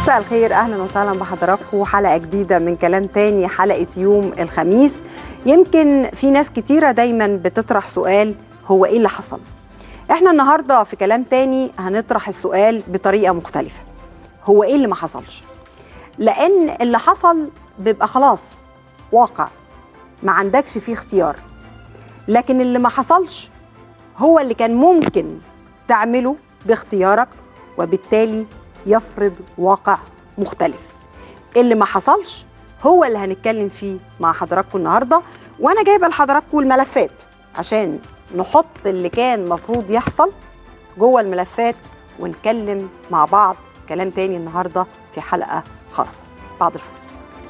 مساء الخير اهلا وسهلا بحضراتكم حلقه جديده من كلام تاني حلقه يوم الخميس يمكن في ناس كتيره دايما بتطرح سؤال هو ايه اللي حصل احنا النهارده في كلام تاني هنطرح السؤال بطريقه مختلفه هو ايه اللي ما حصلش لان اللي حصل بيبقى خلاص واقع ما عندكش فيه اختيار لكن اللي ما حصلش هو اللي كان ممكن تعمله باختيارك وبالتالي يفرض واقع مختلف اللي ما حصلش هو اللي هنتكلم فيه مع حضراتكم النهارده وانا جايبه لحضراتكم الملفات عشان نحط اللي كان مفروض يحصل جوه الملفات ونتكلم مع بعض كلام تاني النهارده في حلقه خاصه بعد الفاصل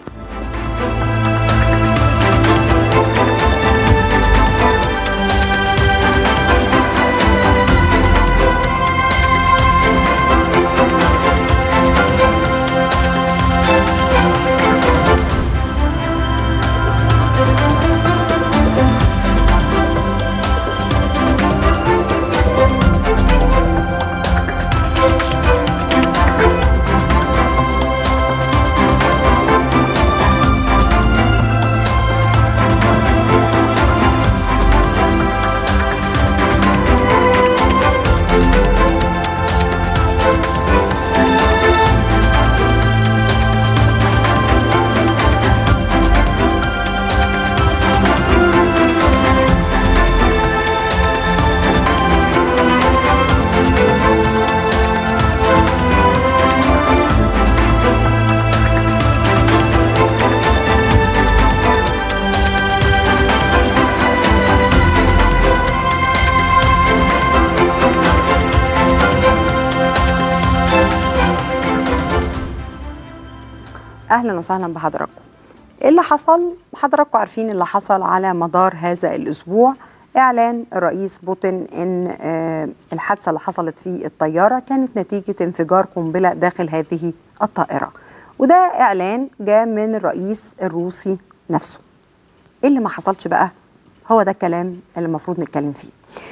اهلا وسهلا بحضراتكم ايه اللي حصل حضراتكم عارفين اللي حصل على مدار هذا الاسبوع اعلان الرئيس بوتين ان آه، الحادثه اللي حصلت في الطياره كانت نتيجه انفجار قنبله داخل هذه الطائره وده اعلان جاء من الرئيس الروسي نفسه ايه اللي ما حصلش بقى هو ده الكلام اللي المفروض نتكلم فيه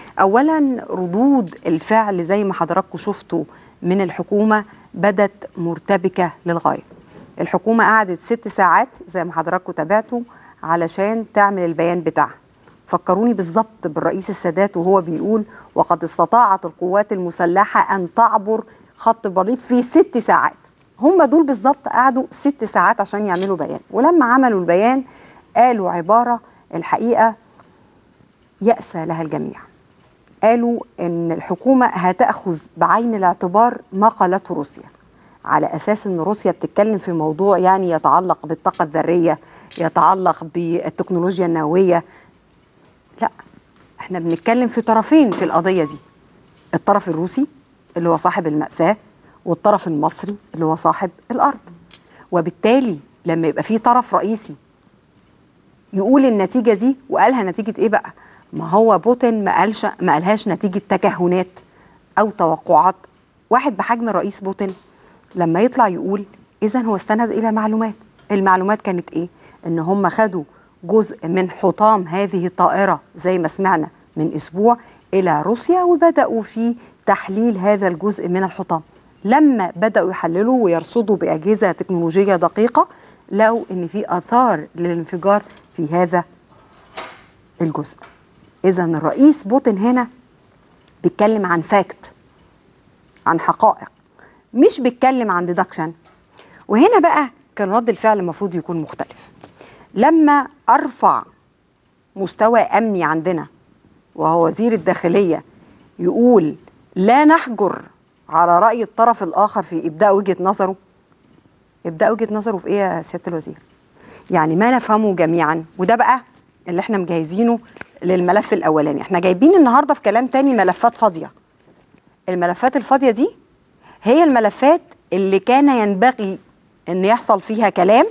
اولا ردود الفعل زي ما حضراتكم شفتوا من الحكومه بدت مرتبكه للغايه الحكومة قعدت ست ساعات زي ما حضراتكم تابعتوا علشان تعمل البيان بتاعها فكروني بالظبط بالرئيس السادات وهو بيقول وقد استطاعت القوات المسلحة أن تعبر خط بريف في ست ساعات هم دول بالظبط قعدوا ست ساعات عشان يعملوا بيان ولما عملوا البيان قالوا عبارة الحقيقة يأسى لها الجميع قالوا ان الحكومه هتاخذ بعين الاعتبار ما قالته روسيا على اساس ان روسيا بتتكلم في موضوع يعني يتعلق بالطاقه الذريه يتعلق بالتكنولوجيا النوويه لا احنا بنتكلم في طرفين في القضيه دي الطرف الروسي اللي هو صاحب المأساة والطرف المصري اللي هو صاحب الأرض وبالتالي لما يبقى في طرف رئيسي يقول النتيجة دي وقالها نتيجة إيه بقى؟ ما هو بوتين ما قالش ما قالهاش نتيجة تكهنات أو توقعات واحد بحجم الرئيس بوتين لما يطلع يقول إذا هو استند إلى معلومات المعلومات كانت إيه؟ إن هم خدوا جزء من حطام هذه الطائرة زي ما سمعنا من أسبوع إلى روسيا وبدأوا في تحليل هذا الجزء من الحطام لما بدأوا يحللوا ويرصدوا بأجهزة تكنولوجية دقيقة لقوا إن في آثار للانفجار في هذا الجزء إذا الرئيس بوتين هنا بيتكلم عن فاكت عن حقائق مش بيتكلم عن ديدكشن وهنا بقى كان رد الفعل المفروض يكون مختلف لما ارفع مستوى امني عندنا وهو وزير الداخليه يقول لا نحجر على راي الطرف الاخر في ابداء وجهه نظره ابداء وجهه نظره في ايه يا سياده الوزير يعني ما نفهمه جميعا وده بقى اللي احنا مجهزينه للملف الاولاني احنا جايبين النهارده في كلام تاني ملفات فاضيه الملفات الفاضيه دي هي الملفات اللي كان ينبغي ان يحصل فيها كلام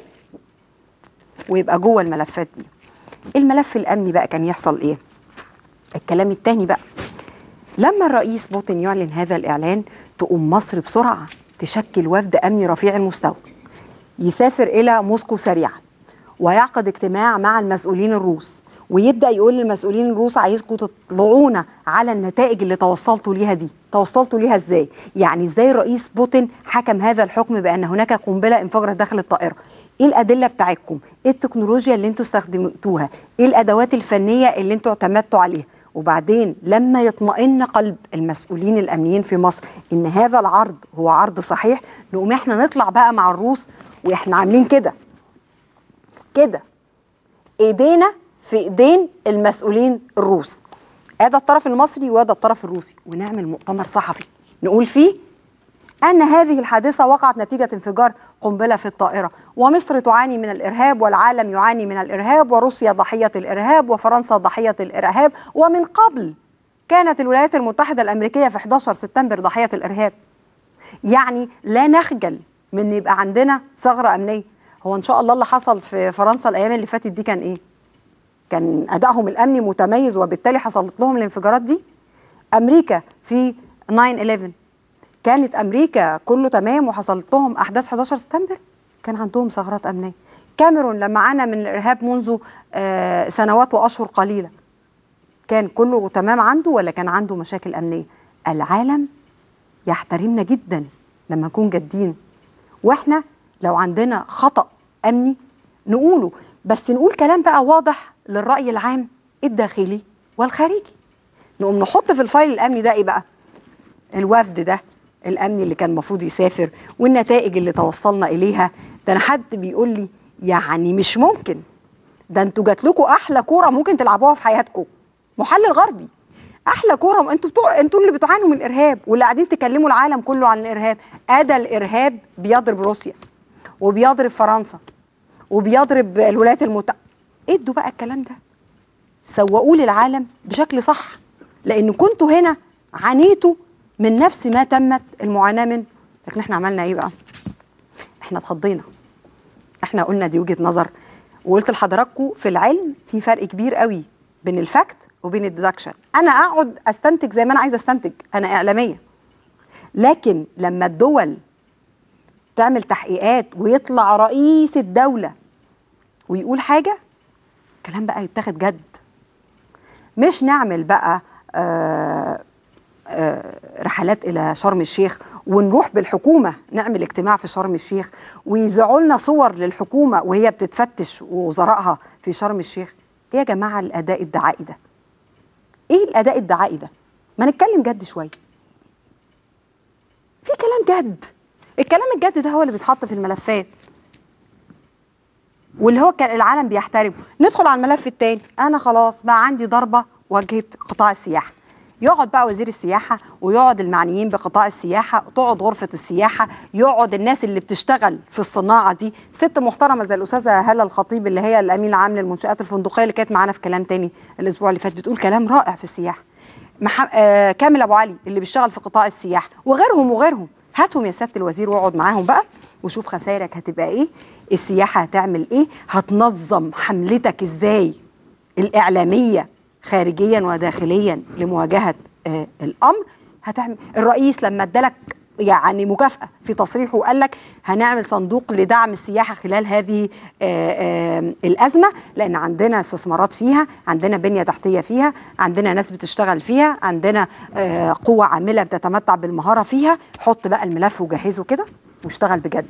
ويبقى جوه الملفات دي الملف الامني بقى كان يحصل ايه الكلام التاني بقى لما الرئيس بوتين يعلن هذا الاعلان تقوم مصر بسرعه تشكل وفد امني رفيع المستوى يسافر الى موسكو سريعا ويعقد اجتماع مع المسؤولين الروس ويبدا يقول للمسؤولين الروس عايزكم تطلعونا على النتائج اللي توصلتوا ليها دي توصلتوا ليها ازاي يعني ازاي الرئيس بوتين حكم هذا الحكم بان هناك قنبله انفجرت داخل الطائره ايه الادله بتاعتكم ايه التكنولوجيا اللي انتوا استخدمتوها ايه الادوات الفنيه اللي انتوا اعتمدتوا عليها وبعدين لما يطمئن قلب المسؤولين الامنيين في مصر ان هذا العرض هو عرض صحيح نقوم احنا نطلع بقى مع الروس واحنا عاملين كده كده ايدينا في ايدين المسؤولين الروس هذا الطرف المصري وهذا الطرف الروسي ونعمل مؤتمر صحفي نقول فيه أن هذه الحادثة وقعت نتيجة انفجار قنبلة في الطائرة ومصر تعاني من الإرهاب والعالم يعاني من الإرهاب وروسيا ضحية الإرهاب وفرنسا ضحية الإرهاب ومن قبل كانت الولايات المتحدة الأمريكية في 11 سبتمبر ضحية الإرهاب يعني لا نخجل من يبقى عندنا ثغرة أمنية هو إن شاء الله اللي حصل في فرنسا الأيام اللي فاتت دي كان إيه؟ كان أدائهم الأمني متميز وبالتالي حصلت لهم الانفجارات دي أمريكا في 9/11 كانت امريكا كله تمام وحصلت لهم احداث 11 سبتمبر كان عندهم ثغرات امنيه كاميرون لما عانى من الارهاب منذ آه سنوات واشهر قليله كان كله تمام عنده ولا كان عنده مشاكل امنيه العالم يحترمنا جدا لما نكون جادين واحنا لو عندنا خطا امني نقوله بس نقول كلام بقى واضح للراي العام الداخلي والخارجي نقوم نحط في الفايل الامني ده ايه بقى الوفد ده الامني اللي كان المفروض يسافر والنتائج اللي توصلنا اليها ده انا حد بيقول لي يعني مش ممكن ده انتوا جات لكم احلى كوره ممكن تلعبوها في حياتكم محلل غربي احلى كوره انتوا بتوع انتوا اللي بتعانوا من الارهاب واللي قاعدين تكلموا العالم كله عن الارهاب ادى الارهاب بيضرب روسيا وبيضرب فرنسا وبيضرب الولايات المتحده ادوا بقى الكلام ده سوقوه للعالم بشكل صح لان كنتوا هنا عانيتوا من نفس ما تمت المعاناه منه لكن احنا عملنا ايه بقى احنا اتخضينا احنا قلنا دي وجهه نظر وقلت لحضراتكم في العلم في فرق كبير قوي بين الفاكت وبين الديدكشن انا اقعد استنتج زي ما انا عايزه استنتج انا اعلاميه لكن لما الدول تعمل تحقيقات ويطلع رئيس الدوله ويقول حاجه الكلام بقى يتاخد جد مش نعمل بقى آه رحلات الى شرم الشيخ ونروح بالحكومه نعمل اجتماع في شرم الشيخ ويذيعوا لنا صور للحكومه وهي بتتفتش ووزرائها في شرم الشيخ ايه يا جماعه الاداء الدعائي ده ايه الاداء الدعائي ده ما نتكلم جد شويه في كلام جد الكلام الجد ده هو اللي بيتحط في الملفات واللي هو كان العالم بيحترمه ندخل على الملف التاني انا خلاص بقى عندي ضربه واجهت قطاع السياحه يقعد بقى وزير السياحة ويقعد المعنيين بقطاع السياحة تقعد غرفة السياحة يقعد الناس اللي بتشتغل في الصناعة دي ست محترمة زي الأستاذة هالة الخطيب اللي هي الأمين العام للمنشآت الفندقية اللي كانت معانا في كلام تاني الأسبوع اللي فات بتقول كلام رائع في السياحة مح... آه كامل أبو علي اللي بيشتغل في قطاع السياحة وغيرهم وغيرهم هاتهم يا سيادة الوزير واقعد معاهم بقى وشوف خسائرك هتبقى ايه السياحة هتعمل ايه هتنظم حملتك ازاي الإعلامية خارجيا وداخليا لمواجهه آه الامر هتعمل الرئيس لما ادالك يعني مكافاه في تصريحه وقال لك هنعمل صندوق لدعم السياحه خلال هذه آه آه الازمه لان عندنا استثمارات فيها عندنا بنيه تحتيه فيها عندنا ناس بتشتغل فيها عندنا قوه عامله بتتمتع بالمهاره فيها حط بقى الملف وجهزه كده واشتغل بجد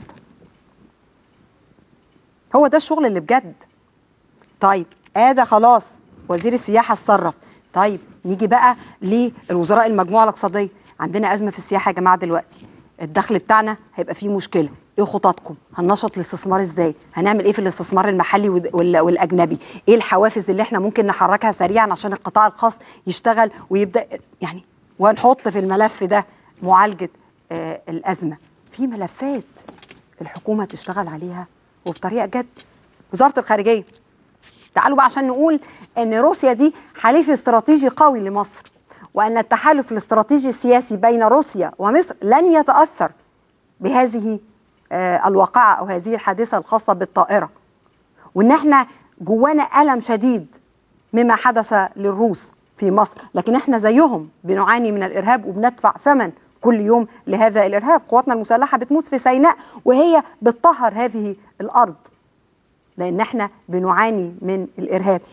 هو ده الشغل اللي بجد طيب ادي خلاص وزير السياحه اتصرف طيب نيجي بقى للوزراء المجموعه الاقتصاديه عندنا ازمه في السياحه يا جماعه دلوقتي الدخل بتاعنا هيبقى فيه مشكله ايه خططكم هننشط الاستثمار ازاي هنعمل ايه في الاستثمار المحلي والاجنبي ايه الحوافز اللي احنا ممكن نحركها سريعا عشان القطاع الخاص يشتغل ويبدا يعني وهنحط في الملف ده معالجه آه الازمه في ملفات الحكومه تشتغل عليها وبطريقه جد وزاره الخارجيه تعالوا بقى عشان نقول ان روسيا دي حليف استراتيجي قوي لمصر وان التحالف الاستراتيجي السياسي بين روسيا ومصر لن يتاثر بهذه آه الواقعه او هذه الحادثه الخاصه بالطائره وان احنا جوانا الم شديد مما حدث للروس في مصر لكن احنا زيهم بنعاني من الارهاب وبندفع ثمن كل يوم لهذا الارهاب قواتنا المسلحه بتموت في سيناء وهي بتطهر هذه الارض لان احنا بنعاني من الارهاب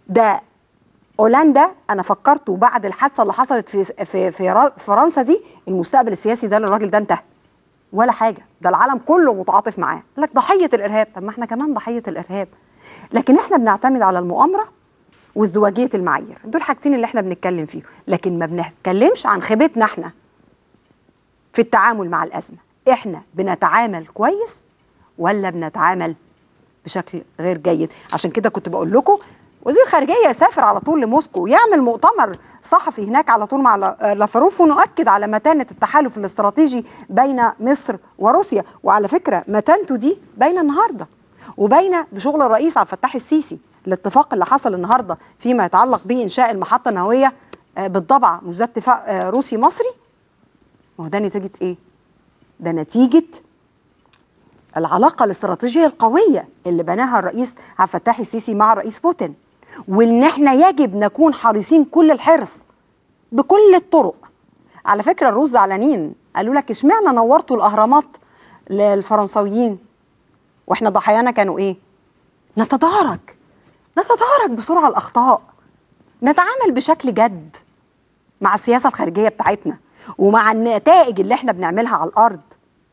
ده هولندا انا فكرت بعد الحادثه اللي حصلت في في في فرنسا دي المستقبل السياسي ده للراجل ده انتهى ولا حاجه ده العالم كله متعاطف معاه قال لك ضحيه الارهاب طب ما احنا كمان ضحيه الارهاب لكن احنا بنعتمد على المؤامره وازدواجيه المعايير دول حاجتين اللي احنا بنتكلم فيهم لكن ما بنتكلمش عن خيبتنا احنا في التعامل مع الازمه احنا بنتعامل كويس ولا بنتعامل بشكل غير جيد عشان كده كنت بقول لكم وزير خارجيه يسافر على طول لموسكو ويعمل مؤتمر صحفي هناك على طول مع لافاروف ونؤكد على متانه التحالف الاستراتيجي بين مصر وروسيا وعلى فكره متانته دي باينه النهارده وباينه بشغل الرئيس عبد الفتاح السيسي الاتفاق اللي حصل النهارده فيما يتعلق بانشاء المحطه النوويه بالضبع مش ده اتفاق روسي مصري ما هو ده نتيجه ايه؟ ده نتيجه العلاقه الاستراتيجيه القويه اللي بناها الرئيس عبد الفتاح السيسي مع الرئيس بوتين وان احنا يجب نكون حريصين كل الحرص بكل الطرق على فكره الروس زعلانين قالوا لك اشمعنى نورتوا الاهرامات للفرنساويين واحنا ضحايانا كانوا ايه نتدارك نتدارك بسرعه الاخطاء نتعامل بشكل جد مع السياسه الخارجيه بتاعتنا ومع النتائج اللي احنا بنعملها على الارض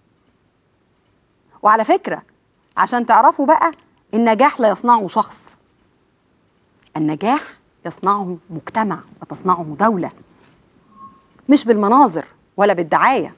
وعلى فكره عشان تعرفوا بقى النجاح لا يصنعه شخص النجاح يصنعه مجتمع وتصنعه دولة مش بالمناظر ولا بالدعاية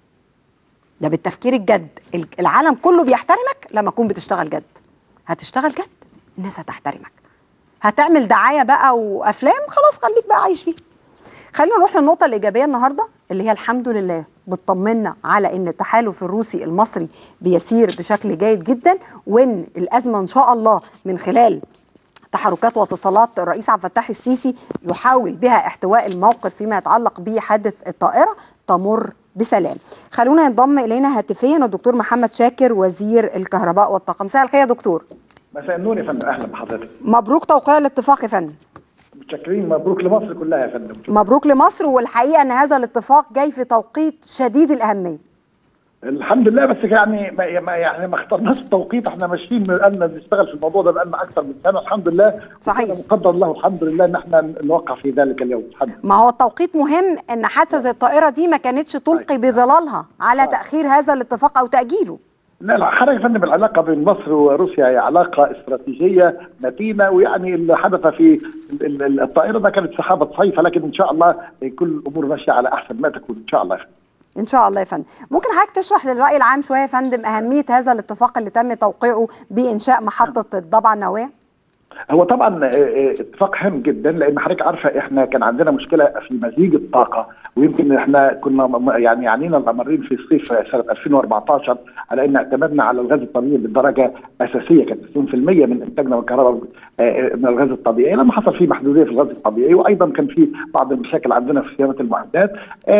ده بالتفكير الجد العالم كله بيحترمك لما تكون بتشتغل جد هتشتغل جد الناس هتحترمك هتعمل دعاية بقى وأفلام خلاص خليك بقى عايش فيه خلينا نروح للنقطة الإيجابية النهاردة اللي هي الحمد لله بتطمنا على ان التحالف الروسي المصري بيسير بشكل جيد جدا وان الازمه ان شاء الله من خلال تحركات واتصالات الرئيس عبد الفتاح السيسي يحاول بها احتواء الموقف فيما يتعلق بحادث الطائره تمر بسلام. خلونا ينضم الينا هاتفيا الدكتور محمد شاكر وزير الكهرباء والطاقه. مساء الخير يا دكتور. مساء النور يا فندم اهلا بحضرتك. مبروك توقيع الاتفاق يا فندم. متشكرين مبروك لمصر كلها يا فندم. مبروك لمصر والحقيقه ان هذا الاتفاق جاي في توقيت شديد الاهميه. الحمد لله بس يعني ما يعني ما اخترناش التوقيت احنا ماشيين بقالنا بنشتغل في الموضوع ده بقالنا اكثر من سنه الحمد لله صحيح مقدر الله الحمد لله ان احنا نوقع في ذلك اليوم الحمد ما هو التوقيت مهم ان حادثه الطائره دي ما كانتش تلقي بظلالها على آه. تاخير هذا الاتفاق او تاجيله لا لا حضرتك يا فندم العلاقه بين مصر وروسيا هي علاقه استراتيجيه متينه ويعني اللي حدث في الطائره ده كانت سحابه صيفه لكن ان شاء الله كل الامور ماشيه على احسن ما تكون ان شاء الله يا فندم. ان شاء الله يا فندم ممكن حضرتك تشرح للراي العام شويه يا فندم اهميه هذا الاتفاق اللي تم توقيعه بانشاء محطه الضبعه النوويه هو طبعا اتفاق هام جدا لان حضرتك عارفه احنا كان عندنا مشكله في مزيج الطاقه ويمكن احنا كنا يعني عانينا الامرين في الصيف سنه 2014 على ان اعتمدنا على الغاز الطبيعي بدرجه اساسيه كانت 90% من انتاجنا من الكهرباء من الغاز الطبيعي لما حصل في محدوديه في الغاز الطبيعي وايضا كان في بعض المشاكل عندنا في صيانه المعدات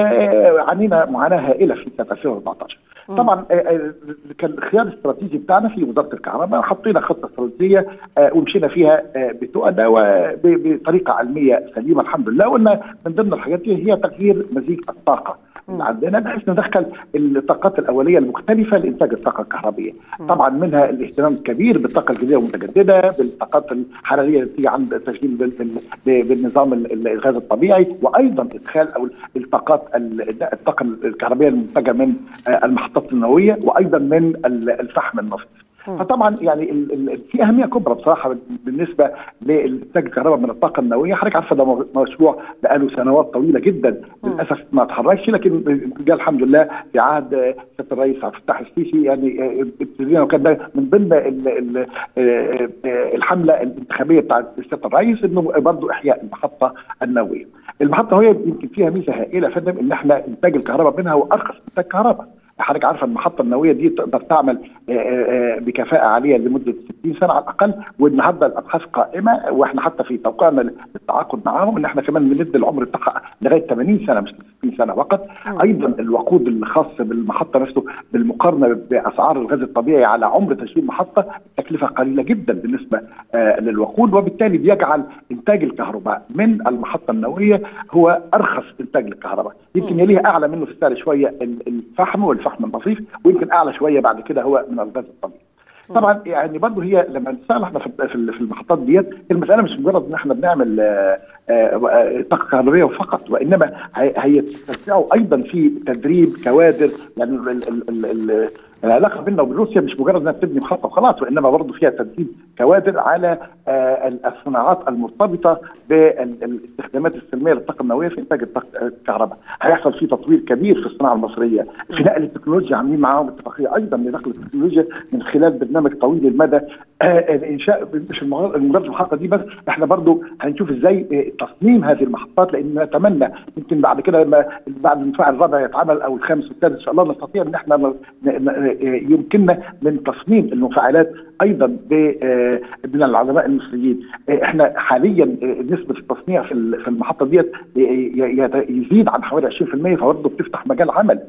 عانينا معاناه هائله في سنه 2014 طبعا كان الخيار الاستراتيجي بتاعنا في وزاره الكهرباء حطينا خطه استراتيجيه ومشينا فيها بتؤدى وبطريقه علميه سليمه الحمد لله وان من ضمن الحاجات دي هي تغيير مزيج الطاقه اللي عندنا بحيث ندخل الطاقات الاوليه المختلفه لانتاج الطاقه الكهربائيه. طبعا منها الاهتمام الكبير بالطاقه الجديده والمتجدده، بالطاقات الحراريه اللي تيجي عند تشغيل بالنظام الغاز الطبيعي، وايضا ادخال او الطاقات الطاقه الكهربائيه المنتجه من المحطات النوويه وايضا من الفحم النفطي. فطبعا يعني ال ال في اهميه كبرى بصراحه بالنسبه لانتاج الكهرباء من الطاقه النوويه، حضرتك عارفه ده مشروع بقاله سنوات طويله جدا للاسف ما اتحركش لكن جاء الحمد لله في عهد سياده الرئيس عبد الفتاح السيسي يعني ابتدينا وكان ده من ضمن الحمله الانتخابيه بتاعت سياده الرئيس انه برضه احياء المحطه النوويه. المحطه النوويه يمكن فيها ميزه هائله فندم ان احنا انتاج الكهرباء منها هو ارخص انتاج كهرباء. حضرتك عارفه المحطه النوويه دي تقدر تعمل بكفاءه عاليه لمده 60 سنه على الاقل والنهارده الابحاث قائمه واحنا حتى في توقيعنا للتعاقد معاهم ان احنا كمان بندي العمر بتاعها لغايه 80 سنه مش 60 سنه فقط ايضا الوقود الخاص بالمحطه نفسه بالمقارنه باسعار الغاز الطبيعي على عمر تشغيل محطه التكلفه قليله جدا بالنسبه للوقود وبالتالي بيجعل انتاج الكهرباء من المحطه النوويه هو ارخص انتاج للكهرباء يمكن يليه اعلى منه في السعر شويه الفحم والفحم الفحم النظيف ويمكن اعلى شويه بعد كده هو من الغاز الطبيعي. طبعا يعني برضه هي لما نسال احنا في في في المحطات ديت المساله مش مجرد ان احنا بنعمل آه، آه، طاقه كهربائيه فقط وانما هي هي تستطيعوا ايضا في تدريب كوادر يعني ال- ال- ال- ال- العلاقه بيننا وبين روسيا مش مجرد انها بتبني محطه وخلاص وانما برضه فيها تدريب كوادر على آه، الصناعات المرتبطه بالاستخدامات السلميه للطاقه النوويه في انتاج الطاقة- الكهرباء. هيحصل في تطوير كبير في الصناعه المصريه، في نقل التكنولوجيا عاملين معاهم اتفاقيه ايضا لنقل التكنولوجيا من خلال برنامج طويل المدى آه، الانشاء مش المجرد مجرد المحطه دي بس احنا برضو هنشوف ازاي آه، تصميم هذه المحطات لان نتمنى يمكن بعد كده لما بعد المدفع الرابع يتعمل او الخامس والسادس ان شاء الله نستطيع ان احنا ن- ن- آه، يمكننا من تصميم المفاعلات ايضا ب- آه، من العلماء المصريين آه، احنا حاليا آه، نسبه التصنيع في ال- في المحطه ديت ي- ي- يت- يزيد عن حوالي 20% فبرضه بتفتح مجال عمل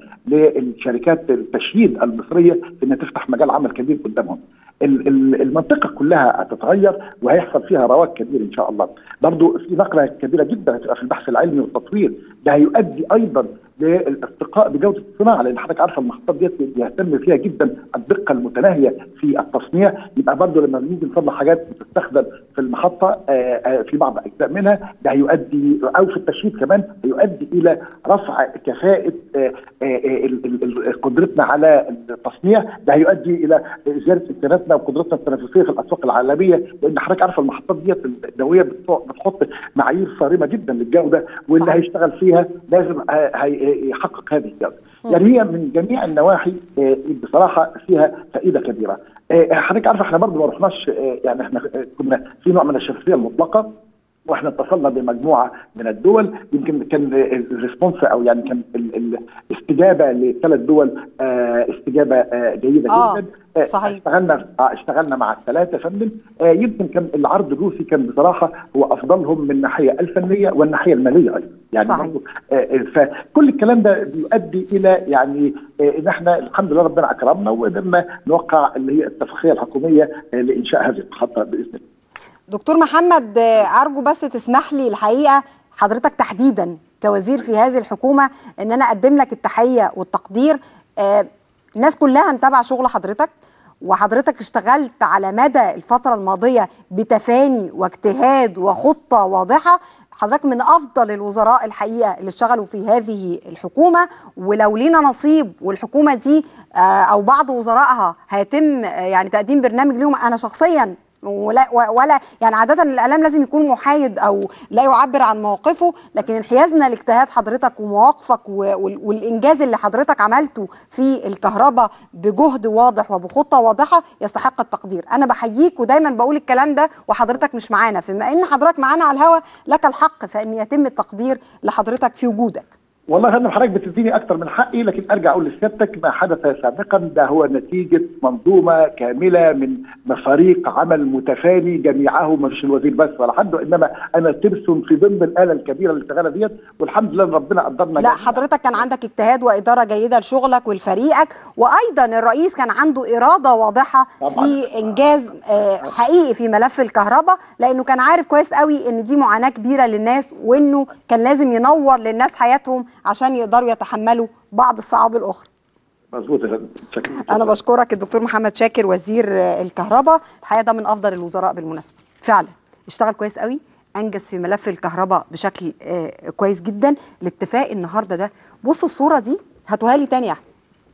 للشركات التشييد المصريه في انها تفتح مجال عمل كبير قدامهم. ال- ال- المنطقه كلها هتتغير وهيحصل فيها رواج كبير ان شاء الله. برضه في نقله كبيره جدا هتبقى في البحث العلمي والتطوير ده هيؤدي ايضا للارتقاء بجوده الصناعه لان حضرتك عارفه المحطات ديت بيهتم فيها جدا الدقه المتناهيه في التصنيع يبقى برضه لما بنيجي نصلح حاجات بتستخدم في المحطه آه، آه، في بعض اجزاء منها ده هيؤدي او في التشييد كمان هيؤدي الى رفع كفاءه آه، آه، آه، ال- ال- ال- قدرتنا على التصنيع ده هيؤدي الى زياده امكانياتنا وقدرتنا التنافسيه في الاسواق العالميه لان حضرتك عارفه المحطات ديت النوويه بتحط- بتحط معايير صارمه جدا للجوده واللي صحيح. هيشتغل فيها لازم ه- هي- يحقق هذه الجوده. يعني هي من جميع النواحي آه، بصراحه فيها فائده كبيره. آه، حضرتك عارفه احنا برضه ما رحناش آه، يعني احنا آه، كنا في نوع من الشفافيه المطلقه واحنا اتصلنا بمجموعه من الدول يمكن كان الريسبونس او يعني كان ال- الاستجابه لثلاث دول آه، استجابه آه، جيده آه، جدا آه، صحيح. اشتغلنا آه، اشتغلنا مع الثلاثه يا فندم آه، يمكن كان العرض الروسي كان بصراحه هو افضلهم من الناحيه الفنيه والناحيه الماليه ايضا يعني صحيح. برضو آه، آه، فكل الكلام ده بيؤدي الى يعني آه، ان احنا الحمد لله ربنا اكرمنا وقدرنا نوقع اللي هي الاتفاقيه الحكوميه آه، لانشاء هذه المحطه باذن الله دكتور محمد آه، ارجو بس تسمح لي الحقيقه حضرتك تحديدا كوزير في هذه الحكومه ان انا اقدم لك التحيه والتقدير آه، الناس كلها متابعه شغل حضرتك وحضرتك اشتغلت على مدى الفتره الماضيه بتفاني واجتهاد وخطه واضحه حضرتك من افضل الوزراء الحقيقه اللي اشتغلوا في هذه الحكومه ولو لينا نصيب والحكومه دي آه، او بعض وزرائها هيتم آه، يعني تقديم برنامج ليهم انا شخصيا ولا ولا يعني عاده الاعلام لازم يكون محايد او لا يعبر عن موقفه لكن انحيازنا لاجتهاد حضرتك ومواقفك و- وال- والانجاز اللي حضرتك عملته في الكهرباء بجهد واضح وبخطه واضحه يستحق التقدير انا بحييك ودايما بقول الكلام ده وحضرتك مش معانا فبما ان حضرتك معانا على الهوا لك الحق فان يتم التقدير لحضرتك في وجودك والله انا حضرتك بتديني اكتر من حقي لكن ارجع اقول لسيادتك ما حدث سابقا ده هو نتيجه منظومه كامله من مفاريق عمل متفاني جميعه ما فيش الوزير بس ولا حد وانما انا ترسم في ضمن الاله الكبيره اللي شغاله ديت والحمد لله إن ربنا قدرنا لا جميعاً. حضرتك كان عندك اجتهاد واداره جيده لشغلك ولفريقك وايضا الرئيس كان عنده اراده واضحه طبعاً. في انجاز آه، حقيقي في ملف الكهرباء لانه كان عارف كويس قوي ان دي معاناه كبيره للناس وانه كان لازم ينور للناس حياتهم عشان يقدروا يتحملوا بعض الصعاب الاخرى مظبوط يا فندم شكراً. انا بشكرك الدكتور محمد شاكر وزير آه، الكهرباء الحقيقه ده من افضل الوزراء بالمناسبه فعلا اشتغل كويس قوي انجز في ملف الكهرباء بشكل آه، كويس جدا الاتفاق النهارده ده بص الصوره دي هاتوها لي تاني يا احمد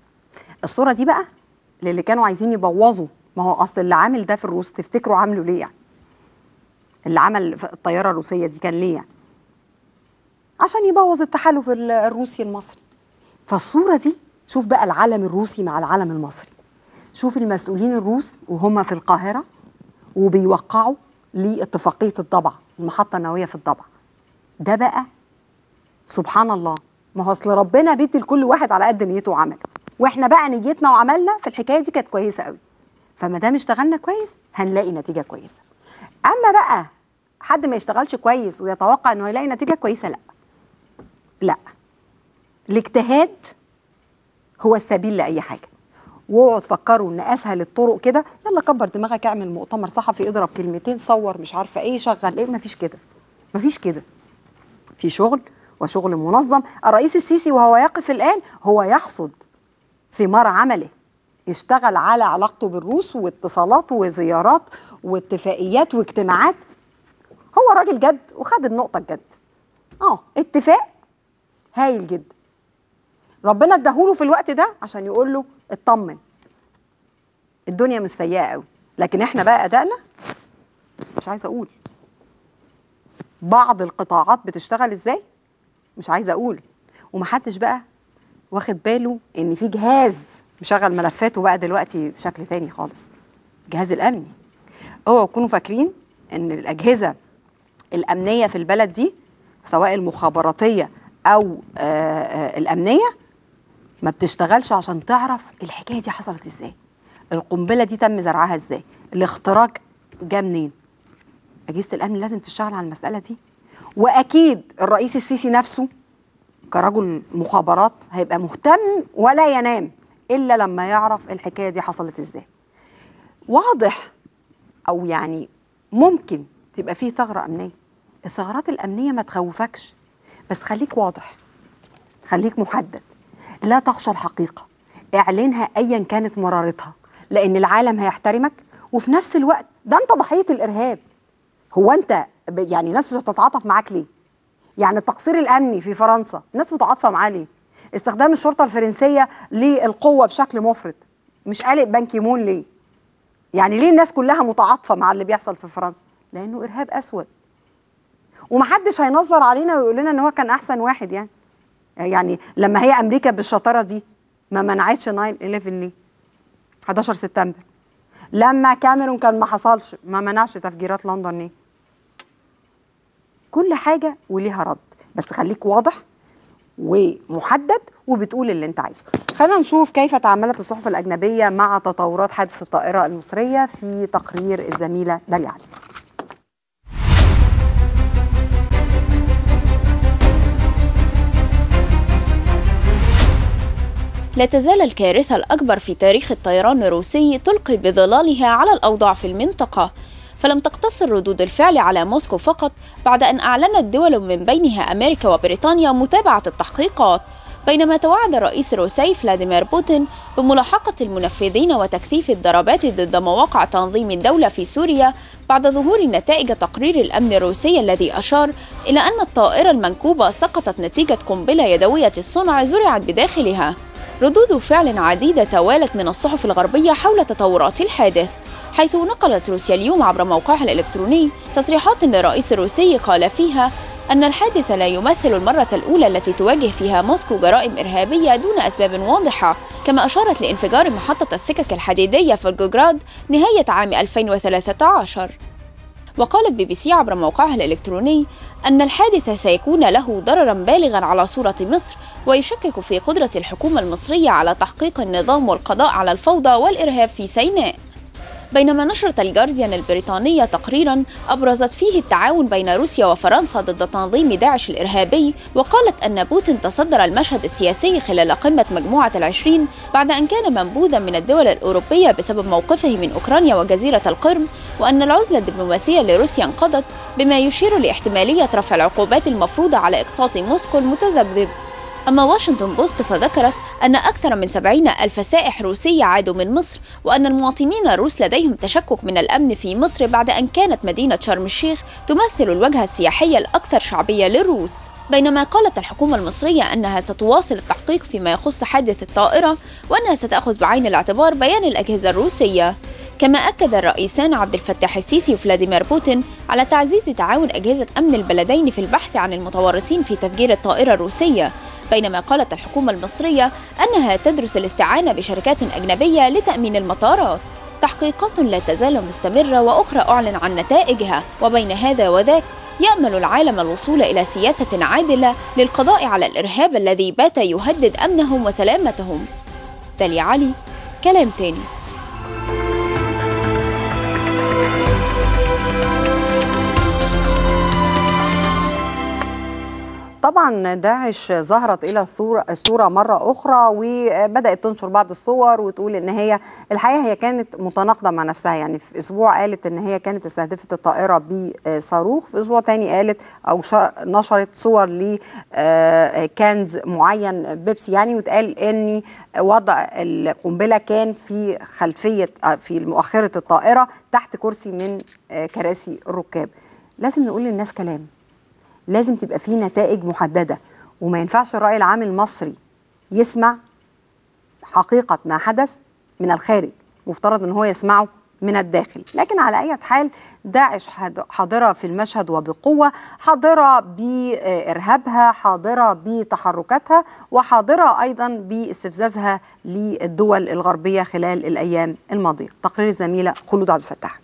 الصوره دي بقى للي كانوا عايزين يبوظوا ما هو اصل اللي عامل ده في الروس تفتكروا عامله ليه يعني اللي عمل ف- الطياره الروسيه دي كان ليه يعني عشان يبوظ التحالف ال- الروسي المصري فالصوره دي شوف بقى العلم الروسي مع العلم المصري شوف المسؤولين الروس وهم في القاهره وبيوقعوا لاتفاقيه الضبع المحطه النوويه في الضبع ده بقى سبحان الله ما هو اصل ربنا بيدي لكل واحد على قد نيته وعمله واحنا بقى نيتنا وعملنا في الحكايه دي كانت كويسه قوي فما دام اشتغلنا كويس هنلاقي نتيجه كويسه اما بقى حد ما يشتغلش كويس ويتوقع انه هيلاقي نتيجه كويسه لا لا الاجتهاد هو السبيل لاي حاجه واوعوا تفكروا ان اسهل الطرق كده يلا كبر دماغك اعمل مؤتمر صحفي اضرب كلمتين صور مش عارفه ايه شغل ايه مفيش كده مفيش كده في شغل وشغل منظم الرئيس السيسي وهو يقف الآن هو يحصد ثمار عمله يشتغل على علاقته بالروس واتصالات وزيارات واتفاقيات واجتماعات هو راجل جد وخد النقطه الجد اه اتفاق هايل جدا ربنا اداهوله في الوقت ده عشان يقول له اطمن الدنيا مش سيئه قوي لكن احنا بقى ادائنا مش عايزه اقول بعض القطاعات بتشتغل ازاي مش عايزه اقول ومحدش بقى واخد باله ان في جهاز مشغل ملفاته بقى دلوقتي بشكل تاني خالص الجهاز الامني اوعوا تكونوا فاكرين ان الاجهزه الامنيه في البلد دي سواء المخابراتيه او آآ آآ الامنيه ما بتشتغلش عشان تعرف الحكايه دي حصلت ازاي القنبله دي تم زرعها ازاي الاختراق جه منين اجهزه الامن لازم تشتغل على المساله دي واكيد الرئيس السيسي نفسه كرجل مخابرات هيبقى مهتم ولا ينام الا لما يعرف الحكايه دي حصلت ازاي واضح او يعني ممكن تبقى فيه ثغره امنيه الثغرات الامنيه ما تخوفكش بس خليك واضح خليك محدد لا تخشى الحقيقه اعلنها ايا كانت مرارتها لان العالم هيحترمك وفي نفس الوقت ده انت ضحيه الارهاب هو انت يعني ناس مش هتتعاطف معاك ليه يعني التقصير الامني في فرنسا الناس متعاطفه معاه ليه استخدام الشرطه الفرنسيه للقوه بشكل مفرط مش قالق بان كيمون ليه يعني ليه الناس كلها متعاطفه مع اللي بيحصل في فرنسا لانه ارهاب اسود ومحدش هينظر علينا ويقول لنا ان هو كان احسن واحد يعني يعني لما هي امريكا بالشطاره دي ما منعتش 9 11 ليه 11 سبتمبر لما كاميرون كان ما حصلش ما منعش تفجيرات لندن ليه كل حاجه وليها رد بس خليك واضح ومحدد وبتقول اللي انت عايزه خلينا نشوف كيف تعاملت الصحف الاجنبيه مع تطورات حادث الطائره المصريه في تقرير الزميله داليا علي لا تزال الكارثة الأكبر في تاريخ الطيران الروسي تلقي بظلالها على الأوضاع في المنطقة فلم تقتصر ردود الفعل على موسكو فقط بعد أن أعلنت دول من بينها أمريكا وبريطانيا متابعة التحقيقات بينما توعد الرئيس الروسي فلاديمير بوتين بملاحقة المنفذين وتكثيف الضربات ضد مواقع تنظيم الدولة في سوريا بعد ظهور نتائج تقرير الأمن الروسي الذي أشار إلى أن الطائرة المنكوبة سقطت نتيجة قنبلة يدوية الصنع زرعت بداخلها ردود فعل عديدة توالت من الصحف الغربية حول تطورات الحادث حيث نقلت روسيا اليوم عبر موقعها الإلكتروني تصريحات للرئيس الروسي قال فيها أن الحادث لا يمثل المرة الأولى التي تواجه فيها موسكو جرائم إرهابية دون أسباب واضحة كما أشارت لانفجار محطة السكك الحديدية في الجوجراد نهاية عام 2013 وقالت بي بي سي عبر موقعها الإلكتروني أن الحادث سيكون له ضررا بالغا على صورة مصر ويشكك في قدرة الحكومة المصرية على تحقيق النظام والقضاء على الفوضى والإرهاب في سيناء بينما نشرت الجارديان البريطانية تقريرا أبرزت فيه التعاون بين روسيا وفرنسا ضد تنظيم داعش الإرهابي وقالت أن بوتين تصدر المشهد السياسي خلال قمة مجموعة العشرين بعد أن كان منبوذا من الدول الأوروبية بسبب موقفه من أوكرانيا وجزيرة القرم وأن العزلة الدبلوماسية لروسيا انقضت بما يشير لاحتمالية رفع العقوبات المفروضة على إقساط موسكو المتذبذب أما واشنطن بوست فذكرت أن أكثر من سبعين ألف سائح روسي عادوا من مصر وأن المواطنين الروس لديهم تشكك من الأمن في مصر بعد أن كانت مدينة شرم الشيخ تمثل الوجهة السياحية الأكثر شعبية للروس بينما قالت الحكومة المصرية أنها ستواصل التحقيق فيما يخص حادث الطائرة وأنها ستأخذ بعين الاعتبار بيان الأجهزة الروسية كما أكد الرئيسان عبد الفتاح السيسي وفلاديمير بوتين على تعزيز تعاون أجهزة أمن البلدين في البحث عن المتورطين في تفجير الطائرة الروسية بينما قالت الحكومة المصرية أنها تدرس الاستعانة بشركات أجنبية لتأمين المطارات تحقيقات لا تزال مستمرة وأخرى أعلن عن نتائجها وبين هذا وذاك يأمل العالم الوصول إلى سياسة عادلة للقضاء على الإرهاب الذي بات يهدد أمنهم وسلامتهم تالي علي كلام تاني طبعا داعش ظهرت الى الصوره الصوره مره اخرى وبدات تنشر بعض الصور وتقول ان هي الحقيقه هي كانت متناقضه مع نفسها يعني في اسبوع قالت ان هي كانت استهدفت الطائره بصاروخ في اسبوع تاني قالت او نشرت صور لكنز معين بيبسي يعني وتقال ان وضع القنبله كان في خلفيه في مؤخره الطائره تحت كرسي من كراسي الركاب لازم نقول للناس كلام لازم تبقى في نتائج محدده وما ينفعش الراي العام المصري يسمع حقيقه ما حدث من الخارج مفترض ان هو يسمعه من الداخل لكن على اي حال داعش حاضره في المشهد وبقوه حاضره بارهابها حاضره بتحركاتها وحاضره ايضا باستفزازها للدول الغربيه خلال الايام الماضيه تقرير الزميله خلود عبد الفتاح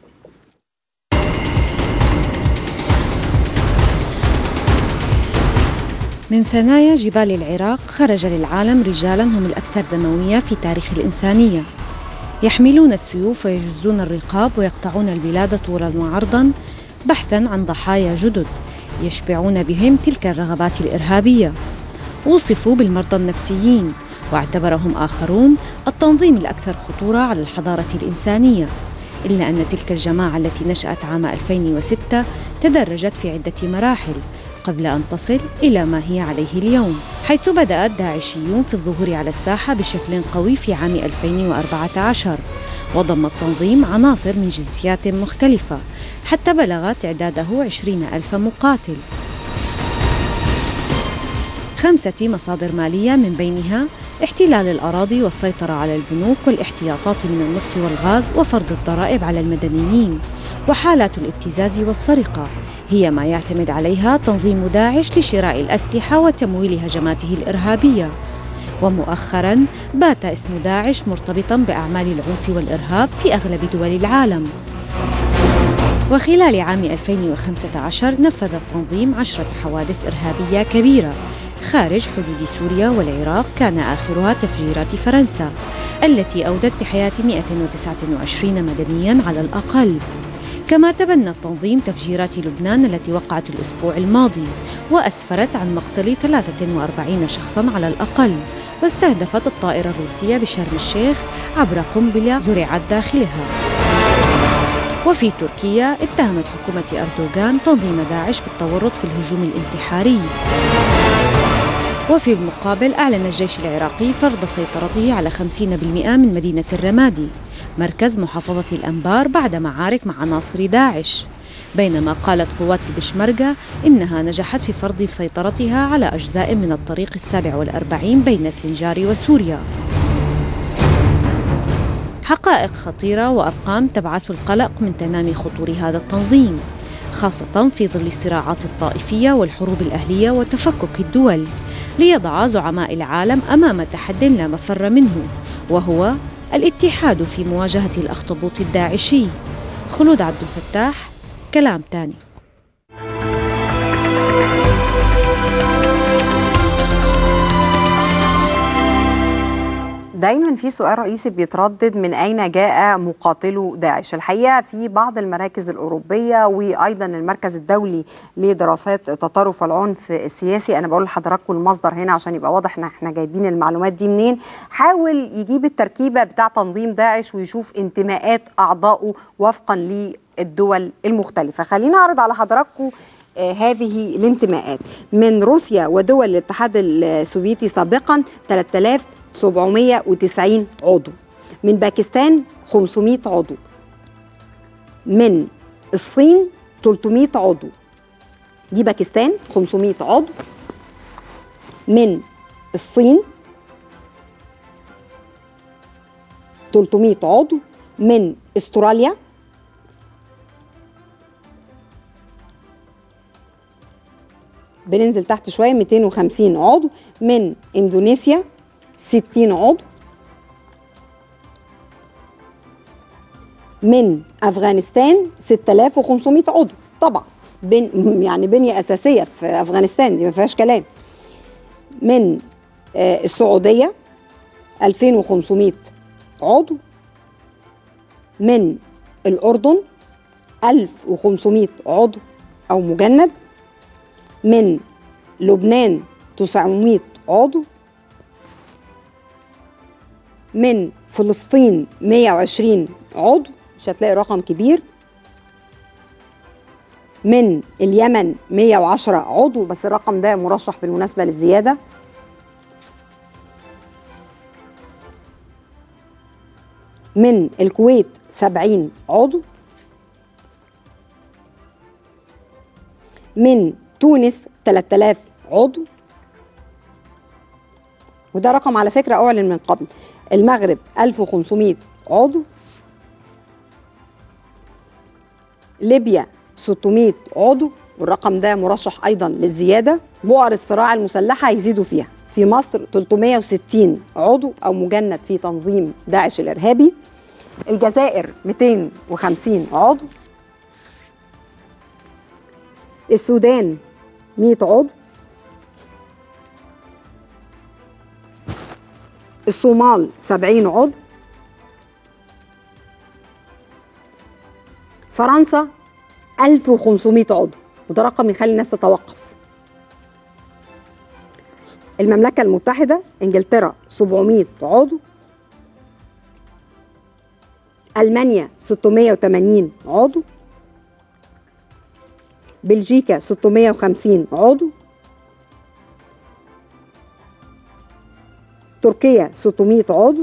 من ثنايا جبال العراق خرج للعالم رجالا هم الأكثر دموية في تاريخ الإنسانية يحملون السيوف ويجزون الرقاب ويقطعون البلاد طولا وعرضا بحثا عن ضحايا جدد يشبعون بهم تلك الرغبات الإرهابية وصفوا بالمرضى النفسيين واعتبرهم آخرون التنظيم الأكثر خطورة على الحضارة الإنسانية إلا أن تلك الجماعة التي نشأت عام 2006 تدرجت في عدة مراحل قبل أن تصل إلى ما هي عليه اليوم حيث بدأ الداعشيون في الظهور على الساحة بشكل قوي في عام 2014 وضم التنظيم عناصر من جنسيات مختلفة حتى بلغ تعداده عشرين ألف مقاتل خمسة مصادر مالية من بينها احتلال الأراضي والسيطرة على البنوك والاحتياطات من النفط والغاز وفرض الضرائب على المدنيين وحالات الابتزاز والسرقة هي ما يعتمد عليها تنظيم داعش لشراء الأسلحة وتمويل هجماته الإرهابية ومؤخرا بات اسم داعش مرتبطا بأعمال العنف والإرهاب في أغلب دول العالم وخلال عام 2015 نفذ التنظيم عشرة حوادث إرهابية كبيرة خارج حدود سوريا والعراق كان آخرها تفجيرات فرنسا التي أودت بحياة 129 مدنيا على الأقل كما تبنى التنظيم تفجيرات لبنان التي وقعت الأسبوع الماضي وأسفرت عن مقتل 43 شخصا على الأقل واستهدفت الطائرة الروسية بشرم الشيخ عبر قنبلة زرعت داخلها وفي تركيا اتهمت حكومة أردوغان تنظيم داعش بالتورط في الهجوم الانتحاري وفي المقابل أعلن الجيش العراقي فرض سيطرته على 50% من مدينة الرمادي مركز محافظة الأنبار بعد معارك مع عناصر داعش بينما قالت قوات البشمركة إنها نجحت في فرض سيطرتها على أجزاء من الطريق السابع والأربعين بين سنجار وسوريا حقائق خطيرة وأرقام تبعث القلق من تنامي خطور هذا التنظيم خاصة في ظل الصراعات الطائفية والحروب الأهلية وتفكك الدول ليضع زعماء العالم أمام تحد لا مفر منه وهو الاتحاد في مواجهة الأخطبوط الداعشي خلود عبد الفتاح كلام تاني دايما في سؤال رئيسي بيتردد من اين جاء مقاتلو داعش الحقيقه في بعض المراكز الاوروبيه وايضا المركز الدولي لدراسات التطرف والعنف السياسي انا بقول لحضراتكم المصدر هنا عشان يبقى واضح ان احنا جايبين المعلومات دي منين حاول يجيب التركيبه بتاع تنظيم داعش ويشوف انتماءات اعضائه وفقا للدول المختلفه خلينا اعرض على حضراتكم آه هذه الانتماءات من روسيا ودول الاتحاد السوفيتي سابقا 3000 790 عضو من باكستان 500 عضو من الصين 300 عضو دي باكستان 500 عضو من الصين 300 عضو من استراليا بننزل تحت شويه 250 عضو من اندونيسيا 60 عضو من افغانستان 6500 عضو طبعا بن يعني بنيه اساسيه في افغانستان دي ما فيهاش كلام من آه السعوديه 2500 عضو من الاردن 1500 عضو او مجند من لبنان 900 عضو من فلسطين 120 عضو مش هتلاقي رقم كبير من اليمن 110 عضو بس الرقم ده مرشح بالمناسبة للزيادة من الكويت 70 عضو من تونس 3000 عضو وده رقم على فكرة أعلن من قبل المغرب 1500 عضو ليبيا 600 عضو والرقم ده مرشح أيضا للزيادة بؤر الصراع المسلحة يزيدوا فيها في مصر 360 عضو أو مجند في تنظيم داعش الإرهابي الجزائر 250 عضو السودان 100 عضو الصومال 70 عضو فرنسا 1500 عضو وده رقم يخلي الناس تتوقف المملكة المتحدة انجلترا 700 عضو ألمانيا 680 عضو بلجيكا 650 عضو تركيا 600 عضو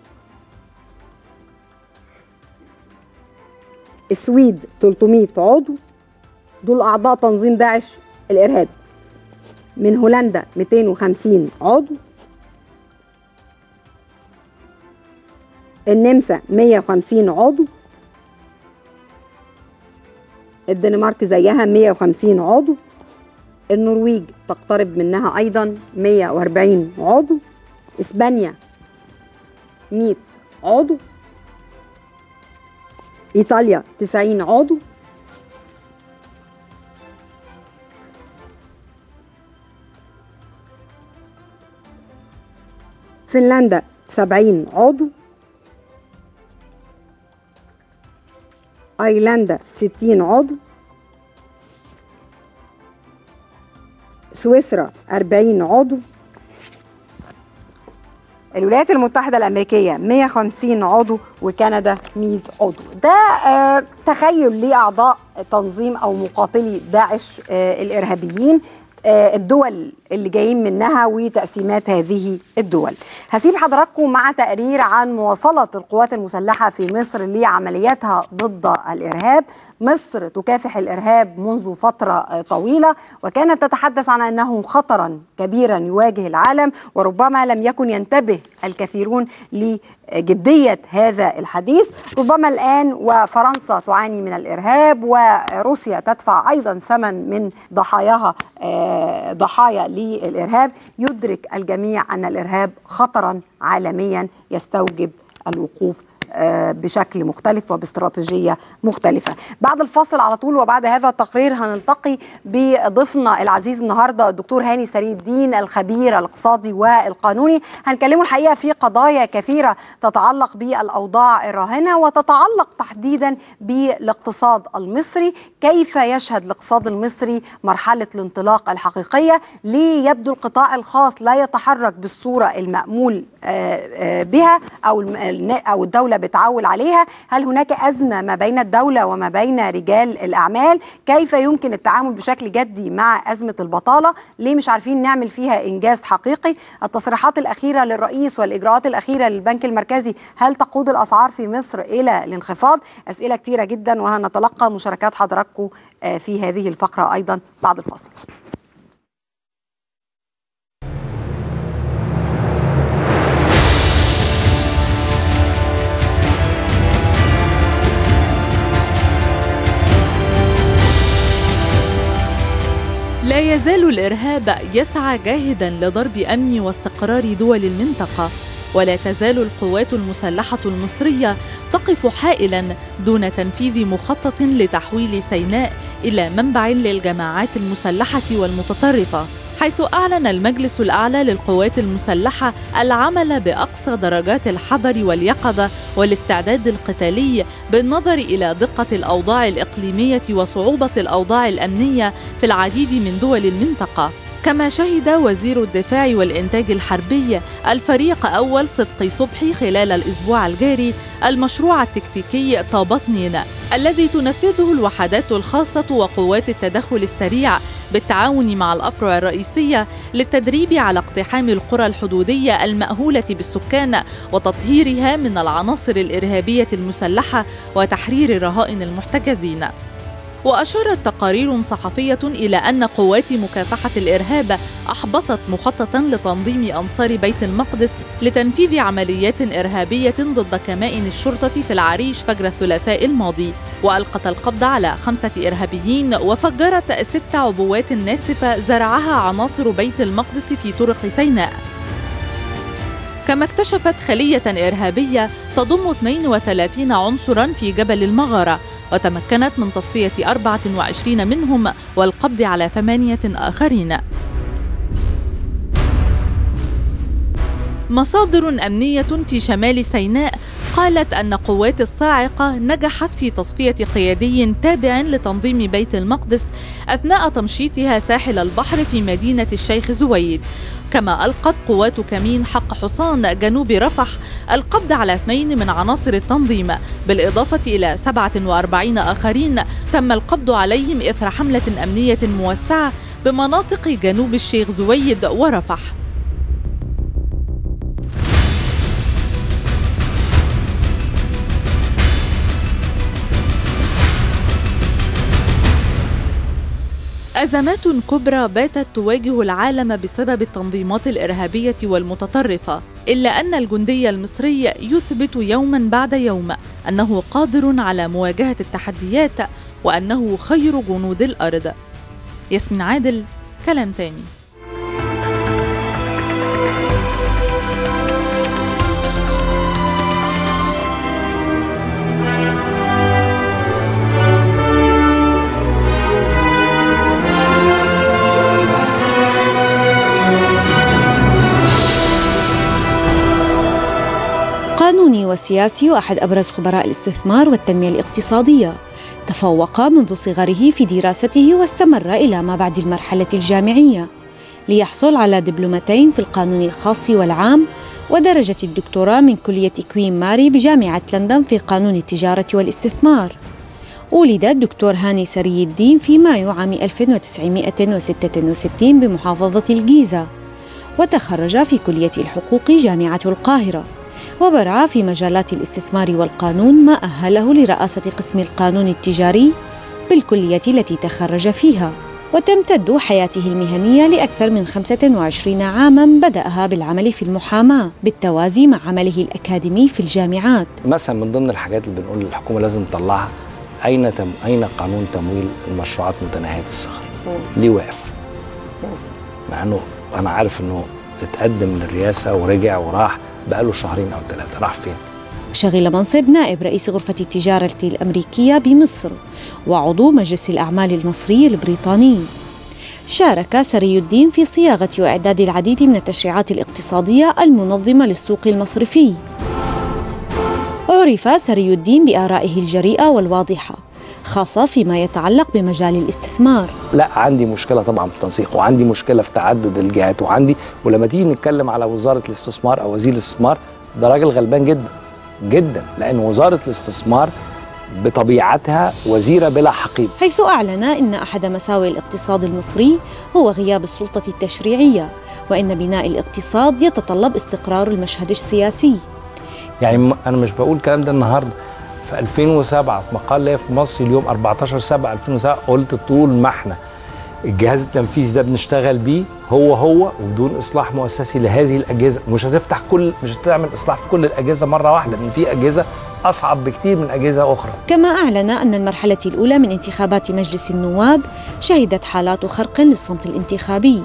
السويد 300 عضو دول أعضاء تنظيم داعش الإرهابي من هولندا 250 عضو النمسا 150 عضو الدنمارك زيها 150 عضو النرويج تقترب منها أيضا 140 عضو إسبانيا 100 عضو إيطاليا 90 عضو فنلندا 70 عضو ايرلندا 60 عضو سويسرا 40 عضو الولايات المتحدة الأمريكية 150 عضو وكندا 100 عضو ده آه تخيل لأعضاء تنظيم أو مقاتلي داعش آه الإرهابيين آه الدول اللي جايين منها وتقسيمات هذه الدول هسيب حضراتكم مع تقرير عن مواصلة القوات المسلحة في مصر لعملياتها ضد الإرهاب مصر تكافح الإرهاب منذ فترة طويلة وكانت تتحدث عن أنه خطرا كبيرا يواجه العالم وربما لم يكن ينتبه الكثيرون لجدية هذا الحديث ربما الآن وفرنسا تعاني من الإرهاب وروسيا تدفع أيضا ثمن من ضحاياها ضحايا للإرهاب يدرك الجميع أن الإرهاب خطرا عالميا يستوجب الوقوف بشكل مختلف وباستراتيجية مختلفة بعد الفاصل على طول وبعد هذا التقرير هنلتقي بضيفنا العزيز النهاردة الدكتور هاني سري الدين الخبير الاقتصادي والقانوني هنكلمه الحقيقة في قضايا كثيرة تتعلق بالأوضاع الراهنة وتتعلق تحديدا بالاقتصاد المصري كيف يشهد الاقتصاد المصري مرحلة الانطلاق الحقيقية ليه يبدو القطاع الخاص لا يتحرك بالصورة المأمول بها أو أو الدولة بتعول عليها هل هناك أزمة ما بين الدولة وما بين رجال الأعمال كيف يمكن التعامل بشكل جدي مع أزمة البطالة ليه مش عارفين نعمل فيها إنجاز حقيقي التصريحات الأخيرة للرئيس والإجراءات الأخيرة للبنك المركزي هل تقود الأسعار في مصر إلى الانخفاض أسئلة كتيرة جدا وهنتلقى مشاركات حضراتكم في هذه الفقرة أيضا بعد الفاصل لا يزال الارهاب يسعى جاهدا لضرب امن واستقرار دول المنطقه ولا تزال القوات المسلحه المصريه تقف حائلا دون تنفيذ مخطط لتحويل سيناء الى منبع للجماعات المسلحه والمتطرفه حيث اعلن المجلس الاعلى للقوات المسلحه العمل باقصى درجات الحذر واليقظه والاستعداد القتالي بالنظر الى دقه الاوضاع الاقليميه وصعوبه الاوضاع الامنيه في العديد من دول المنطقه كما شهد وزير الدفاع والإنتاج الحربي الفريق أول صدقي صبحي خلال الأسبوع الجاري المشروع التكتيكي طابطنين الذي تنفذه الوحدات الخاصة وقوات التدخل السريع بالتعاون مع الأفرع الرئيسية للتدريب على اقتحام القرى الحدودية المأهولة بالسكان وتطهيرها من العناصر الإرهابية المسلحة وتحرير الرهائن المحتجزين وأشارت تقارير صحفية إلى أن قوات مكافحة الإرهاب أحبطت مخططا لتنظيم أنصار بيت المقدس لتنفيذ عمليات إرهابية ضد كمائن الشرطة في العريش فجر الثلاثاء الماضي وألقت القبض على خمسة إرهابيين وفجرت ست عبوات ناسفة زرعها عناصر بيت المقدس في طرق سيناء كما اكتشفت خلية إرهابية تضم 32 عنصرا في جبل المغارة وتمكنت من تصفية 24 منهم والقبض على ثمانية آخرين مصادر أمنية في شمال سيناء قالت أن قوات الصاعقة نجحت في تصفية قيادي تابع لتنظيم بيت المقدس أثناء تمشيطها ساحل البحر في مدينة الشيخ زويد كما ألقت قوات كمين حق حصان جنوب رفح القبض على اثنين من عناصر التنظيم بالإضافة إلى 47 آخرين تم القبض عليهم إثر حملة أمنية موسعة بمناطق جنوب الشيخ زويد ورفح أزمات كبرى باتت تواجه العالم بسبب التنظيمات الإرهابية والمتطرفة، إلا أن الجندي المصري يثبت يوما بعد يوم أنه قادر على مواجهة التحديات وأنه خير جنود الأرض. ياسمين عادل كلام تاني قانوني وسياسي وأحد أبرز خبراء الاستثمار والتنمية الاقتصادية تفوق منذ صغره في دراسته واستمر إلى ما بعد المرحلة الجامعية ليحصل على دبلومتين في القانون الخاص والعام ودرجة الدكتوراه من كلية كوين ماري بجامعة لندن في قانون التجارة والاستثمار ولد الدكتور هاني سري الدين في مايو عام 1966 بمحافظة الجيزة وتخرج في كلية الحقوق جامعة القاهرة وبرع في مجالات الاستثمار والقانون ما أهله لرئاسة قسم القانون التجاري بالكلية التي تخرج فيها وتمتد حياته المهنية لأكثر من 25 عاماً بدأها بالعمل في المحاماة بالتوازي مع عمله الأكاديمي في الجامعات مثلا من ضمن الحاجات اللي بنقول الحكومه لازم تطلعها اين تم اين قانون تمويل المشروعات متناهيه الصغر؟ ليه وقف؟ مع انه انا عارف انه اتقدم للرئاسه ورجع وراح بقاله شهرين او ثلاثه راح فين؟ شغل منصب نائب رئيس غرفة التجارة الأمريكية بمصر وعضو مجلس الأعمال المصري البريطاني شارك سري الدين في صياغة وإعداد العديد من التشريعات الاقتصادية المنظمة للسوق المصرفي عرف سري الدين بآرائه الجريئة والواضحة خاصة فيما يتعلق بمجال الاستثمار لا عندي مشكله طبعا في التنسيق وعندي مشكله في تعدد الجهات وعندي ولما تيجي نتكلم على وزاره الاستثمار او وزير الاستثمار ده راجل غلبان جدا جدا لان وزاره الاستثمار بطبيعتها وزيره بلا حقيبه حيث أعلن إن أحد مساوئ الاقتصاد المصري هو غياب السلطة التشريعية وإن بناء الاقتصاد يتطلب استقرار المشهد السياسي يعني م- انا مش بقول الكلام ده النهارده في 2007 في مقال ليا في مصر اليوم 14 7 2007 قلت طول ما احنا الجهاز التنفيذي ده بنشتغل بيه هو هو وبدون اصلاح مؤسسي لهذه الاجهزه مش هتفتح كل مش هتعمل اصلاح في كل الاجهزه مره واحده لان في اجهزه اصعب بكتير من اجهزه اخرى كما أعلن أن المرحلة الأولى من انتخابات مجلس النواب شهدت حالات خرق للصمت الانتخابي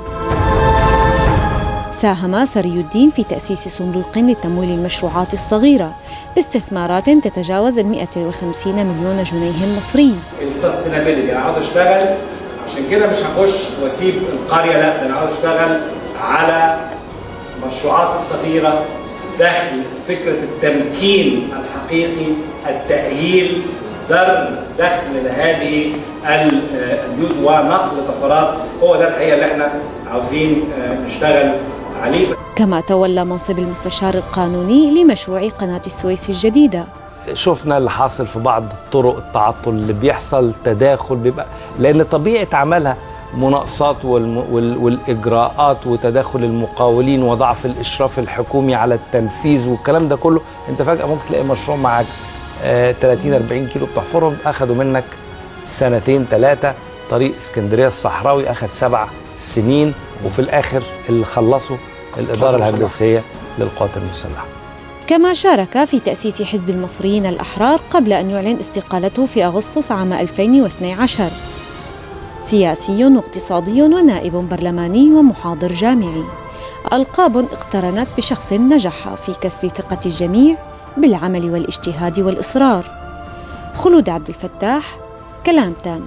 ساهم سري الدين في تأسيس صندوق لتمويل المشروعات الصغيرة باستثمارات تتجاوز ال 150 مليون جنيه مصري السستينابيلتي انا عاوز اشتغل عشان كده مش هخش واسيب القريه لا ده انا عاوز اشتغل على المشروعات الصغيره دخل فكره التمكين الحقيقي التاهيل ضرب دخل لهذه ال- البيوت ونقل طفرات هو ده الحقيقه اللي احنا عاوزين آه، نشتغل عليه كما تولى منصب المستشار القانوني لمشروع قناة السويس الجديدة شفنا اللي حاصل في بعض الطرق التعطل اللي بيحصل تداخل بيبقى لان طبيعه عملها مناقصات والم... وال... والاجراءات وتداخل المقاولين وضعف الاشراف الحكومي على التنفيذ والكلام ده كله انت فجاه ممكن تلاقي مشروع معاك آه 30 40 كيلو بتحفرهم اخدوا منك سنتين ثلاثه طريق اسكندريه الصحراوي اخد سبع سنين وفي الاخر اللي خلصوا الاداره الهندسيه للقوات المسلحه كما شارك في تأسيس حزب المصريين الأحرار قبل أن يعلن استقالته في أغسطس عام 2012 سياسي واقتصادي ونائب برلماني ومحاضر جامعي ألقاب اقترنت بشخص نجح في كسب ثقة الجميع بالعمل والاجتهاد والإصرار خلود عبد الفتاح كلام تاني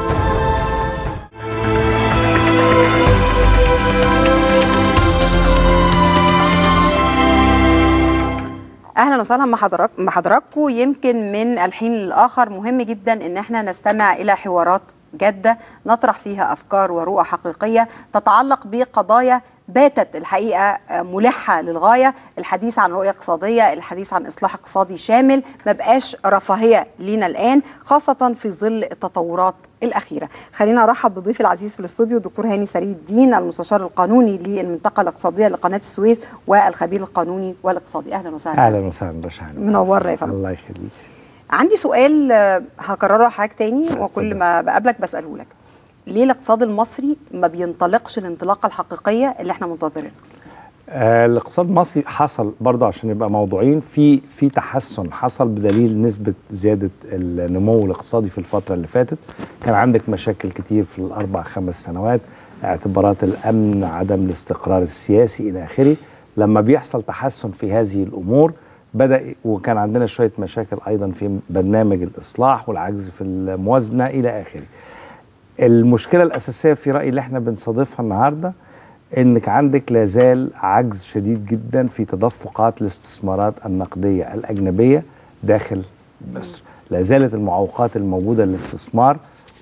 اهلا وسهلا مع حضرتك مع حضراتكم يمكن من الحين للاخر مهم جدا ان احنا نستمع الى حوارات جاده نطرح فيها افكار ورؤى حقيقيه تتعلق بقضايا باتت الحقيقه ملحه للغايه الحديث عن رؤيه اقتصاديه الحديث عن اصلاح اقتصادي شامل ما بقاش رفاهيه لينا الان خاصه في ظل التطورات الاخيره خلينا ارحب بضيفي العزيز في الاستوديو الدكتور هاني سري الدين المستشار القانوني للمنطقه الاقتصاديه لقناه السويس والخبير القانوني والاقتصادي اهلا وسهلا اهلا وسهلا باشا منورنا يا فندم الله يخليك عندي سؤال آه، هكرره لحضرتك تاني وكل ما بقابلك بساله لك ليه الاقتصاد المصري ما بينطلقش الانطلاقه الحقيقيه اللي احنا منتظرينها آه الاقتصاد المصري حصل برضه عشان نبقى موضوعين في في تحسن حصل بدليل نسبه زياده النمو الاقتصادي في الفتره اللي فاتت كان عندك مشاكل كتير في الاربع خمس سنوات اعتبارات الامن عدم الاستقرار السياسي الى اخره لما بيحصل تحسن في هذه الامور بدا وكان عندنا شويه مشاكل ايضا في برنامج الاصلاح والعجز في الموازنه الى اخره المشكله الاساسيه في رايي اللي احنا بنصادفها النهارده انك عندك لازال عجز شديد جدا في تدفقات الاستثمارات النقديه الاجنبيه داخل مصر لا زالت المعوقات الموجوده للاستثمار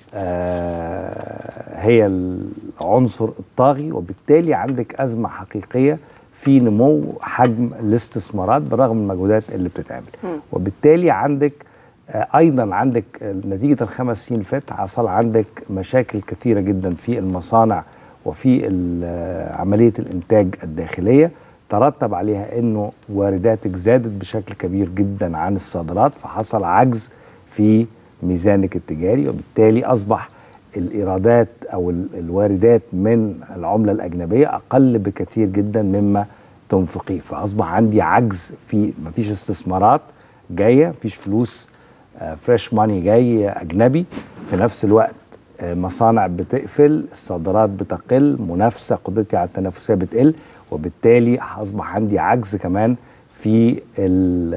آه هي العنصر الطاغي وبالتالي عندك ازمه حقيقيه في نمو حجم الاستثمارات برغم المجهودات اللي بتتعمل وبالتالي عندك آه، ايضا عندك آه، نتيجه الخمس سنين اللي فاتت حصل عندك مشاكل كثيره جدا في المصانع وفي ال- آه، عمليه الانتاج الداخليه ترتب عليها انه وارداتك زادت بشكل كبير جدا عن الصادرات فحصل عجز في ميزانك التجاري وبالتالي اصبح الايرادات او ال- الواردات من العمله الاجنبيه اقل بكثير جدا مما تنفقيه فاصبح عندي عجز في مفيش استثمارات جايه مفيش فلوس فريش ماني جاي اجنبي في نفس الوقت آه، مصانع بتقفل الصادرات بتقل منافسه قدرتي على التنافسيه بتقل وبالتالي اصبح عندي عجز كمان في ال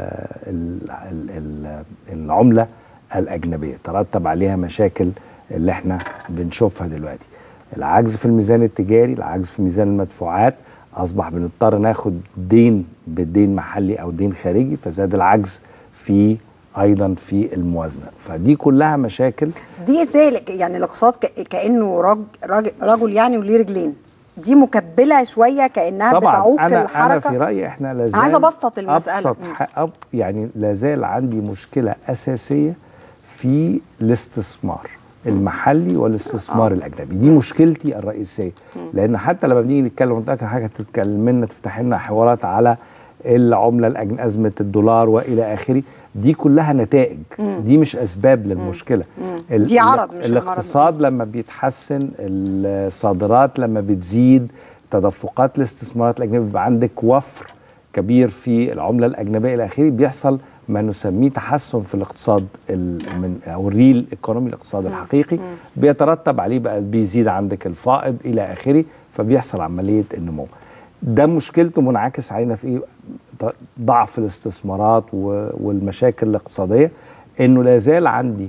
ال ال ال العمله الاجنبيه ترتب عليها مشاكل اللي احنا بنشوفها دلوقتي العجز في الميزان التجاري العجز في ميزان المدفوعات اصبح بنضطر ناخد دين بالدين محلي او دين خارجي فزاد العجز في ايضا في الموازنه فدي كلها مشاكل دي ازاي يعني الاقتصاد ك- كانه رج رج رجل يعني وليه رجلين دي مكبله شويه كانها طبعا بتعوق انا الحركه انا في رايي احنا لازال عايزة أبسط المسألة. ابسط مم. ح- أب يعني لازال عندي مشكله اساسيه في الاستثمار المحلي والاستثمار آه. الاجنبي دي مشكلتي الرئيسيه لان حتى لما بنيجي نتكلم وانت حاجه تتكلم لنا تفتح لنا حوارات على العمله الأجن... ازمه الدولار والى اخره دي كلها نتائج دي مش اسباب للمشكله ال- دي عرض مش المرض. الاقتصاد لما بيتحسن الصادرات لما بتزيد تدفقات الاستثمارات الاجنبيه بيبقى عندك وفر كبير في العمله الاجنبيه الى اخره بيحصل ما نسميه تحسن في الاقتصاد ال- من او الريل ايكونومي الاقتصاد الحقيقي بيترتب عليه بقى بيزيد عندك الفائض الى اخره فبيحصل عمليه النمو ده مشكلته منعكس علينا في ايه ض- ضعف الاستثمارات و- والمشاكل الاقتصاديه انه لا زال عندي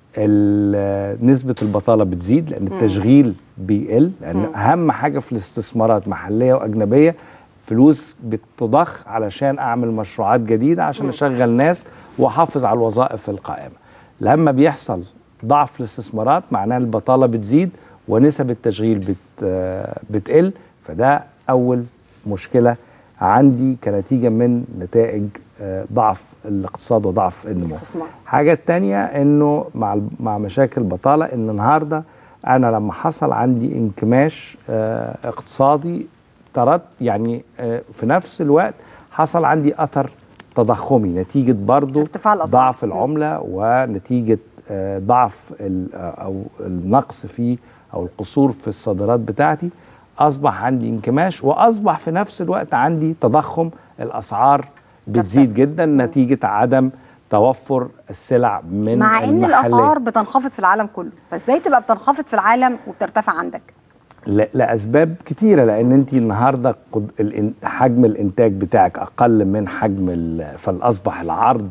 ال- نسبة البطالة بتزيد لأن التشغيل بيقل لأن أهم حاجة في الاستثمارات محلية وأجنبية فلوس بتضخ علشان أعمل مشروعات جديدة عشان أشغل ناس وأحافظ على الوظائف القائمة لما بيحصل ضعف الاستثمارات معناه البطالة بتزيد ونسب التشغيل بت آه، بتقل فده اول مشكله عندي كنتيجه من نتائج آه، ضعف الاقتصاد وضعف النمو الاستثمار. حاجه التانية انه مع ال- مع مشاكل البطاله ان النهارده انا لما حصل عندي انكماش آه، اقتصادي ترد يعني آه، في نفس الوقت حصل عندي اثر تضخمي نتيجه برضو ارتفاع الأسعار. ضعف العمله ونتيجه آه، ضعف ال- آه، او النقص في او القصور في الصادرات بتاعتي اصبح عندي انكماش واصبح في نفس الوقت عندي تضخم الاسعار بتزيد جدا نتيجه عدم توفر السلع من مع ان المحلية. الاسعار بتنخفض في العالم كله فازاي تبقى بتنخفض في العالم وبترتفع عندك ل- لاسباب كتيره لان انت النهارده قد- الإن- حجم الانتاج بتاعك اقل من حجم ال- فالاصبح العرض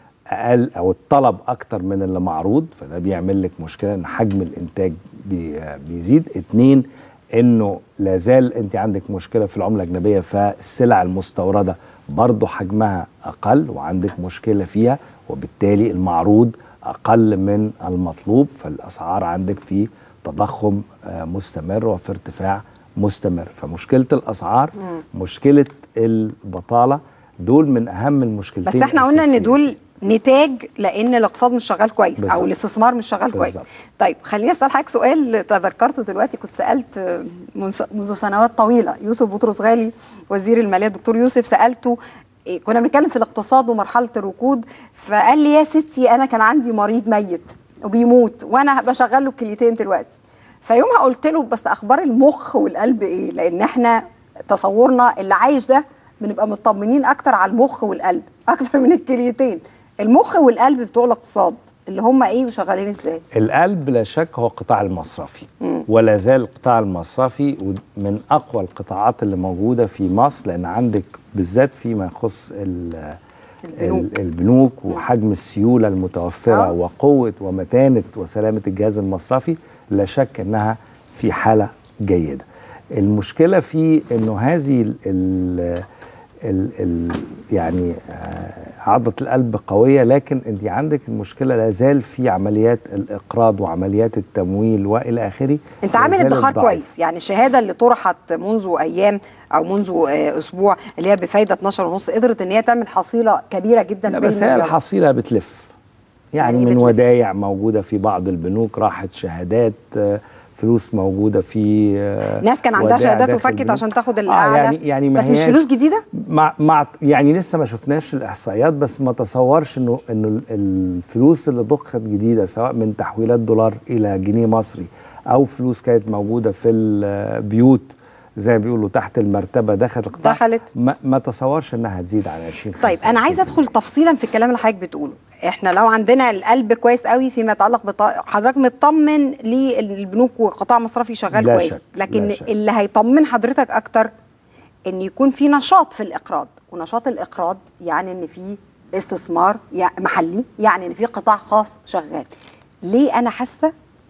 اقل او الطلب اكتر من اللي معروض فده بيعمل لك مشكله ان حجم الانتاج بي- بيزيد اتنين انه لازال انت عندك مشكله في العمله الاجنبيه فالسلع المستورده برضه حجمها اقل وعندك مشكله فيها وبالتالي المعروض اقل من المطلوب فالاسعار عندك في تضخم آه، مستمر وفي ارتفاع مستمر فمشكله الاسعار مشكله البطاله دول من اهم المشكلتين بس احنا قلنا ان الأساسيين. دول نتاج لان الاقتصاد مش شغال كويس بالظبط. او الاستثمار مش شغال كويس بالظبط. طيب خليني اسال حضرتك سؤال تذكرته دلوقتي كنت سالت منذ منذ سنوات طويله يوسف بطرس غالي وزير الماليه الدكتور يوسف سالته إيه، كنا بنتكلم في الاقتصاد ومرحله الركود فقال لي يا ستي انا كان عندي مريض ميت وبيموت وانا بشغل له الكليتين دلوقتي فيومها قلت له بس اخبار المخ والقلب ايه لان احنا تصورنا اللي عايش ده بنبقى مطمنين اكتر على المخ والقلب اكتر من الكليتين المخ والقلب بتوع الاقتصاد اللي هم ايه وشغالين ازاي القلب لا شك هو القطاع المصرفي ولا زال القطاع المصرفي من اقوى القطاعات اللي موجوده في مصر لان عندك بالذات فيما يخص ال- البنوك. ال- البنوك وحجم السيوله المتوفره آه. وقوه ومتانه وسلامه الجهاز المصرفي لا شك انها في حاله جيده. المشكله في انه هذه ال ال ال ال يعني آه، عضله القلب قويه لكن انت عندك المشكله لا زال في عمليات الاقراض وعمليات التمويل والى اخره انت لا عامل زالت ادخار ضعيفة. كويس يعني الشهاده اللي طرحت منذ ايام او منذ آه، اسبوع اللي هي بفايده 12 ونص قدرت ان هي تعمل حصيله كبيره جدا لا بس هي بالمليار. الحصيله بتلف يعني, يعني من بتلف. ودايع موجوده في بعض البنوك راحت شهادات آه، فلوس موجوده في آه، ناس كان عندها ودائع شهادات داخل وفكت البنوك. عشان تاخد آه الاعلى يعني يعني ما بس مش هياش- فلوس جديده مع مع يعني لسه ما شفناش الاحصائيات بس ما تصورش انه انه ال- الفلوس اللي ضخت جديده سواء من تحويلات دولار الى جنيه مصري او فلوس كانت موجوده في البيوت زي ما بيقولوا تحت المرتبه دخلت القطاع دخلت. ما, ما تصورش انها هتزيد عن 20 طيب انا عايزه ادخل تفصيلا في الكلام اللي حضرتك بتقوله احنا لو عندنا القلب كويس قوي فيما يتعلق بط... حضرتك مطمن للبنوك والقطاع المصرفي شغال لا كويس شك، لكن لا شك. اللي هيطمن حضرتك اكتر ان يكون في نشاط في الاقراض ونشاط الاقراض يعني ان في استثمار يع- محلي يعني ان في قطاع خاص شغال ليه انا حاسه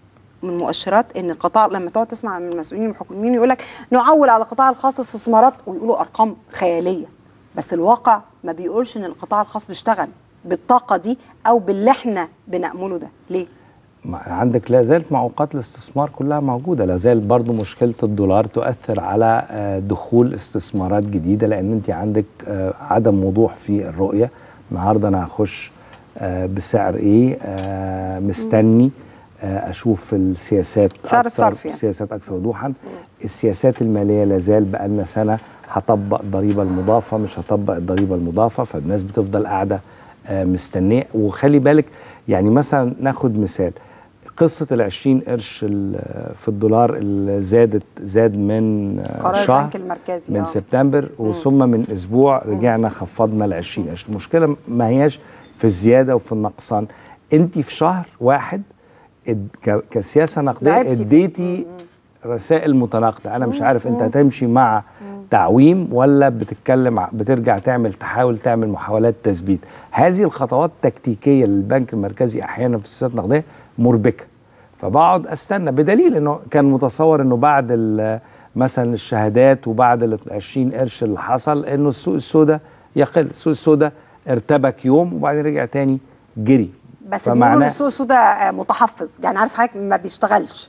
من مؤشرات ان القطاع لما تقعد تسمع من المسؤولين المحكومين يقول لك نعول على القطاع الخاص استثمارات ويقولوا ارقام خياليه بس الواقع ما بيقولش ان القطاع الخاص بيشتغل بالطاقه دي او باللي احنا بنأمله ده ليه ما- عندك لا زالت معوقات الاستثمار كلها موجوده لا زال برضو مشكله الدولار تؤثر على آه، دخول استثمارات جديده لان انت عندك آه، عدم وضوح في الرؤيه النهارده انا هخش آه، بسعر ايه آه، مستني آه، اشوف السياسات سعر أكثر- الصرف يعني. السياسات اكثر وضوحا السياسات الماليه لا زال بقالنا سنه هطبق الضريبه المضافه مش هطبق الضريبه المضافه فالناس بتفضل قاعده آه، مستنيه وخلي بالك يعني مثلا ناخد مثال قصه ال 20 قرش ال- في الدولار اللي زادت زاد من آه، قرار شهر البنك المركزي من آه. سبتمبر وثم من اسبوع رجعنا خفضنا ل 20 قرش المشكله ما هياش في الزياده وفي النقصان انت في شهر واحد اد- ك- كسياسه نقديه لعبتي فيه. اديتي رسائل متناقضه انا مش عارف انت هتمشي مع تعويم ولا بتتكلم ع- بترجع تعمل تحاول تعمل محاولات تثبيت هذه الخطوات التكتيكيه للبنك المركزي احيانا في السياسات النقديه مربكه فبقعد استنى بدليل انه كان متصور انه بعد ال- مثلا الشهادات وبعد ال 20 قرش اللي حصل انه السوق السوداء يقل السوق السوداء ارتبك يوم وبعدين رجع تاني جري بس بيقولوا ان فمعناه السوق السوداء آه، متحفظ يعني عارف حضرتك ما بيشتغلش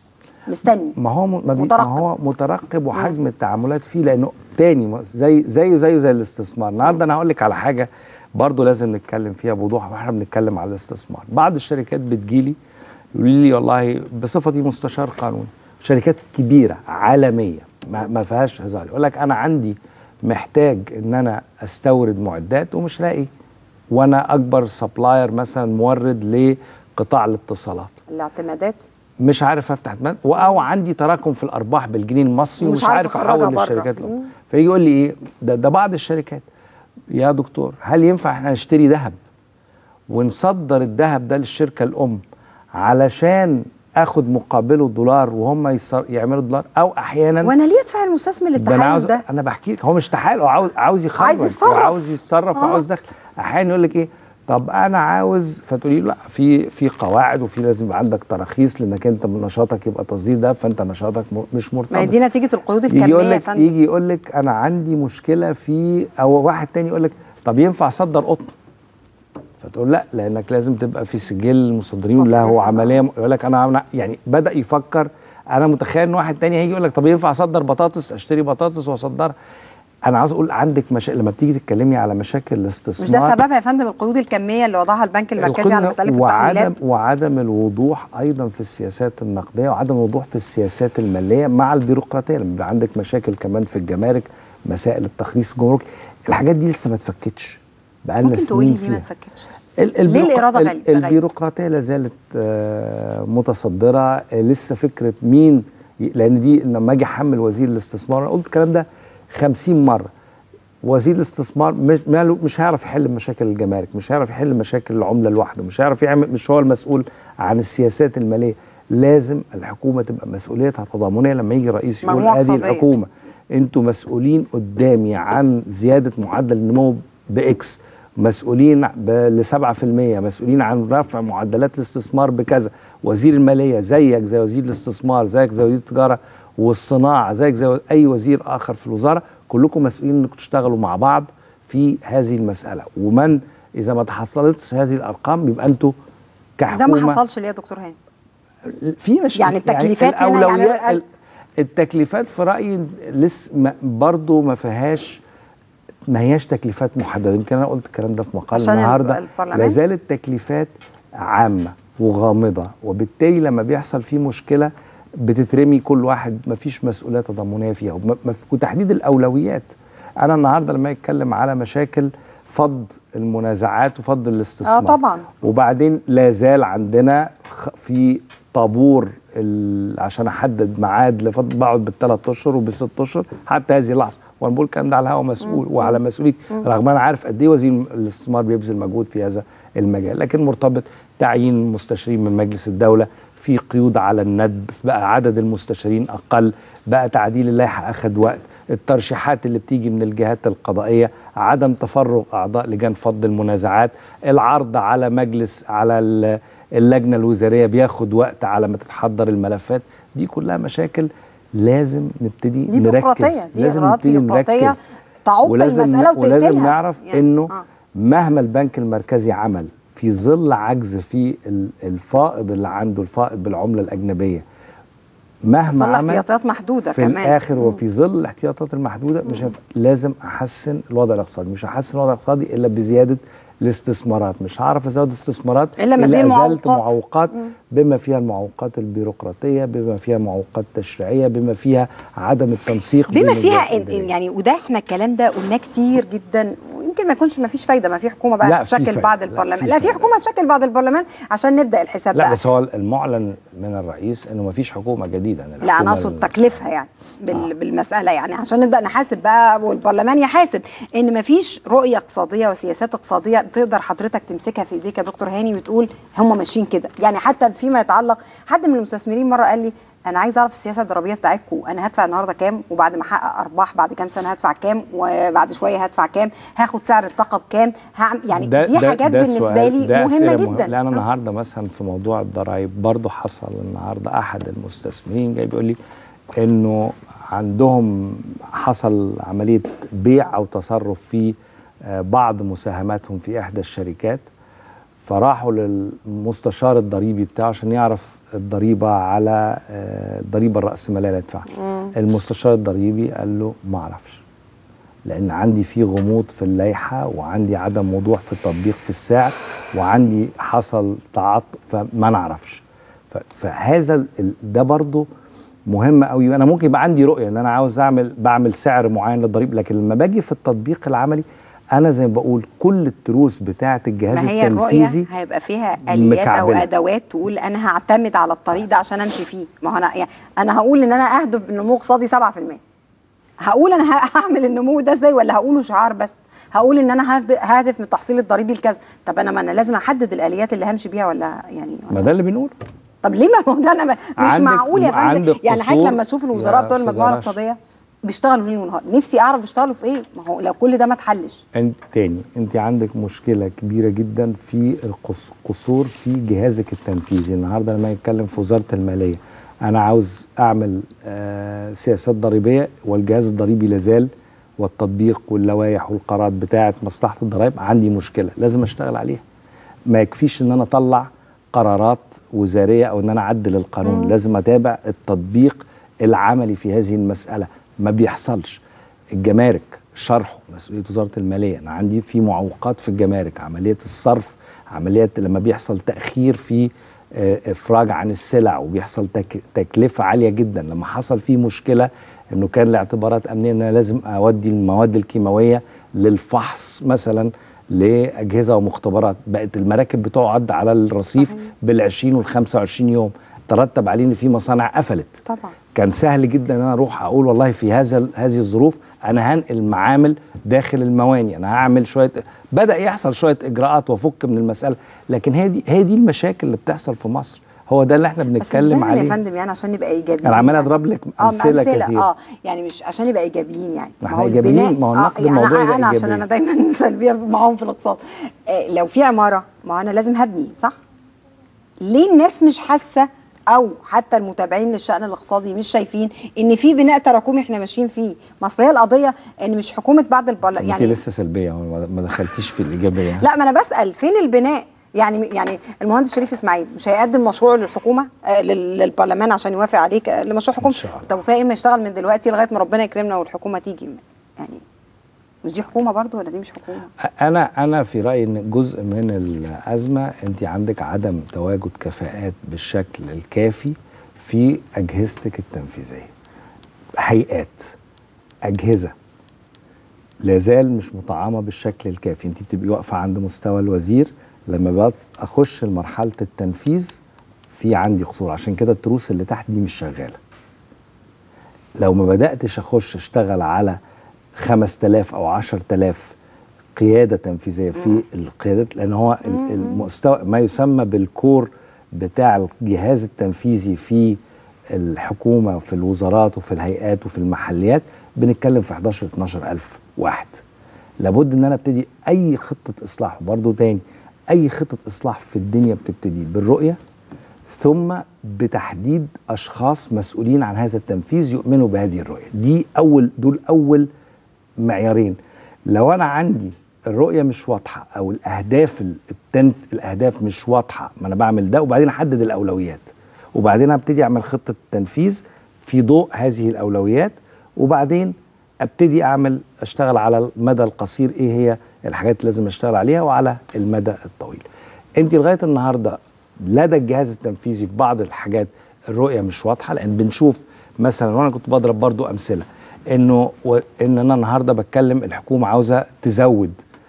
مستني ما هو م- ما, بي ما مترقب. هو مترقب وحجم التعاملات فيه لانه تاني م- زي زيه زيه زي الاستثمار النهارده انا هقول لك على حاجه برضو لازم نتكلم فيها بوضوح واحنا بنتكلم على الاستثمار بعض الشركات بتجيلي يقولوا لي والله بصفتي مستشار قانوني شركات كبيره عالميه ما, ما فيهاش هزار يقول لك انا عندي محتاج ان انا استورد معدات ومش لاقي وانا اكبر سبلاير مثلا مورد لقطاع الاتصالات الاعتمادات مش عارف افتح دماغ او عندي تراكم في الارباح بالجنيه المصري ومش ومش عارف عارف أخرجها احول بره. للشركات مم. الأم. فيجي يقول لي ايه ده, ده بعض الشركات يا دكتور هل ينفع احنا نشتري ذهب ونصدر الذهب ده للشركه الام علشان اخد مقابله دولار وهم يصر- يعملوا دولار او احيانا وانا ليه ادفع المستثمر ده انا التحالف عاوز ده انا بحكي لك هو مش تحايل هو عاوز عاوز يخرج عايز يتصرف. وعاوز يتصرف آه. وعاوز دخل احيانا يقول لك ايه طب انا عاوز فتقولي له لا في في قواعد وفي لازم يبقى عندك تراخيص لانك انت من نشاطك يبقى تصدير ده فانت نشاطك م- مش مرتبط ما هي دي نتيجه القيود يجي الكميه يقول يا لك فندم يجي يقول لك انا عندي مشكله في او واحد تاني يقول لك طب ينفع اصدر قطن فتقول لا لانك لازم تبقى في سجل المصدرين له تصريح. عمليه يقول لك انا عامل- يعني بدا يفكر انا متخيل ان واحد تاني هيجي يقول لك طب ينفع اصدر بطاطس اشتري بطاطس واصدرها انا عاوز اقول عندك مشاكل لما بتيجي تتكلمي على مشاكل الاستثمار مش ده سببها يا فندم القيود الكميه اللي وضعها البنك المركزي على القدرة مساله وعدم التحويلات وعدم الوضوح ايضا في السياسات النقديه وعدم الوضوح في السياسات الماليه مع البيروقراطيه لما يبقى عندك مشاكل كمان في الجمارك مسائل التخليص الجمركي الحاجات دي لسه ما اتفكتش بقالنا ممكن تقولي سنين ليه ما فيها تفكتش ال- ليه البيروق- الإرادة ال- غالية- غالية؟ البيروقراطيه لا زالت آه، متصدره آه، لسه فكره مين ي- لان دي لما اجي احمل وزير الاستثمار انا قلت الكلام ده 50 مره وزير الاستثمار مش ماله مش هيعرف يحل مشاكل الجمارك مش هيعرف يحل مشاكل العمله لوحده مش هيعرف يعمل مش هو المسؤول عن السياسات الماليه لازم الحكومه تبقى مسؤوليتها تضامنيه لما يجي رئيس يقول مجموعة ادي اقتصادية. الحكومه انتوا مسؤولين قدامي عن زياده معدل النمو باكس مسؤولين ب- ل 7% مسؤولين عن رفع معدلات الاستثمار بكذا وزير الماليه زيك زي وزير الاستثمار زيك زي وزير التجاره والصناعه زيك زي اي وزير اخر في الوزاره كلكم مسؤولين انكم تشتغلوا مع بعض في هذه المساله ومن اذا ما تحصلتش هذه الارقام يبقى انتوا ده كحكومه ما حصلش ليه يا دكتور هاني في مش يعني التكليفات هنا يعني الأولويات ال- ال- التكليفات في رايي لسه ما- برضو ما فيهاش ما هياش تكليفات محدده يمكن انا قلت الكلام ده في مقال عشان النهارده البرلمان؟ لا زالت تكليفات عامه وغامضه وبالتالي لما بيحصل فيه مشكله بتترمي كل واحد ما فيش مسؤوليه تضامنيه فيها وما- ما- وتحديد الاولويات انا النهارده لما اتكلم على مشاكل فض المنازعات وفض الاستثمار اه طبعا وبعدين لا زال عندنا خ- في طابور ال- عشان احدد ميعاد لفض بقعد بالثلاث اشهر وبالست اشهر حتى هذه اللحظه وانا بقول الكلام ده على الهواء مسؤول وعلى مسؤوليتي رغم انا عارف قد ايه وزير الاستثمار بيبذل مجهود في هذا المجال لكن مرتبط تعيين مستشارين من مجلس الدوله في قيود على الندب بقى عدد المستشارين اقل بقى تعديل اللائحه اخذ وقت الترشيحات اللي بتيجي من الجهات القضائيه عدم تفرغ اعضاء لجان فض المنازعات العرض على مجلس على ال- اللجنه الوزاريه بياخد وقت على ما تتحضر الملفات دي كلها مشاكل لازم نبتدي دي نركز بيروقراطيه دي لازم اغراض نبتدي بيروقراطيه نركز تعوق ولازم المساله ن- ولازم وتقتلها نعرف يعني- انه آه. مهما البنك المركزي عمل في ظل عجز في ال- الفائض اللي عنده الفائض بالعمله الاجنبيه مهما حصل عمل احتياطات محدوده في كمان الاخر وفي ظل الاحتياطات المحدوده مش هينفع. لازم احسن الوضع الاقتصادي مش هحسن الوضع الاقتصادي الا بزياده الاستثمارات مش هعرف ازود استثمارات إلا ما فيه ازاله معوقات. معوقات بما فيها المعوقات البيروقراطيه بما فيها معوقات تشريعيه بما فيها عدم التنسيق بين بما فيها الجهات إن الإدارية. يعني وده احنا الكلام ده قلناه كتير جدا ويمكن ما يكونش ما فيش فايده ما في حكومه بقى لا، في تشكل فايدة. بعد لا، البرلمان في لا في فايدة. حكومه تشكل بعد البرلمان عشان نبدا الحساب لا بقى بس هو المعلن من الرئيس انه ما فيش حكومه جديده يعني لا انا الحكومة اقصد ال- تكلفها يعني بال... بالمساله يعني عشان نبدا نحاسب بقى والبرلمان يحاسب ان مفيش رؤيه اقتصاديه وسياسات اقتصاديه تقدر حضرتك تمسكها في ايديك يا دكتور هاني وتقول هم ماشيين كده يعني حتى فيما يتعلق حد من المستثمرين مره قال لي انا عايز اعرف السياسه الضريبيه بتاعتكم انا هدفع النهارده كام وبعد ما احقق ارباح بعد كام سنه هدفع كام وبعد شويه هدفع كام هاخد سعر الطاقه بكام هعمل يعني ده- دي ده- حاجات ده بالنسبه سؤال- لي ده مهمه أسئلة جدا لا انا آه. النهارده مثلا في موضوع الضرايب برضه حصل النهارده احد المستثمرين جاي بيقول لي انه عندهم حصل عمليه بيع او تصرف في آه، بعض مساهماتهم في احدى الشركات فراحوا للمستشار الضريبي بتاعه عشان يعرف الضريبه على آه، الضريبه الراسماليه اللي ادفعها المستشار الضريبي قال له ما اعرفش لان عندي في غموض في اللائحه وعندي عدم وضوح في التطبيق في السعر وعندي حصل تعاطف فما نعرفش ف- فهذا ال- ال- ده برضه مهم قوي انا ممكن يبقى عندي رؤيه ان انا عاوز اعمل بعمل سعر معين للضريب لكن لما باجي في التطبيق العملي انا زي ما بقول كل التروس بتاعه الجهاز ما هي التنفيذي الرؤيه هيبقى فيها اليات او مكعبلة. ادوات تقول انا هعتمد على الطريق ده عشان امشي فيه ما هو انا يعني انا هقول ان انا اهدف بالنمو اقتصادي 7% هقول انا ه- هعمل النمو ده ازاي ولا هقوله شعار بس هقول ان انا ههد- ههدف من التحصيل الضريبي لكذا طب انا ما انا لازم احدد الاليات اللي همشي بيها ولا يعني ما ده اللي بنقول طب ليه ما هو ده انا ما- مش عندك- معقول يا فندم عندك يعني حضرتك قصور لما تشوف يا الوزراء بتوع أستاذ المجموعه رشا. الاقتصاديه بيشتغلوا ليل ونهار نفسي اعرف بيشتغلوا في ايه ما هو لو كل ده ما اتحلش انت تاني انت عندك مشكله كبيره جدا في القص- قصور في جهازك التنفيذي النهارده لما نتكلم في وزاره الماليه انا عاوز اعمل آه سياسات ضريبيه والجهاز الضريبي لازال والتطبيق واللوائح والقرارات بتاعه مصلحه الضرائب عندي مشكله لازم اشتغل عليها ما يكفيش ان انا اطلع قرارات وزاريه او ان انا اعدل القانون مم. لازم اتابع التطبيق العملي في هذه المساله ما بيحصلش الجمارك شرحه مسؤوليه وزاره الماليه انا عندي في معوقات في الجمارك عمليه الصرف عمليه لما بيحصل تاخير في آه، افراج عن السلع وبيحصل تك تكلفه عاليه جدا لما حصل فيه مشكله انه كان لاعتبارات امنيه ان انا لازم اودي المواد الكيماويه للفحص مثلا لاجهزه ومختبرات بقت المراكب بتقعد على الرصيف بال 20 وال 25 يوم ترتب عليه ان في مصانع قفلت طبعا كان سهل جدا ان انا اروح اقول والله في هذا ال- هذه الظروف انا هنقل معامل داخل المواني انا هعمل شويه بدا يحصل شويه اجراءات وافك من المساله لكن هي دي هي دي المشاكل اللي بتحصل في مصر هو ده اللي احنا بس مش بنتكلم دايما عليه يا فندم يعني عشان نبقى ايجابيين انا عمال يعني. اضرب لك اه امثله امثله كتير اه يعني مش عشان يبقى ايجابيين يعني ما احنا هو إيجابيين، البناء- ما هو آه، النقد يعني الموضوعي انا, ده أنا عشان إيجابي. انا دايما سلبيه معاهم في الاقتصاد آه لو في عماره ما انا لازم هبني صح ليه الناس مش حاسه او حتى المتابعين للشان الاقتصادي مش شايفين ان في بناء تراكمي احنا ماشيين فيه ما اصل هي القضيه ان مش حكومه بعد البلد انت يعني لسه سلبيه أهو، ما ما دخلتيش في الايجابيه لا ما انا بسال فين البناء يعني يعني المهندس شريف اسماعيل مش هيقدم مشروع للحكومه آه لل- للبرلمان عشان يوافق عليه ك- لمشروع حكومه طب وفيها ايه ما يشتغل من دلوقتي لغايه ما ربنا يكرمنا والحكومه تيجي يعني مش دي حكومه برضو ولا دي مش حكومه انا انا في رايي ان جزء من الازمه انت عندك عدم تواجد كفاءات بالشكل الكافي في اجهزتك التنفيذيه هيئات اجهزه لا زال مش مطعمه بالشكل الكافي انت بتبقي واقفه عند مستوى الوزير لما بقى اخش لمرحله التنفيذ في عندي قصور عشان كده التروس اللي تحت دي مش شغاله لو ما بداتش اخش اشتغل على 5000 او 10000 قياده تنفيذيه في القيادات لان هو ال- المستوى ما يسمى بالكور بتاع الجهاز التنفيذي في الحكومه وفي الوزارات وفي الهيئات وفي المحليات بنتكلم في 11 12 الف واحد لابد ان انا ابتدي اي خطه اصلاح برضو تاني اي خطه اصلاح في الدنيا بتبتدي بالرؤيه ثم بتحديد اشخاص مسؤولين عن هذا التنفيذ يؤمنوا بهذه الرؤيه دي اول دول اول معيارين لو انا عندي الرؤيه مش واضحه او الاهداف التنف الاهداف مش واضحه ما انا بعمل ده وبعدين احدد الاولويات وبعدين ابتدي اعمل خطه تنفيذ في ضوء هذه الاولويات وبعدين ابتدي اعمل اشتغل على المدى القصير ايه هي الحاجات اللي لازم اشتغل عليها وعلى المدى الطويل انت لغايه النهارده لدى الجهاز التنفيذي في بعض الحاجات الرؤيه مش واضحه لان بنشوف مثلا وانا كنت بضرب برضو امثله انه و- ان انا النهارده بتكلم الحكومه عاوزه تزود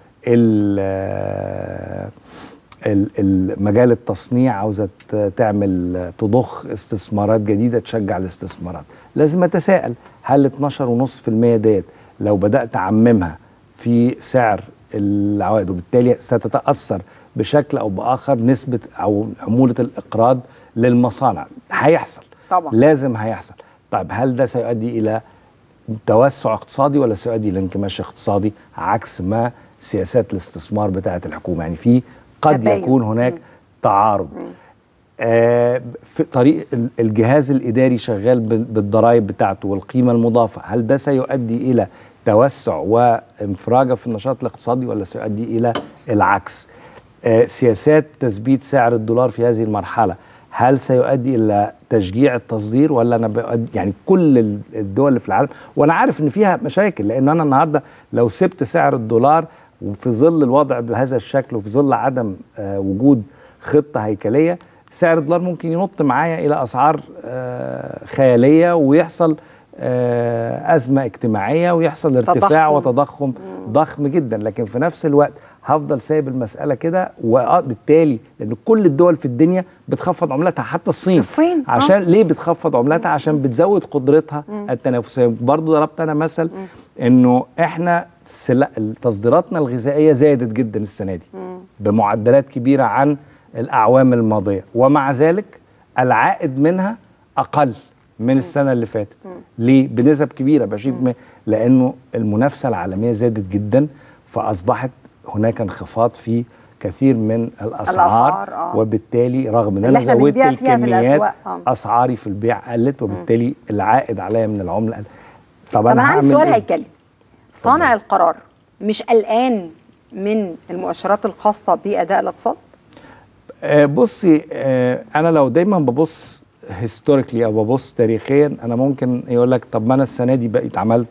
ال- ال- ال- مجال التصنيع عاوزه ت- تعمل تضخ استثمارات جديده تشجع الاستثمارات لازم اتساءل هل 12.5% ديت لو بدات اعممها في سعر العوائد وبالتالي ستتاثر بشكل او باخر نسبه او عموله الاقراض للمصانع هيحصل طبعا لازم هيحصل طيب هل ده سيؤدي الى توسع اقتصادي ولا سيؤدي الى انكماش اقتصادي عكس ما سياسات الاستثمار بتاعه الحكومه يعني في قد تباين. يكون هناك تعارض آه في طريق ال- الجهاز الاداري شغال بال- بالضرائب بتاعته والقيمه المضافه هل ده سيؤدي الى توسع وانفراجه في النشاط الاقتصادي ولا سيؤدي الى العكس آه سياسات تثبيت سعر الدولار في هذه المرحله هل سيؤدي الى تشجيع التصدير ولا انا بؤدي يعني كل ال- الدول اللي في العالم وانا عارف ان فيها مشاكل لان انا النهارده لو سبت سعر الدولار وفي ظل الوضع بهذا الشكل وفي ظل عدم آه وجود خطه هيكليه سعر الدولار ممكن ينط معايا الى اسعار آه خياليه ويحصل آه ازمه اجتماعيه ويحصل ارتفاع تضخم. وتضخم ضخم جدا لكن في نفس الوقت هفضل سايب المساله كده وبالتالي لان كل الدول في الدنيا بتخفض عملاتها حتى الصين الصين، آه. عشان ليه بتخفض عملاتها عشان بتزود قدرتها التنافسيه برضو ضربت انا مثل انه احنا سلا- تصديراتنا الغذائيه زادت جدا السنه دي بمعدلات كبيره عن الاعوام الماضيه ومع ذلك العائد منها اقل من السنه اللي فاتت ليه بنسب كبيره بشوف لانه المنافسه العالميه زادت جدا فاصبحت هناك انخفاض في كثير من الاسعار الأسعار، آه. وبالتالي رغم ان اللي انا إحنا زودت بنبيع فيها في الكميات الأسواق، آه. اسعاري في البيع قلت وبالتالي العائد عليا من العمله قل طب طب انا عندي هعمل سؤال إيه؟ هيكلي صانع القرار مش قلقان من المؤشرات الخاصه باداء الاقتصاد آه، بصي آه، انا لو دايما ببص هيستوريكلي او ببص تاريخيا انا ممكن يقول لك طب ما انا السنه دي بقيت عملت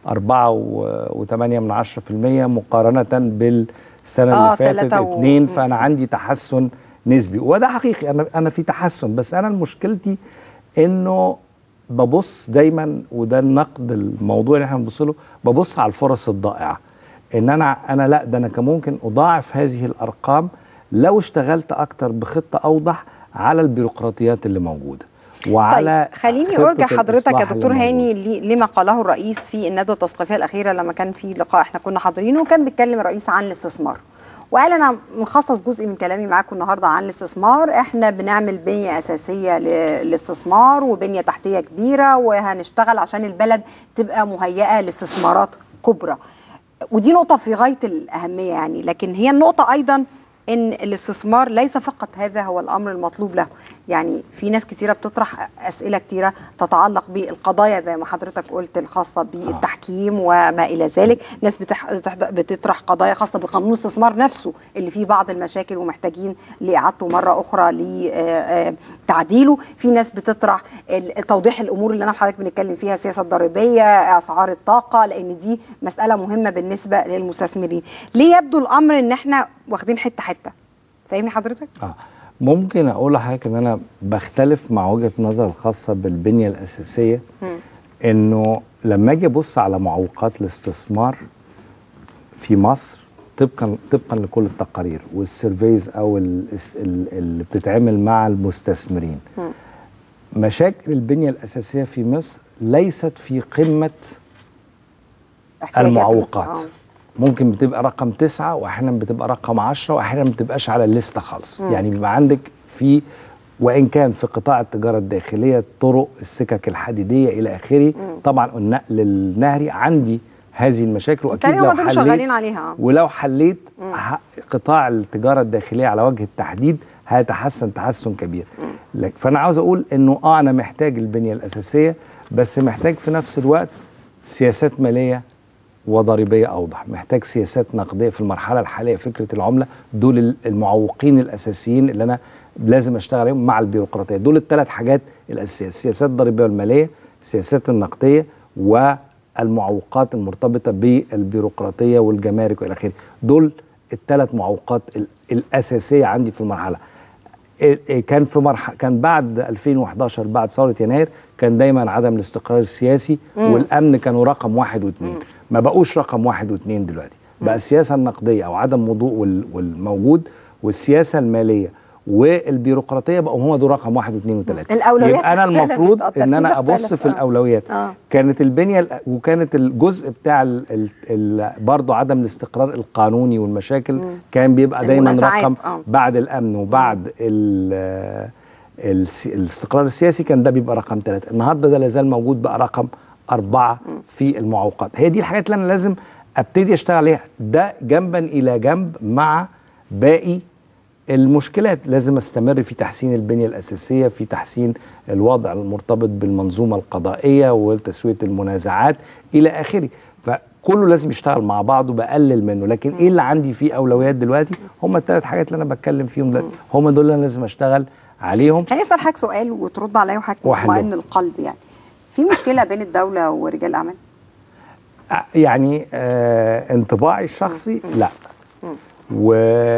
4.8 من 10% مقارنه بالسنه آه، اللي فاتت تلاتة و- 2 فانا عندي تحسن نسبي وده حقيقي انا انا في تحسن بس انا مشكلتي انه ببص دايما وده النقد الموضوع اللي احنا بنبص له ببص على الفرص الضائعه ان انا انا لا ده انا كان ممكن اضاعف هذه الارقام لو اشتغلت اكتر بخطه اوضح على البيروقراطيات اللي موجوده وعلى طيب خليني خطة ارجع حضرتك يا الإصلاح اللي دكتور هاني موجودة. ل- لما قاله الرئيس في الندوه التثقيفيه الاخيره لما كان في لقاء احنا كنا حاضرينه وكان بيتكلم الرئيس عن الاستثمار وقال انا مخصص جزء من كلامي معاكم النهارده عن الاستثمار احنا بنعمل بنيه اساسيه ل- للاستثمار وبنيه تحتيه كبيره وهنشتغل عشان البلد تبقى مهيئه لاستثمارات كبرى ودي نقطه في غايه الاهميه يعني لكن هي النقطه ايضا ان الاستثمار ليس فقط هذا هو الامر المطلوب له يعني في ناس كتيره بتطرح اسئله كتيره تتعلق بالقضايا زي ما حضرتك قلت الخاصه بالتحكيم وما الى ذلك ناس بتح... بتح- بتطرح قضايا خاصه بقانون الاستثمار نفسه اللي فيه بعض المشاكل ومحتاجين لاعادته مره اخرى لتعديله في ناس بتطرح ال- توضيح الامور اللي انا وحضرتك بنتكلم فيها السياسه الضريبيه اسعار الطاقه لان دي مساله مهمه بالنسبه للمستثمرين ليه يبدو الامر ان احنا واخدين حته حته فاهمني حضرتك اه ممكن اقول لحضرتك ان انا بختلف مع وجهه نظر الخاصه بالبنيه الاساسيه انه لما اجي ابص على معوقات الاستثمار في مصر طبقا طبقا لكل التقارير والسيرفيز او ال- ال- اللي بتتعمل مع المستثمرين مشاكل البنيه الاساسيه في مصر ليست في قمه احتياجات المعوقات مصر. آه. ممكن بتبقى رقم تسعة واحيانا بتبقى رقم عشرة واحيانا ما بتبقاش على الليسته خالص يعني بيبقى عندك في وان كان في قطاع التجاره الداخليه الطرق السكك الحديديه الى اخره طبعا النقل النهري عندي هذه المشاكل واكيد بالتالي لو هم دول حليت شغالين عليها ولو حليت ه- قطاع التجاره الداخليه على وجه التحديد هيتحسن تحسن كبير لك- فانا عاوز اقول انه اه انا محتاج البنيه الاساسيه بس محتاج في نفس الوقت سياسات ماليه وضريبيه اوضح محتاج سياسات نقديه في المرحله الحاليه فكره العمله دول ال- المعوقين الاساسيين اللي انا لازم اشتغل عليهم مع البيروقراطيه دول الثلاث حاجات الاساسيه السياسات الضريبيه والماليه السياسات النقديه والمعوقات المرتبطه بالبيروقراطيه والجمارك والى اخره دول الثلاث معوقات ال- الاساسيه عندي في المرحله إيه- إيه كان في مرحله كان بعد 2011 بعد ثوره يناير كان دايما عدم الاستقرار السياسي والامن كانوا رقم واحد واثنين ما بقوش رقم واحد واثنين دلوقتي بقى السياسه النقديه او عدم وضوء وال- والموجود والسياسه الماليه والبيروقراطيه بقوا هم دول رقم واحد واثنين وثلاثه الأولويات يبقى انا اختلفت، المفروض آه، ان انا الترتيب ابص اختلف، في آه. الاولويات آه. كانت البنيه ال- وكانت الجزء بتاع ال ال ال برضه عدم الاستقرار القانوني والمشاكل كان بيبقى دايما المنازعات، رقم آه. بعد الامن وبعد ال الس- الاستقرار السياسي كان ده بيبقى رقم ثلاثة النهارده ده لازال موجود بقى رقم أربعة في المعوقات هي دي الحاجات اللي أنا لازم أبتدي أشتغل عليها ده جنبا إلى جنب مع باقي المشكلات لازم استمر في تحسين البنيه الاساسيه في تحسين الوضع المرتبط بالمنظومه القضائيه وتسويه المنازعات الى اخره فكله لازم يشتغل مع بعضه بقلل منه لكن ايه اللي عندي فيه اولويات دلوقتي هم الثلاث حاجات اللي انا بتكلم فيهم دلوقتي هم دول اللي انا لازم اشتغل عليهم خليني اسال حضرتك سؤال وترد عليا وحضرتك وحلو. مطمئن القلب يعني في مشكله بين الدوله ورجال الاعمال يعني آه انطباعي الشخصي لا و...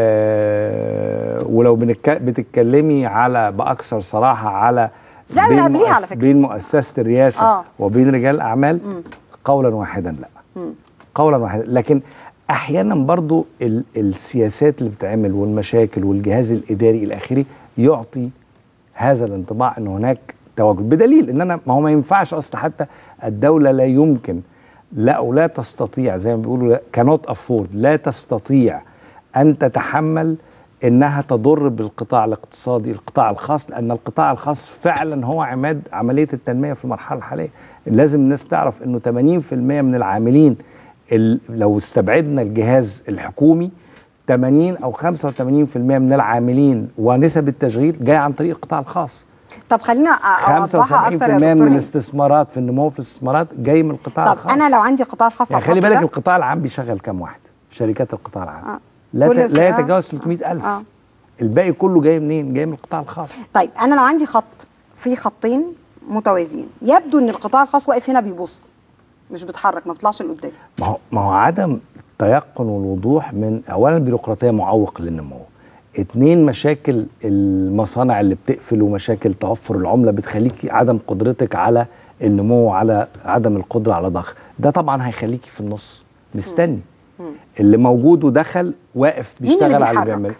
ولو بنك... بتتكلمي على باكثر صراحه على لا، بين لا، قبليها على فكرة. بين مؤسسه الرئاسه آه. وبين رجال الاعمال قولا واحدا لا قولا واحدا لكن احيانا برضو ال... السياسات اللي بتتعمل والمشاكل والجهاز الاداري الاخري يعطي هذا الانطباع ان هناك تواجد بدليل ان انا ما هو ما ينفعش اصل حتى الدوله لا يمكن لا او لا تستطيع زي ما بيقولوا كانوت افورد لا تستطيع ان تتحمل انها تضر بالقطاع الاقتصادي القطاع الخاص لان القطاع الخاص فعلا هو عماد عمليه التنميه في المرحله الحاليه لازم الناس تعرف انه 80% من العاملين ال- لو استبعدنا الجهاز الحكومي 80 او 85% من العاملين ونسب التشغيل جايه عن طريق القطاع الخاص طب خلينا أ- اوضحها 75% اكتر يا من دكتور هاني. الاستثمارات في النمو في الاستثمارات جاي من القطاع طب الخاص انا لو عندي قطاع خاص يعني على خلي الخط بالك ده، القطاع العام بيشغل كام واحد شركات القطاع العام آه. لا كل ت... لا سنة- يتجاوز 300000 آه. الباقي كله جاي منين جاي من القطاع الخاص طيب انا لو عندي خط في خطين متوازيين يبدو ان القطاع الخاص واقف هنا بيبص مش بيتحرك ما بيطلعش لقدام ما هو ما هو عدم التيقن والوضوح من اولا البيروقراطيه معوق للنمو اتنين مشاكل المصانع اللي بتقفل ومشاكل توفر العمله بتخليكي عدم قدرتك على النمو على عدم القدره على ضخ ده طبعا هيخليكي في النص مستني اللي موجود ودخل واقف مين اللي بيشتغل على اللي بيحرك؟ بيعمله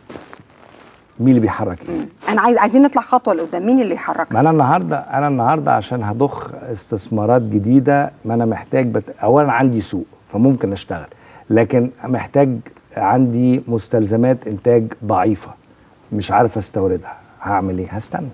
مين اللي بيحرك ايه انا عايز عايزين نطلع خطوه لقدام مين اللي يحرك ما انا النهارده انا النهارده عشان هضخ استثمارات جديده ما انا محتاج بت... اولا عندي سوق فممكن اشتغل لكن محتاج عندي مستلزمات انتاج ضعيفه مش عارف استوردها هعمل ايه هستنى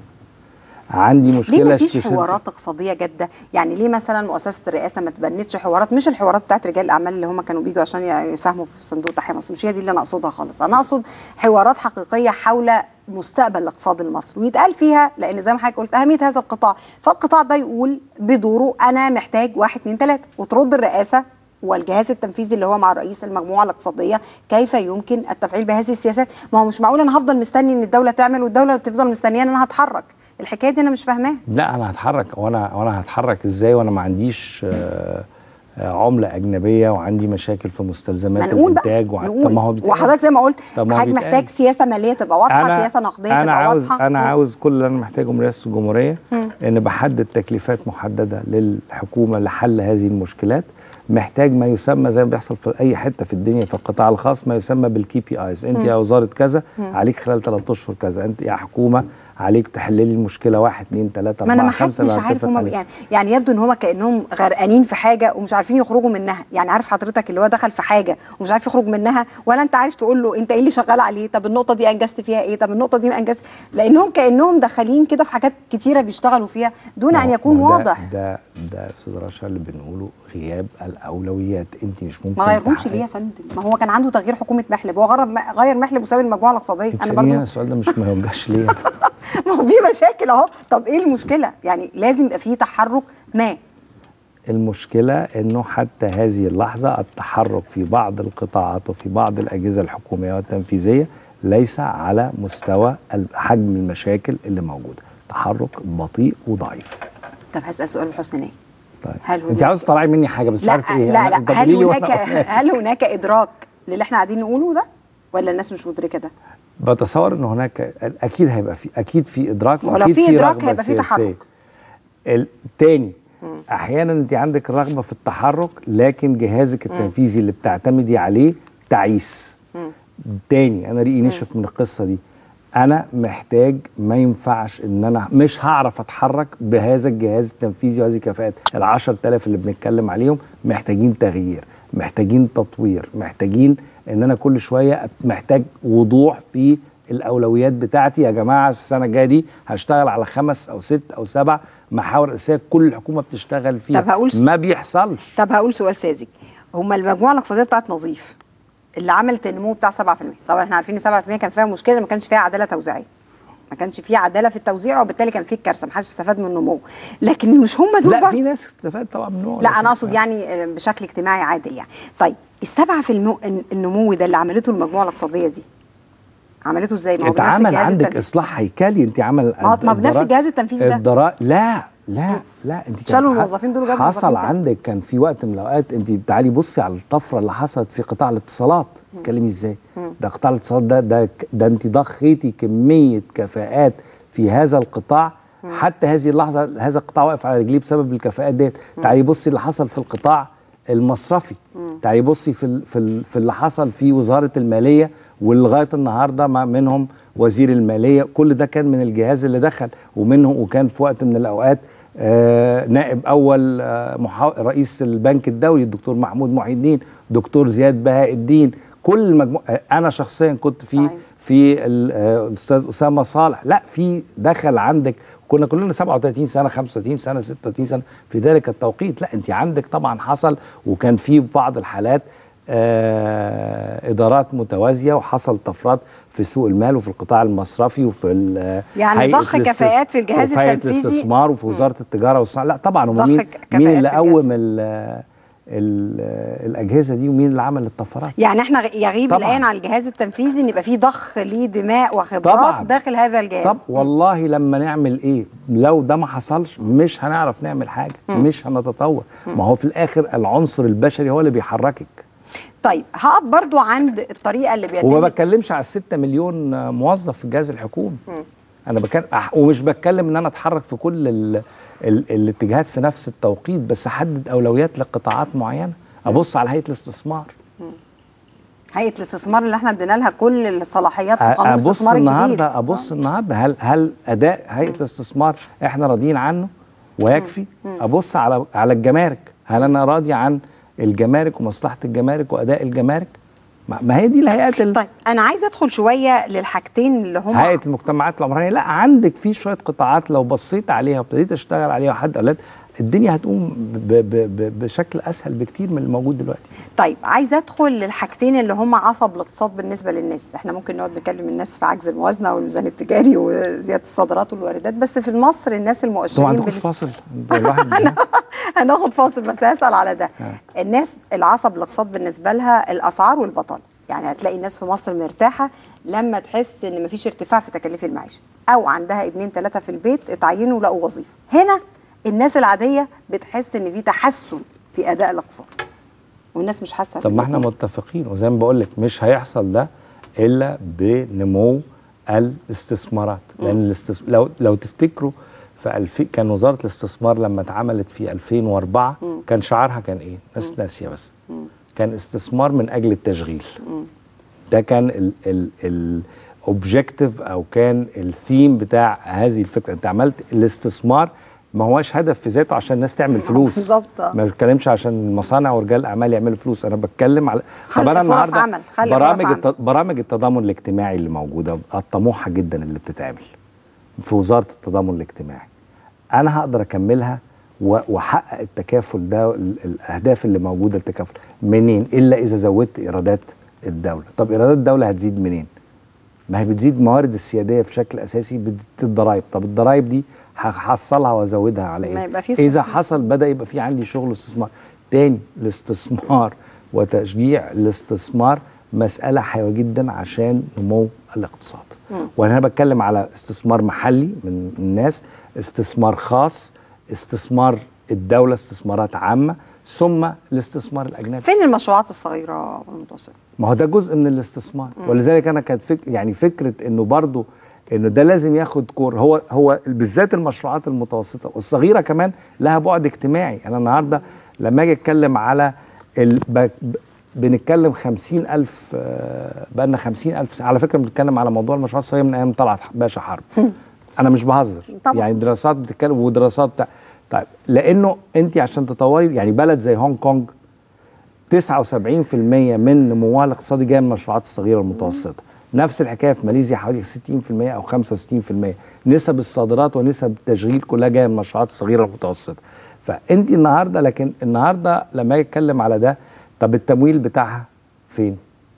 عندي مشكله ليه مفيش اشتري- حوارات اقتصاديه جاده يعني ليه مثلا مؤسسه الرئاسه ما تبنتش حوارات مش الحوارات بتاعت رجال الاعمال اللي هم كانوا بيجوا عشان يساهموا في صندوق تحيا مصر مش هي دي اللي انا اقصدها خالص انا اقصد حوارات حقيقيه حول مستقبل الاقتصاد المصري ويتقال فيها لان زي ما حضرتك قلت اهميه هذا القطاع فالقطاع ده يقول بدوره انا محتاج واحد اتنين تلاته وترد الرئاسه والجهاز التنفيذي اللي هو مع رئيس المجموعه الاقتصاديه كيف يمكن التفعيل بهذه السياسات ما هو مش معقول انا هفضل مستني ان الدوله تعمل والدوله تفضل مستنيه ان انا هتحرك الحكايه دي انا مش فاهماها لا انا هتحرك وانا وانا هتحرك ازاي وانا ما عنديش آه، آه، عمله اجنبيه وعندي مشاكل في ما مستلزمات نقول بقى الانتاج وع- نقول طب ما هو بيتقال. وحضرتك زي ما قلت طب ما هو حضرتك بيتقال. محتاج سياسه ماليه تبقى واضحه سياسه نقديه انا تبقى عاوز واضحه انا مم. عاوز كل اللي انا محتاجه من رئاسه الجمهوريه ان بحدد تكليفات محدده للحكومه لحل هذه المشكلات محتاج ما يسمى زي ما بيحصل في اي حته في الدنيا في القطاع الخاص ما يسمى بالكي بي ايز انت يا وزاره كذا عليك خلال ثلاث اشهر كذا انت يا حكومه عليك تحللي المشكله واحد اثنين ثلاثه ما انا اربعه ما خمسه حدش اللي عارف هنتفق هم عليه. يعني يعني يبدو ان هم كانهم غرقانين في حاجه ومش عارفين يخرجوا منها يعني عارف حضرتك اللي هو دخل في حاجه ومش عارف يخرج منها ولا انت عارف تقول له انت ايه اللي شغال عليه طب النقطه دي انجزت فيها ايه طب النقطه دي ما انجزت لانهم كانهم داخلين كده في حاجات كتيره بيشتغلوا فيها دون ما ان هو- يكون ما هو ده- واضح ده ده يا استاذ رشا اللي بنقوله غياب الاولويات انت مش ممكن ما غيرهمش تحققي- ليه يا فندم ما هو كان عنده تغيير حكومه محلب هو غير غير محلب وساب المجموعه الاقتصاديه انا انا برضو السؤال ده مش ما يوجعش ليه ما هو في مشاكل اهو طب ايه المشكله يعني لازم يبقى في تحرك ما المشكلة انه حتى هذه اللحظة التحرك في بعض القطاعات وفي بعض الأجهزة الحكومية والتنفيذية ليس على مستوى ال- حجم المشاكل اللي موجودة تحرك بطيء وضعيف طب هسال سؤال بحسن نيه طيب هل انت هناك- عاوز تطلعي مني حاجة بس مش لا عارف ايه لا أنا- لا طب هل قولي لي وأنا هناك أقول لك. هل هناك ادراك للي احنا قاعدين نقوله ده ولا الناس مش مدركه ده بتصور ان هناك اكيد هيبقى في اكيد في ادراك ما هو لو واكيد في إدراك رغبة هيبقى في سياسية. تحرك. التاني احيانا انت عندك الرغبه في التحرك لكن جهازك التنفيذي اللي بتعتمدي عليه تعيس تاني انا ريقي نشف من القصه دي انا محتاج ما ينفعش ان انا مش هعرف اتحرك بهذا الجهاز التنفيذي وهذه الكفاءات ال 10000 اللي بنتكلم عليهم محتاجين تغيير محتاجين تطوير محتاجين ان انا كل شويه محتاج وضوح في الاولويات بتاعتي يا جماعه السنه الجايه دي هشتغل على خمس او ست او سبع محاور اساسيه كل الحكومه بتشتغل فيها طب هقول س- ما بيحصلش طب هقول سؤال ساذج هما المجموعه الاقتصاديه بتاعت نظيف اللي عملت النمو بتاع 7% طبعا احنا عارفين ان 7% كان فيها مشكله ما كانش فيها عداله توزيعيه ما كانش فيه عداله في التوزيع وبالتالي كان فيه كارثه ما حدش استفاد من النمو لكن مش هم دول لا بقى في ناس استفادت طبعا من لا انا اقصد يعني بشكل اجتماعي عادل يعني طيب السبعة في المو... النمو ده اللي عملته المجموعه الاقتصاديه دي عملته ازاي ما هو بنفس اتعمل الجهاز عندك التنفيذي. اصلاح هيكلي انت عمل ما هو- ما بنفس الضرا- الجهاز التنفيذي ده. الضرا لا لا لا انت كان شالوا ح- الموظفين دول وجابوا حصل موظفين تاني. عندك كان في وقت من الاوقات انت تعالي بصي على الطفره اللي حصلت في قطاع الاتصالات تتكلمي ازاي ده قطاع الاتصالات ده ده ده انت ضخيتي كميه كفاءات في هذا القطاع حتى هذه اللحظه هذا القطاع واقف على رجليه بسبب الكفاءات ديت تعالي بصي اللي حصل في القطاع المصرفي تعالي بصي في ال- في ال- في اللي حصل في وزاره الماليه ولغايه النهارده مع منهم وزير الماليه كل ده كان من الجهاز اللي دخل ومنه وكان في وقت من الاوقات آه نائب اول آه محا... رئيس البنك الدولي الدكتور محمود محي الدين دكتور زياد بهاء الدين كل المجموعه آه انا شخصيا كنت في صحيح. في ال- آه، الاستاذ اسامه صالح لا في دخل عندك كنا كلنا 37 سنه 35 سنه 36 سنه في ذلك التوقيت لا انت عندك طبعا حصل وكان في بعض الحالات آه ادارات متوازيه وحصل طفرات في سوق المال وفي القطاع المصرفي وفي ال- يعني هيئة ضخ الاستث- كفاءات في الجهاز وفي هيئة التنفيذي. الاستثمار وفي وزاره التجاره والصناعه لا طبعا ضخ هم مين كفاءات مين في اللي الجهاز. قوم ال ال الاجهزه دي ومين اللي عمل الطفرات يعني احنا غ- يغيب طبعاً. الان على الجهاز التنفيذي ان يبقى فيه ضخ ليه دماء وخبرات طبعاً. داخل هذا الجهاز طب والله لما نعمل ايه لو ده ما حصلش مش هنعرف نعمل حاجه مش هنتطور ما هو في الاخر العنصر البشري هو اللي بيحركك طيب هقف برضو عند الطريقه اللي وما بيتم بتكلمش على الستة مليون موظف في الجهاز الحكومي انا بتكلم أح- ومش بتكلم ان انا اتحرك في كل ال ال الاتجاهات في نفس التوقيت بس احدد اولويات لقطاعات معينه ابص على هيئه الاستثمار هيئه الاستثمار اللي احنا ادينا لها كل الصلاحيات في قانون ابص الاستثمار الجديد النهارده ابص النهارده هل هل اداء هيئه الاستثمار احنا راضيين عنه ويكفي ابص على على الجمارك هل انا راضي عن الجمارك ومصلحه الجمارك واداء الجمارك ما ما هي دي الهيئات ال- طيب انا عايزه ادخل شويه للحاجتين اللي هم هيئه المجتمعات العمرانيه لا عندك في شويه قطاعات لو بصيت عليها وابتديت اشتغل عليها وحد اولاد الدنيا هتقوم ب ب ب بشكل اسهل بكتير من الموجود دلوقتي طيب عايزه ادخل للحاجتين اللي هم عصب الاقتصاد بالنسبه للناس احنا ممكن نقعد نكلم الناس في عجز الموازنه والميزان التجاري وزياده الصادرات والواردات بس في مصر الناس انتوا ما المؤشرين عندكوش بالنسبة- فاصل انتوا الواحد هناخد فاصل بس هسال على ده الناس العصب الاقتصاد بالنسبه لها الاسعار والبطاله يعني هتلاقي الناس في مصر مرتاحه لما تحس ان مفيش ارتفاع في تكاليف المعيشه او عندها ابنين ثلاثه في البيت اتعينوا لقوا وظيفه هنا الناس العاديه بتحس ان في تحسن في اداء الاقتصاد والناس مش حاسه طب ما احنا متفقين وزي ما بقول لك مش هيحصل ده الا بنمو الاستثمارات لان الاستث... لو لو تفتكروا في الف... كان وزاره الاستثمار لما اتعملت في 2004 كان شعارها كان ايه؟ ناس ناسيه بس كان استثمار من اجل التشغيل ده كان ال ال الاوبجيكتيف او كان الثيم بتاع هذه الفكره انت عملت الاستثمار ما هوش هدف في ذاته عشان الناس تعمل فلوس بالظبط. ما بتكلمش عشان المصانع ورجال الاعمال يعملوا فلوس انا بتكلم على خلق طب انا فرص النهارده عمل، خلق فرص برامج عمل. الت... برامج التضامن الاجتماعي اللي موجوده الطموحه جدا اللي بتتعمل في وزاره التضامن الاجتماعي انا هقدر اكملها و- واحقق التكافل ده ال- الاهداف اللي موجوده التكافل منين الا اذا زودت ايرادات الدوله طب ايرادات الدوله هتزيد منين ما هي بتزيد موارد السياديه في شكل اساسي بتزيد الضرايب طب الضرايب دي هحصلها وازودها على ما ايه يبقى في اذا استثمار. حصل بدا يبقى في عندي شغل استثمار تاني الاستثمار وتشجيع الاستثمار مساله حيويه جدا عشان نمو الاقتصاد وانا بتكلم على استثمار محلي من الناس استثمار خاص استثمار الدوله استثمارات عامه ثم الاستثمار الاجنبي فين المشروعات الصغيره والمتوسطه ما هو ده جزء من الاستثمار ولذلك انا كانت فك يعني فكره انه برضو انه ده لازم ياخد كور هو هو بالذات المشروعات المتوسطه والصغيره كمان لها بعد اجتماعي انا النهارده لما اجي اتكلم على ال... ب... ب- بنتكلم خمسين ألف آه، بقالنا خمسين ألف سنة. على فكرة بنتكلم على موضوع المشروعات الصغيرة من أيام طلعت باشا حرب أنا مش بهزر طبعا. يعني دراسات بتتكلم ودراسات بتاع طيب لأنه أنت عشان تطوري يعني بلد زي هونج كونج 79% من نموها الاقتصادي جاي من المشروعات الصغيره والمتوسطه نفس الحكايه في ماليزيا حوالي 60% او 65% نسب الصادرات ونسب التشغيل كلها جايه من المشروعات الصغيره والمتوسطه فانت النهارده لكن النهارده لما اجي اتكلم على ده طب التمويل بتاعها فين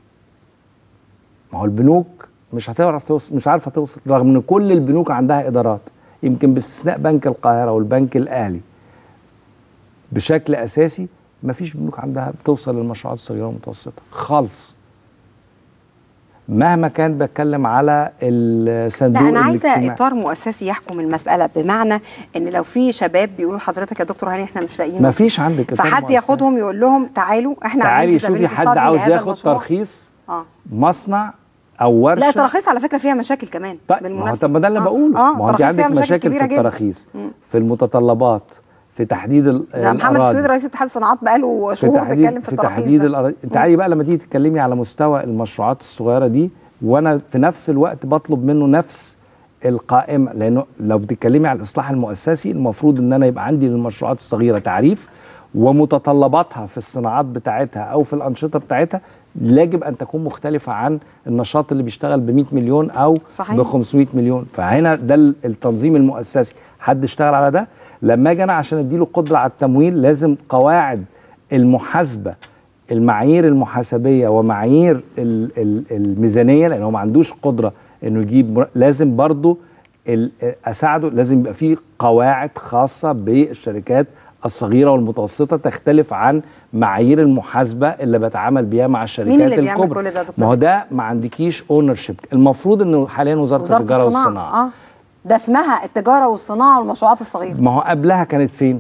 ما هو البنوك مش هتعرف توصل مش عارفه توصل رغم ان كل البنوك عندها ادارات يمكن باستثناء بنك القاهره والبنك الاهلي بشكل اساسي ما فيش بنوك عندها بتوصل للمشروعات الصغيره والمتوسطه خالص مهما كان بتكلم على الصندوق لا انا عايزه الاجتماعي. اطار مؤسسي يحكم المساله بمعنى ان لو في شباب بيقولوا لحضرتك يا دكتور هاني احنا مش لاقيين ما وظيفة. فيش عندك إطار فحد مؤسسي. ياخدهم يقول لهم تعالوا احنا تعالي عاملين شوفي feasibility حد study عاوز لهذا ياخد المشروع. ترخيص اه مصنع او ورشه لا التراخيص على فكره فيها مشاكل كمان طيب ما هو بالمناسبه طب ما ده اللي آه. بقوله اه ما هو انت التراخيص فيها عندك مشاكل كبيرة في جدا. التراخيص في المتطلبات في تحديد ال- ده محمد الأراضي. السويد رئيس اتحاد الصناعات بقاله في شهور بيتكلم تحديد في في التراخيص تحديد ده. الأراضي انت عارف بقى لما تيجي تتكلمي على مستوى المشروعات الصغيره دي وانا في نفس الوقت بطلب منه نفس القائمه لانه لو بتتكلمي على الاصلاح المؤسسي المفروض ان انا يبقى عندي للمشروعات الصغيره تعريف ومتطلباتها في الصناعات بتاعتها او في الانشطه بتاعتها يجب ان تكون مختلفه عن النشاط اللي بيشتغل ب 100 مليون او صحيح. ب 500 مليون فهنا ده ال- التنظيم المؤسسي حد اشتغل على ده لما اجي انا عشان اديله قدره على التمويل لازم قواعد المحاسبه المعايير المحاسبيه ومعايير ال- ال- الميزانيه لان هو ما عندوش قدره انه يجيب مر- لازم برضه ال- اساعده لازم يبقى في قواعد خاصه بالشركات الصغيره والمتوسطه تختلف عن معايير المحاسبه اللي بتعامل بيها مع الشركات اللي بيعمل الكبرى كل ده يا دكتور؟ ما هو ده ما عندكيش اونر شيب المفروض انه حاليا وزاره, وزاره التجاره الصناعه والصناعه اه ده اسمها التجاره والصناعه والمشروعات الصغيره ما هو قبلها كانت فين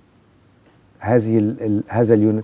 هذه ال ال هذا اليونت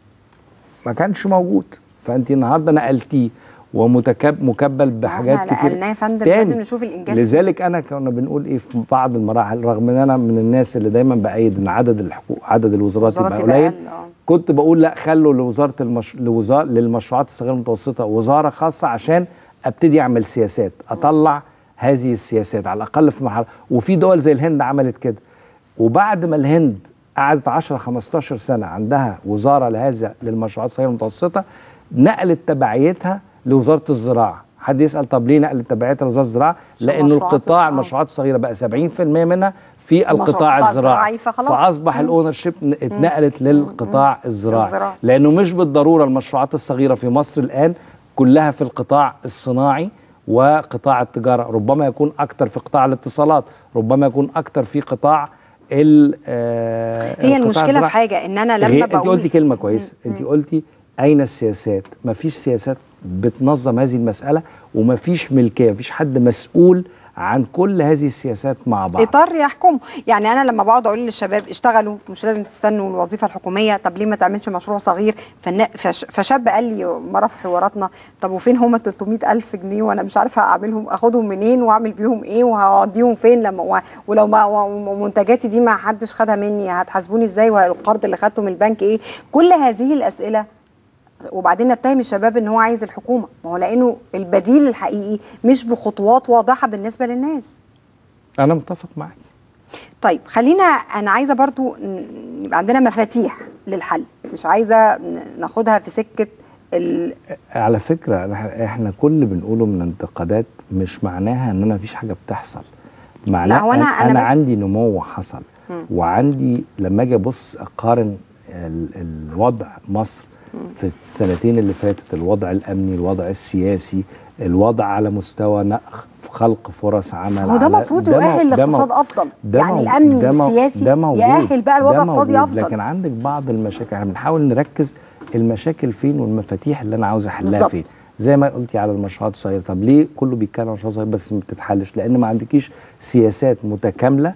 ما كانش موجود فانت النهارده نقلتيه ومتكب مكبل بحاجات احنا كتير نقلناه يا فندم تاني. لازم نشوف الانجاز فيه. لذلك انا كنا بنقول ايه في بعض المراحل رغم ان انا من الناس اللي دايما بايد ان عدد الحقوق عدد الوزارات وزارات يبقى يبقى قليل أقل، آه. كنت بقول لا خلوا لوزاره المش... لوزاره للمشروعات الصغيره والمتوسطه وزاره خاصه عشان ابتدي اعمل سياسات اطلع هذه السياسات على الاقل في مرحله وفي دول زي الهند عملت كده وبعد ما الهند قعدت 10 15 سنه عندها وزاره لهذا للمشروعات الصغيره والمتوسطه نقلت تبعيتها لوزاره الزراعه حد يسال طب ليه نقلت تبعيتها لوزاره الزراعه عشان لانه مشروعات القطاع الزراعة. المشروعات الصغيره بقى 70% منها في مشروع القطاع قطاع الزراعي زراعي، فخلاص. فاصبح مم. الاونر شيب اتنقلت للقطاع الزراعي الزراعي. لانه مش بالضروره المشروعات الصغيره في مصر الان كلها في القطاع الصناعي وقطاع التجاره ربما يكون اكتر في قطاع الاتصالات ربما يكون اكتر في قطاع ال آه، هي القطاع المشكله الزراعي. في حاجه ان انا لما غير انت بقول قلتي كلمه كويسه انت قلتي اين السياسات مفيش سياسات بتنظم هذه المساله ومفيش ملكيه مفيش حد مسؤول عن كل هذه السياسات مع بعض اطار يحكمه يعني انا لما بقعد اقول للشباب اشتغلوا مش لازم تستنوا الوظيفه الحكوميه طب ليه ما تعملش مشروع صغير فالنا- فش فشاب قال لي مره في حواراتنا طب وفين هم 300 الف جنيه وانا مش عارفه اعملهم اخدهم منين واعمل بيهم ايه وهوديهم فين لما و- ولو ما و- منتجاتي دي ما حدش خدها مني هتحاسبوني ازاي والقرض اللي خدته من البنك ايه كل هذه الاسئله وبعدين نتهم الشباب ان هو عايز الحكومه ما هو لانه البديل الحقيقي مش بخطوات واضحه بالنسبه للناس انا متفق معاك طيب خلينا انا عايزه برضو ن- يبقى عندنا مفاتيح للحل مش عايزه ن- ناخدها في سكه ال... على فكره إح- احنا كل اللي بنقوله من انتقادات مش معناها ان انا مفيش حاجه بتحصل معناها لا، هو أنا- انا, أنا أنا بس- عندي نمو حصل وعندي لما اجي ابص اقارن ال- الوضع مصر في السنتين اللي فاتت الوضع الامني الوضع السياسي الوضع على مستوى نق- خلق فرص عمل هو ده على- المفروض ده مو- يؤهل ده مو- لاقتصاد افضل ده يعني مو- الامني ده مو- والسياسي ده موجود. يؤهل بقى الوضع ده الاقتصادي موجود. افضل لكن عندك بعض المشاكل احنا بنحاول نركز المشاكل فين والمفاتيح اللي انا عاوز احلها بالظبط. فين زي ما قلتي على المشروعات الصغيره طب ليه كله بيتكلم عن مشروعات صغيره بس ما بتتحلش لان ما عندكيش سياسات متكامله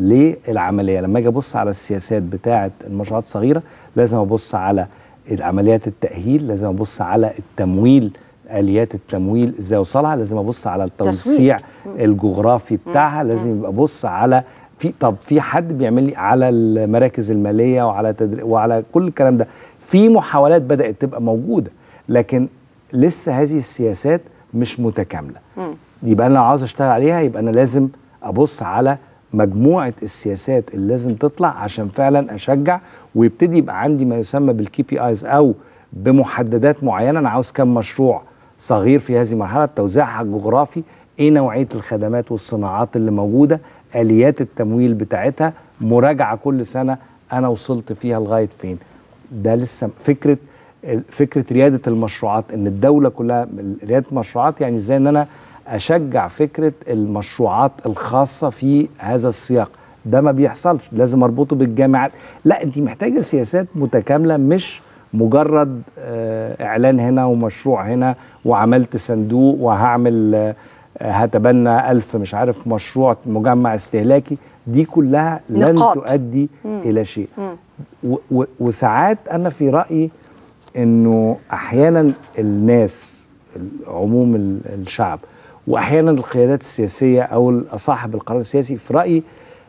للعمليه لما اجي ابص على السياسات بتاعه المشروعات الصغيره لازم ابص على عمليات التاهيل لازم ابص على التمويل اليات التمويل ازاي اوصلها لازم ابص على التوسيع الجغرافي بتاعها لازم يبقى ابص على في طب في حد بيعمل لي على المراكز الماليه وعلى تدري وعلى كل الكلام ده في محاولات بدات تبقى موجوده لكن لسه هذه السياسات مش متكامله يبقى انا لو عاوز اشتغل عليها يبقى انا لازم ابص على مجموعه السياسات اللي لازم تطلع عشان فعلا اشجع ويبتدي يبقى عندي ما يسمى بالكي بي ايز او بمحددات معينه انا عاوز كم مشروع صغير في هذه المرحله توزيعها الجغرافي ايه نوعيه الخدمات والصناعات اللي موجوده اليات التمويل بتاعتها مراجعه كل سنه انا وصلت فيها لغايه فين ده لسه فكره فكره رياده المشروعات ان الدوله كلها رياده المشروعات يعني ازاي ان انا اشجع فكره المشروعات الخاصه في هذا السياق ده ما بيحصلش لازم اربطه بالجامعات لا انت محتاجه سياسات متكامله مش مجرد آه، اعلان هنا ومشروع هنا وعملت صندوق وهعمل آه، هتبنى ألف مش عارف مشروع مجمع استهلاكي دي كلها لن نقاط. تؤدي الى شيء و- و- وساعات انا في رايي انه احيانا الناس عموم ال- الشعب واحيانا القيادات السياسيه او صاحب القرار السياسي في رايي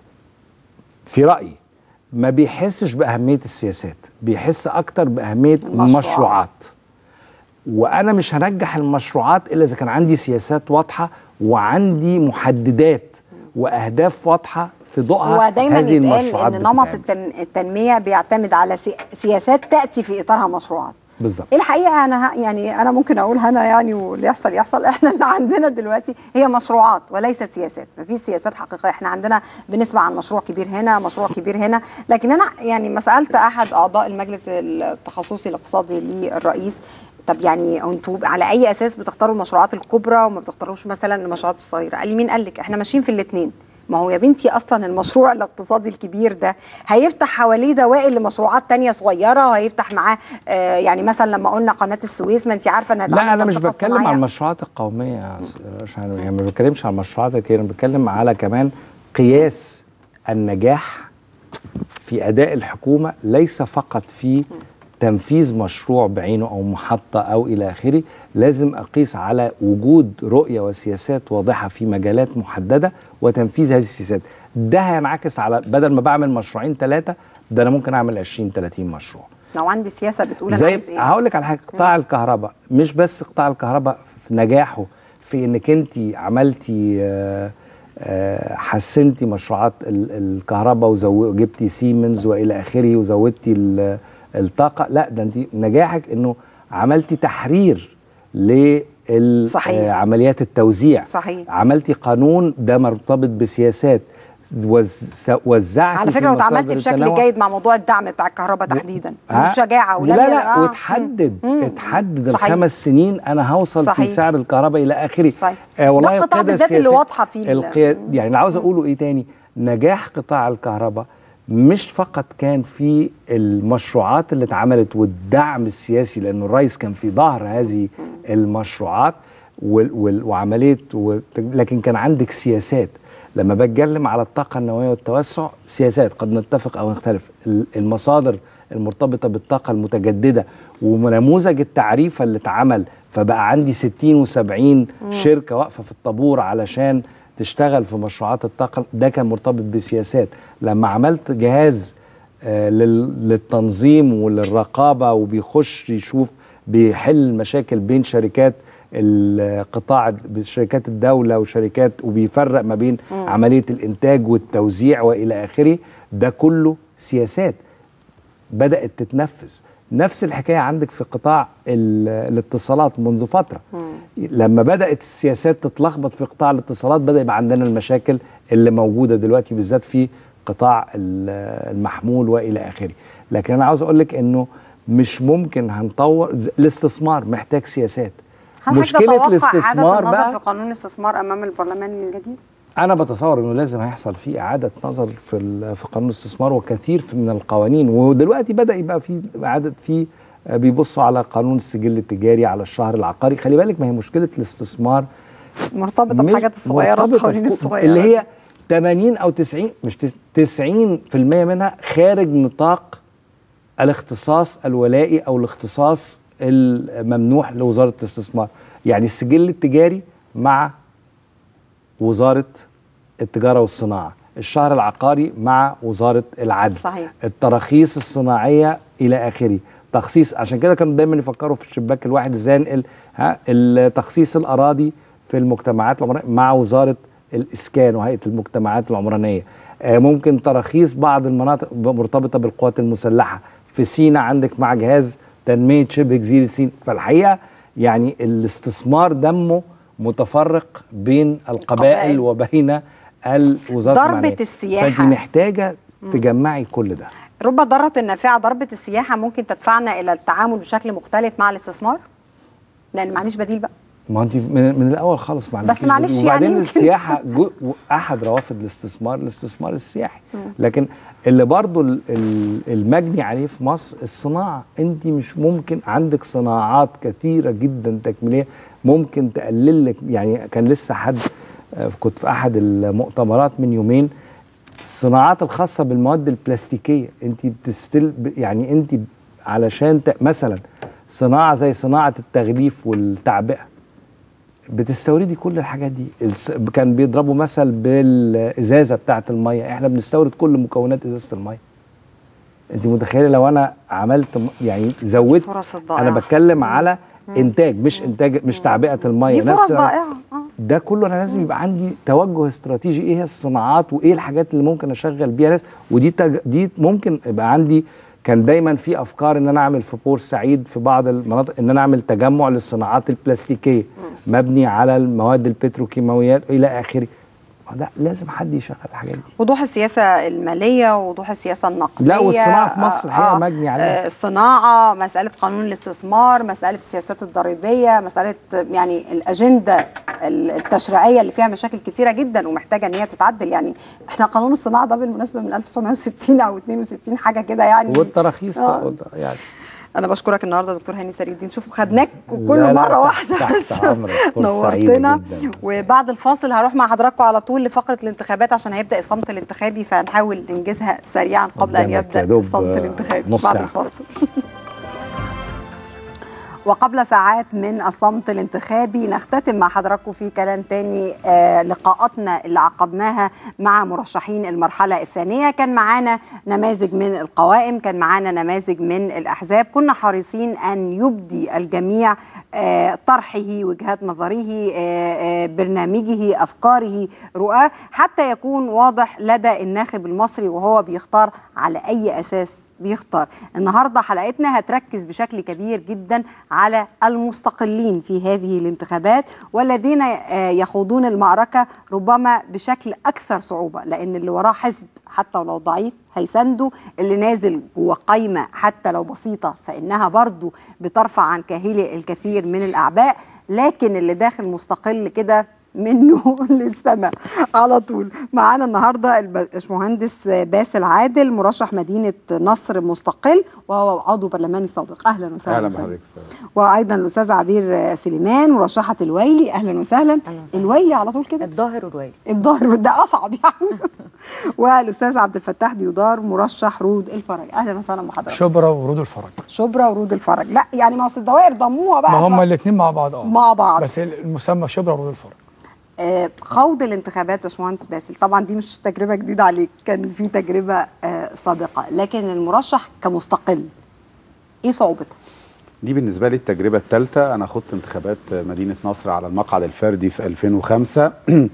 في رايي ما بيحسش باهميه السياسات بيحس اكتر باهميه المشروعات. المشروعات وانا مش هنجح المشروعات الا اذا كان عندي سياسات واضحه وعندي محددات واهداف واضحه في ضوءها هو دايما هذه يتقال المشروعات ان نمط بتتعمل. التم- التنميه بيعتمد على سي- سياسات تاتي في اطارها مشروعات بالظبط الحقيقه انا ه- يعني انا ممكن اقول هنا يعني واللي يحصل يحصل احنا اللي عندنا دلوقتي هي مشروعات وليست سياسات ما فيش سياسات حقيقيه احنا عندنا بنسمع عن مشروع كبير هنا مشروع كبير هنا لكن انا يعني ما سالت احد اعضاء المجلس التخصصي الاقتصادي للرئيس طب يعني انتوا على اي اساس بتختاروا المشروعات الكبرى وما بتختاروش مثلا المشروعات الصغيره قال لي مين قال لك احنا ماشيين في الاثنين ما هو يا بنتي اصلا المشروع الاقتصادي الكبير ده هيفتح حواليه دوائر لمشروعات تانية صغيره وهيفتح معاه آه يعني مثلا لما قلنا قناه السويس ما انت عارفه انها لا انا مش منطقة بتكلم صناعية. عن المشروعات القوميه يا أستاذ رشا، يعني ما بتكلمش عن المشروعات الكبيره انا بتكلم على كمان قياس النجاح في اداء الحكومه ليس فقط في تنفيذ مشروع بعينه او محطه او الى اخره لازم اقيس على وجود رؤيه وسياسات واضحه في مجالات محدده وتنفيذ هذه السياسات ده هينعكس على بدل ما بعمل مشروعين ثلاثه ده انا ممكن اعمل 20 30 مشروع لو عندي سياسه بتقول انا زي عايز ايه هقول لك على حاجه قطاع الكهرباء مش بس قطاع الكهرباء في نجاحه في انك انت عملتي آه، آه، حسنتي مشروعات ال- الكهرباء وجبتي سيمنز والى اخره وزودتي ال- الطاقه لا ده انت نجاحك انه عملتي تحرير صحيح. لعمليات التوزيع صحيح. عملتي قانون ده مرتبط بسياسات وز- وزعتي على في فكره واتعاملت مصادر بشكل التنوع. جيد مع موضوع الدعم بتاع الكهرباء تحديدا ها؟ بشجاعه لا لا آه. وتحدد مم. اتحدد صحيح. الخمس سنين انا هوصل صحيح. في سعر الكهرباء الى اخره صحيح. آه والله ده القطاع القياده بالذات اللي السياسيه واضحة فيه ال- القياد يعني اللي عاوز اقوله ايه تاني نجاح قطاع الكهرباء مش فقط كان في المشروعات اللي اتعملت والدعم السياسي لانه الرئيس كان في ظهر هذه المشروعات وال وال وعمليه و- لكن كان عندك سياسات لما بتكلم على الطاقه النوويه والتوسع سياسات قد نتفق او نختلف ال- المصادر المرتبطه بالطاقه المتجدده ونموذج التعريفه اللي اتعمل فبقى عندي 60 و70 شركه واقفه في الطابور علشان تشتغل في مشروعات الطاقه ده كان مرتبط بسياسات لما عملت جهاز آه، لل- للتنظيم وللرقابه وبيخش يشوف بيحل المشاكل بين شركات القطاع شركات الدوله وشركات وبيفرق ما بين عمليه الانتاج والتوزيع والى اخره ده كله سياسات بدات تتنفذ نفس الحكايه عندك في قطاع ال- الاتصالات منذ فتره لما بدات السياسات تتلخبط في قطاع الاتصالات بدا يبقى عندنا المشاكل اللي موجوده دلوقتي بالذات في قطاع ال- المحمول والى اخره لكن انا عاوز اقول لك انه مش ممكن هنطور الاستثمار محتاج سياسات هل حضرتك مشكله تتوقع الاستثمار إعادة النظر بقى في قانون الاستثمار امام البرلمان من جديد انا بتصور انه لازم هيحصل فيه اعاده نظر في ال- في قانون الاستثمار وكثير في- من القوانين ودلوقتي بدا يبقى في اعاده في آه، بيبصوا على قانون السجل التجاري على الشهر العقاري خلي بالك ما هي مشكله الاستثمار مرتبطه مش بالحاجات الصغيره مرتبطة القوانين بكو- الصغيره اللي هي 80 او 90 مش تس- 90% منها خارج نطاق الاختصاص الولائي او الاختصاص الممنوح لوزاره الاستثمار يعني السجل التجاري مع وزاره التجاره والصناعه الشهر العقاري مع وزاره العدل صحيح. التراخيص الصناعيه الى اخره تخصيص عشان كده كانوا دايما يفكروا في الشباك الواحد ازاي ننقل ها التخصيص الاراضي في المجتمعات العمرانيه مع وزاره الاسكان وهيئه المجتمعات العمرانيه آه، ممكن تراخيص بعض المناطق ب- مرتبطه بالقوات المسلحه في سينا عندك مع جهاز تنميه شبه جزيره سينا فالحقيقه يعني الاستثمار دمه متفرق بين القبائل القبائل. وبين الوزاره ضربة المعنية. السياحة. فانت محتاجه تجمعي كل ده رب ضارة النافعة ضربة السياحة ممكن تدفعنا إلى التعامل بشكل مختلف مع الاستثمار؟ لأن معليش بديل بقى ما انت من, من الاول خالص ما بس عندكيش معلش بديل. يعني وبعدين يمكن- السياحه جو احد روافد الاستثمار الاستثمار السياحي لكن اللي برضو ال- ال- المجني عليه في مصر الصناعه انت مش ممكن عندك صناعات كثيره جدا تكميليه ممكن تقلل لك يعني كان لسه حد آه، كنت في احد المؤتمرات من يومين الصناعات الخاصه بالمواد البلاستيكيه انت بتستل يعني انت علشان ت... مثلا صناعه زي صناعه التغليف والتعبئه بتستوردي كل الحاجات دي الس- كان بيضربوا مثل بالازازه بتاعه الميه احنا بنستورد كل مكونات ازازه الميه انت متخيله لو انا عملت م- يعني زودت فرص الضائعة. انا بتكلم على انتاج مش انتاج مش تعبئه الميه دي فرص ال- ضائعه آه. ده كله انا لازم يبقى عندي توجه استراتيجي ايه هي الصناعات وايه الحاجات اللي ممكن اشغل بيها ناس ودي تج... دي ممكن يبقى عندي كان دايما في افكار ان انا اعمل في بورسعيد في بعض المناطق ان انا اعمل تجمع للصناعات البلاستيكيه مبني على المواد البتروكيماويات الى اخره لا لازم حد يشغل الحاجات دي وضوح السياسة المالية ووضوح السياسة النقدية لا، والصناعة في مصر الحقيقة آه، مجني عليها. آه، الصناعة مسألة قانون الاستثمار مسألة السياسات الضريبية مسألة يعني الأجندة التشريعية اللي فيها مشاكل كتيرة جدا ومحتاجة ان هي تتعدل يعني احنا قانون الصناعة ده بالمناسبة من 1960 او 62 حاجة كده يعني والتراخيص آه. يعني انا بشكرك النهارده دكتور هاني سري الدين شوفوا خدناك لا، كل لا، مره تحت- واحده تحت بس أمرك. فرصة سعيدة نورتنا جداً. وبعد الفاصل هروح مع حضراتكم على طول لفقره الانتخابات عشان هيبدا الصمت الانتخابي فهنحاول ننجزها سريعا قبل ان قدامك يا يبدا دوب، الصمت آه، الانتخابي نص بعد ساعة. الفاصل وقبل ساعات من الصمت الانتخابي نختتم مع حضراتكم في كلام تاني آه لقاءاتنا اللي عقدناها مع مرشحين المرحلة الثانية كان معانا نماذج من القوائم كان معانا نماذج من الأحزاب كنا حريصين أن يبدي الجميع آه طرحه وجهات نظره آه آه برنامجه أفكاره رؤاه حتى يكون واضح لدى الناخب المصري وهو بيختار على أي أساس بيختار النهارده حلقتنا هتركز بشكل كبير جدا على المستقلين في هذه الانتخابات والذين آه، يخوضون المعركه ربما بشكل اكثر صعوبه لان اللي وراه حزب حتى ولو ضعيف هيسنده اللي نازل جوه قايمه حتى لو بسيطه فانها برضو بترفع عن كاهله الكثير من الاعباء لكن اللي داخل مستقل كده منه للسماء على طول معانا النهارده الباشمهندس باسل عادل مرشح مدينه نصر مستقل وهو عضو برلماني سابق اهلا وسهلا اهلا فندم. بحضرتك وايضا الاستاذ عبير سليمان مرشحه الويلي اهلا وسهلا الويلي على طول كده الظاهر والويل الظاهر ده اصعب يعني والاستاذ عبد الفتاح ديودار مرشح رود الفرج اهلا وسهلا بحضرتك شبرا ورود الفرج شبرا ورود الفرج لا يعني ما اصل الدوائر ضموها بقى ما هم ف- الاثنين مع بعض اه مع بعض. بس المسمى شبرا ورود الفرج آه، خوض الانتخابات باشمهندس باسل طبعا دي مش تجربه جديده عليك كان في تجربه آه، سابقه لكن المرشح كمستقل ايه صعوبتها دي بالنسبة لي التجربة الثالثة أنا خضت انتخابات مدينة نصر على المقعد الفردي في 2005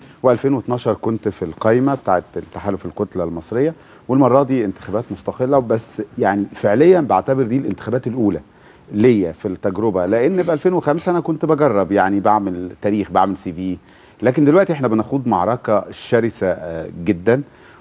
و2012 كنت في القايمة بتاعت التحالف الكتلة المصرية والمرة دي انتخابات مستقلة بس يعني فعليا بعتبر دي الانتخابات الأولى ليا في التجربة لأن ب 2005 أنا كنت بجرب يعني بعمل تاريخ بعمل سي في لكن دلوقتي احنا بنخوض معركة شرسة آه، جدا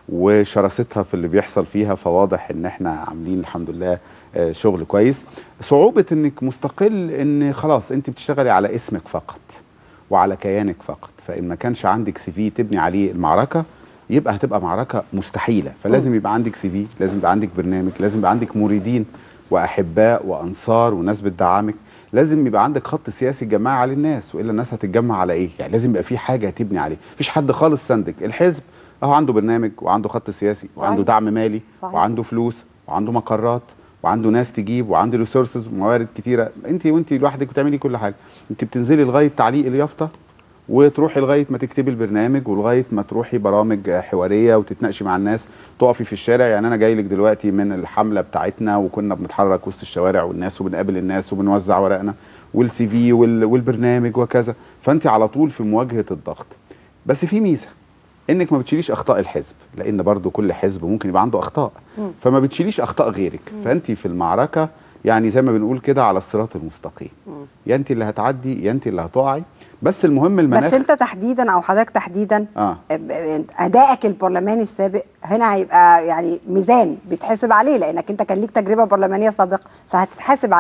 وشراستها في اللي بيحصل فيها فواضح ان احنا عاملين الحمد لله آه، شغل كويس صعوبة انك مستقل ان خلاص انت بتشتغلي على اسمك فقط وعلى كيانك فقط فان ما كانش عندك سي في تبني عليه المعركة يبقى هتبقى معركة مستحيلة فلازم يبقى عندك سي في لازم يبقى عندك برنامج لازم يبقى عندك مريدين واحباء وانصار وناس بتدعمك لازم يبقى عندك خط سياسي تجمع عليه الناس والا الناس هتتجمع على ايه يعني لازم يبقى في حاجه تبني عليه مفيش حد خالص سندك الحزب اهو عنده برنامج وعنده خط سياسي وعنده صحيح. دعم مالي صحيح. وعنده فلوس وعنده مقرات وعنده ناس تجيب وعنده ريسورسز وموارد كتيره انت وانت لوحدك بتعملي كل حاجه انت بتنزلي لغايه تعليق اليافطه وتروحي لغايه ما تكتبي البرنامج ولغايه ما تروحي برامج حواريه وتتناقشي مع الناس تقفي في الشارع يعني انا جاي لك دلوقتي من الحمله بتاعتنا وكنا بنتحرك وسط الشوارع والناس وبنقابل الناس وبنوزع ورقنا والسي في وال- والبرنامج وكذا فانت على طول في مواجهه الضغط بس في ميزه انك ما بتشيليش اخطاء الحزب لان برضو كل حزب ممكن يبقى عنده اخطاء فما بتشيليش اخطاء غيرك فانت في المعركه يعني زي ما بنقول كده على الصراط المستقيم يا انت اللي هتعدي يا انت اللي هتقعي بس المهم المناخ بس انت تحديدا او حضرتك تحديدا اه ب- ادائك البرلماني السابق هنا هيبقى يعني ميزان بيتحسب عليه لانك انت كان ليك تجربه برلمانيه سابقه فهتتحاسب عليه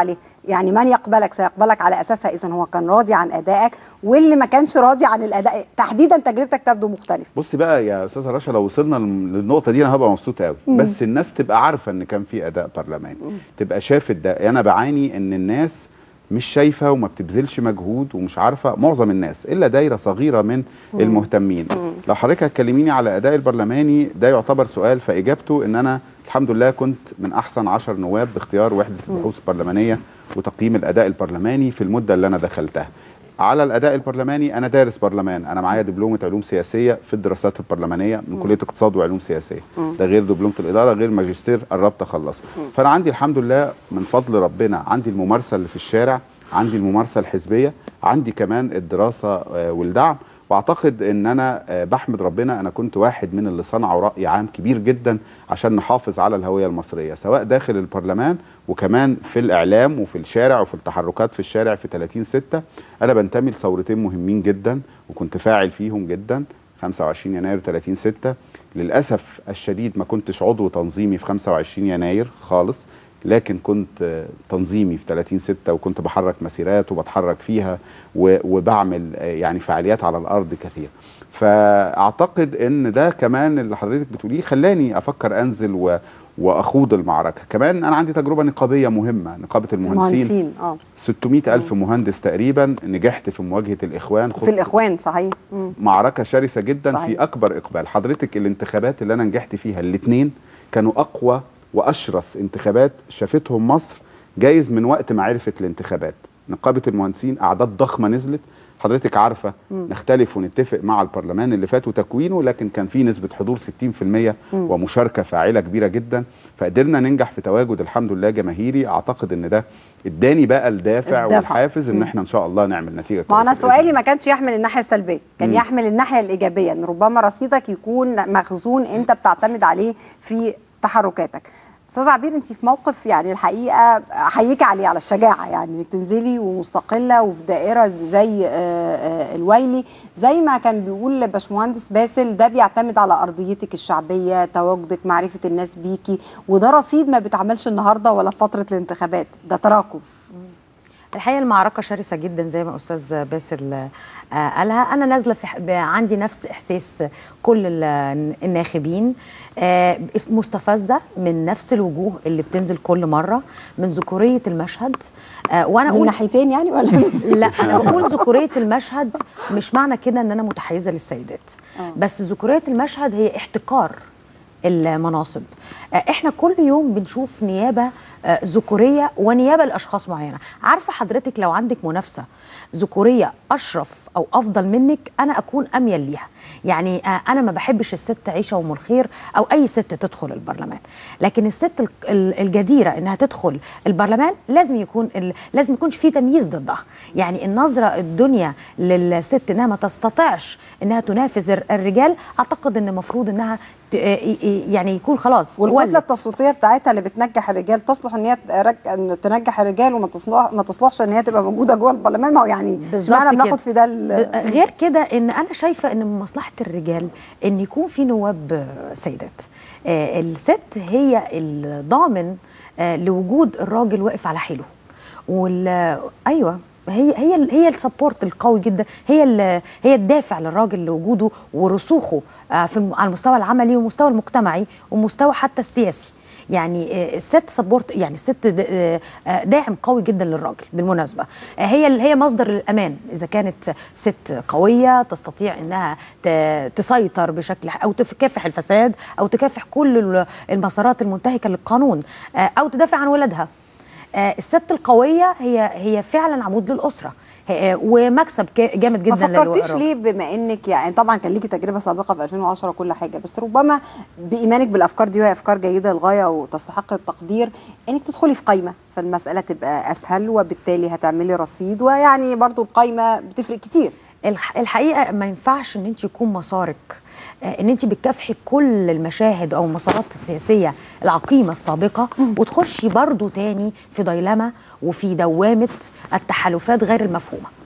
يعني من يقبلك سيقبلك على اساسها اذا هو كان راضي عن ادائك واللي ما كانش راضي عن الاداء تحديدا تجربتك تبدو مختلفه بصي بقى يا استاذه رشا لو وصلنا للنقطه دي انا هبقى مبسوط قوي بس الناس تبقى عارفه ان كان في اداء برلماني تبقى شافت ده انا بعاني ان الناس مش شايفه وما بتبذلش مجهود ومش عارفه معظم الناس الا دايره صغيره من المهتمين لو حضرتك هتكلميني على اداء البرلماني ده يعتبر سؤال فاجابته ان انا الحمد لله كنت من احسن عشر نواب باختيار وحده البحوث البرلمانيه وتقييم الاداء البرلماني في المده اللي انا دخلتها على الاداء البرلماني انا دارس برلمان انا معايا دبلومه علوم سياسيه في الدراسات البرلمانيه من كليه اقتصاد وعلوم سياسيه ده غير دبلومه الاداره غير ماجستير قربت اخلصه فانا عندي الحمد لله من فضل ربنا عندي الممارسه اللي في الشارع عندي الممارسه الحزبيه عندي كمان الدراسه آه، والدعم واعتقد ان انا آه، بحمد ربنا انا كنت واحد من اللي صنعوا راي عام كبير جدا عشان نحافظ على الهويه المصريه سواء داخل البرلمان وكمان في الاعلام وفي الشارع وفي التحركات في الشارع في 30 6 انا بنتمي لثورتين مهمين جدا وكنت فاعل فيهم جدا 25 يناير 30 6 للاسف الشديد ما كنتش عضو تنظيمي في 25 يناير خالص لكن كنت آه، تنظيمي في 30 6 وكنت بحرك مسيرات وبتحرك فيها و- وبعمل آه، يعني فعاليات على الارض كثير فاعتقد ان ده كمان اللي حضرتك بتقوليه خلاني افكر انزل و واخوض المعركه كمان انا عندي تجربه نقابيه مهمه نقابه المهندسين المهندسين اه 600 الف مهندس تقريبا نجحت في مواجهه الاخوان في الاخوان صحيح مم. معركه شرسه جدا صحيح. في اكبر اقبال حضرتك الانتخابات اللي انا نجحت فيها الاثنين كانوا اقوى واشرس انتخابات شافتهم مصر جايز من وقت ما عرفت الانتخابات نقابه المهندسين اعداد ضخمه نزلت حضرتك عارفه نختلف ونتفق مع البرلمان اللي فات وتكوينه لكن كان في نسبه حضور 60% ومشاركه فاعله كبيره جدا فقدرنا ننجح في تواجد الحمد لله جماهيري اعتقد ان ده اداني بقى الدافع, الدافع. والحافز ان احنا ان شاء الله نعمل نتيجه ما انا كويسة بإذن سؤالي ما كانش يحمل الناحيه السلبيه كان مم. يحمل الناحيه الايجابيه ان ربما رصيدك يكون مخزون انت بتعتمد عليه في تحركاتك استاذ عبير انت في موقف يعني الحقيقه احييك عليه على الشجاعه يعني انك تنزلي ومستقله وفي دائره زي آه، آه، الويلي زي ما كان بيقول باشمهندس باسل ده بيعتمد على ارضيتك الشعبيه تواجدك معرفه الناس بيكي وده رصيد ما بيتعملش النهارده ولا في فتره الانتخابات ده تراكم الحقيقه المعركه شرسه جدا زي ما استاذ باسل آه، قالها انا نازله في ح- ب- عندي نفس احساس كل ال- الناخبين آه، مستفزه من نفس الوجوه اللي بتنزل كل مره من ذكوريه المشهد آه، وانا من اقول ناحيتين يعني ولا لا انا بقول ذكوريه المشهد مش معنى كده ان انا متحيزه للسيدات بس ذكوريه المشهد هي احتكار المناصب آه، احنا كل يوم بنشوف نيابه آه، ذكوريه ونيابه لاشخاص معينه عارفه حضرتك لو عندك منافسه ذكوريه اشرف او افضل منك انا اكون اميل ليها يعني آه، انا ما بحبش الست عيشه ام الخير او اي ست تدخل البرلمان لكن الست ال- ال- الجديره انها تدخل البرلمان لازم يكون ال- لازم يكونش في تمييز ضدها يعني النظره الدنيا للست انها ما تستطيعش انها تنافس الر- الرجال اعتقد ان المفروض انها ت- يعني يكون خلاص والكتله ولت. التصويتيه بتاعتها اللي بتنجح الرجال تصلح ان هي ترج- إن تنجح الرجال وما تصلح ما تصلحش ان هي تبقى موجوده جوه البرلمان ما هو يعني بالظبط اشمعنى كده. بناخد في ده ال- غير كده ان انا شايفه ان من مصلحه الرجال ان يكون في نواب سيدات آه، الست هي الضامن آه، لوجود الراجل واقف على حيله وال ايوه هي هي ال- هي السبورت القوي جدا هي ال- هي الدافع للراجل لوجوده ورسوخه آه، في الم- على المستوى العملي والمستوى المجتمعي والمستوى حتى السياسي يعني آه، الست سبورت يعني الست د- آه، آه، داعم قوي جدا للراجل بالمناسبه آه، هي ال- هي مصدر الامان اذا كانت ست قويه تستطيع انها ت- تسيطر بشكل ح- او تكافح الفساد او تكافح كل ال- المسارات المنتهكه للقانون آه، او تدافع عن ولادها آه، الست القويه هي هي فعلا عمود للاسره هي- آه، ومكسب كا- جامد ما جدا فكرتيش للراجل. ليه بما انك يعني طبعا كان ليكي تجربه سابقه في 2010 وكل حاجه بس ربما بايمانك بالافكار دي وهي افكار جيده للغايه وتستحق التقدير انك تدخلي في قايمه فالمساله تبقى اسهل وبالتالي هتعملي رصيد ويعني برضو القايمه بتفرق كتير الح- الحقيقه ما ينفعش ان انت يكون مسارك آه، ان انت بتكافحي كل المشاهد او المسارات السياسيه العقيمه السابقه وتخشي برضو تاني في ديلما وفي دوامه التحالفات غير المفهومه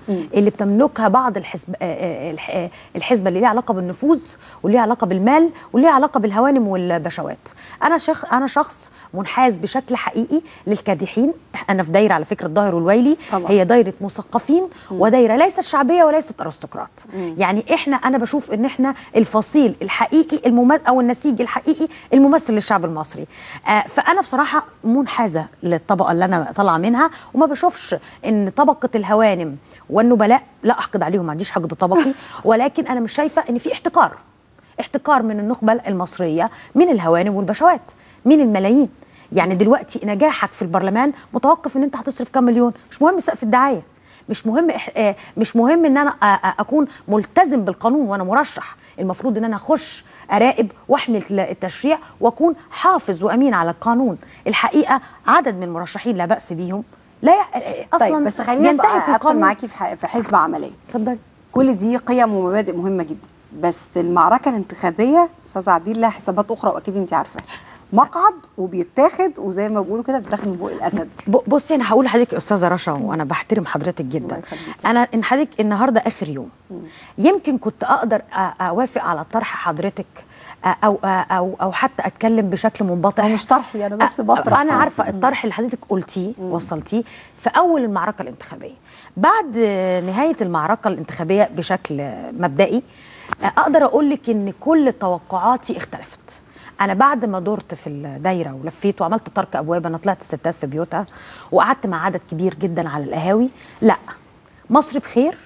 اللي بتملكها بعض الحزب آه، آه، الح- آه، الحزبه اللي ليها علاقه بالنفوذ وليها علاقه بالمال وليها علاقه بالهوانم والبشوات انا شخص انا شخص منحاز بشكل حقيقي للكادحين انا في دايره على فكره الظاهر والويلي طبعا. هي دايره مثقفين ودايره ليست شعبيه وليست ارستقراط يعني احنا انا بشوف ان احنا الفصيل الحقيقي الممثل او النسيج الحقيقي الممثل للشعب المصري آه فانا بصراحه منحازه للطبقه اللي انا طالعه منها وما بشوفش ان طبقه الهوانم والنبلاء لا احقد عليهم ما عنديش حقد طبقي ولكن انا مش شايفه ان في احتكار احتكار من النخبه المصريه من الهوانم والبشوات من الملايين يعني دلوقتي نجاحك في البرلمان متوقف ان انت هتصرف كام مليون مش مهم سقف الدعايه مش مهم إح... آه، مش مهم ان انا آه، آه، اكون ملتزم بالقانون وانا مرشح المفروض ان انا اخش اراقب واحمل التشريع واكون حافظ وامين على القانون الحقيقه عدد من المرشحين لا باس بيهم لا ي... آه، اصلا طيب بس خليني بينتهك ادخل القانون. معاكي في ح- في حزب عمليه اتفضلي كل دي قيم ومبادئ مهمه جدا بس المعركه الانتخابيه استاذ عبير لها حسابات اخرى واكيد انت عارفاها مقعد وبيتاخد وزي ما بيقولوا كده بيتاخد من بوق الاسد ب- بصي انا هقول لحضرتك يا استاذه رشا وانا بحترم حضرتك جدا انا ان حضرتك النهارده اخر يوم يمكن كنت اقدر أ- اوافق على طرح حضرتك أ- او او او حتى اتكلم بشكل منبطح هو مش طرحي انا بس أ- بطرح انا عارفه الطرح اللي حضرتك قلتيه وصلتيه في اول المعركه الانتخابيه بعد نهايه المعركه الانتخابيه بشكل مبدئي اقدر اقول لك ان كل توقعاتي اختلفت انا بعد ما دورت في الدايره ولفيت وعملت طرق ابواب انا طلعت الستات في بيوتها وقعدت مع عدد كبير جدا على القهاوي لا مصر بخير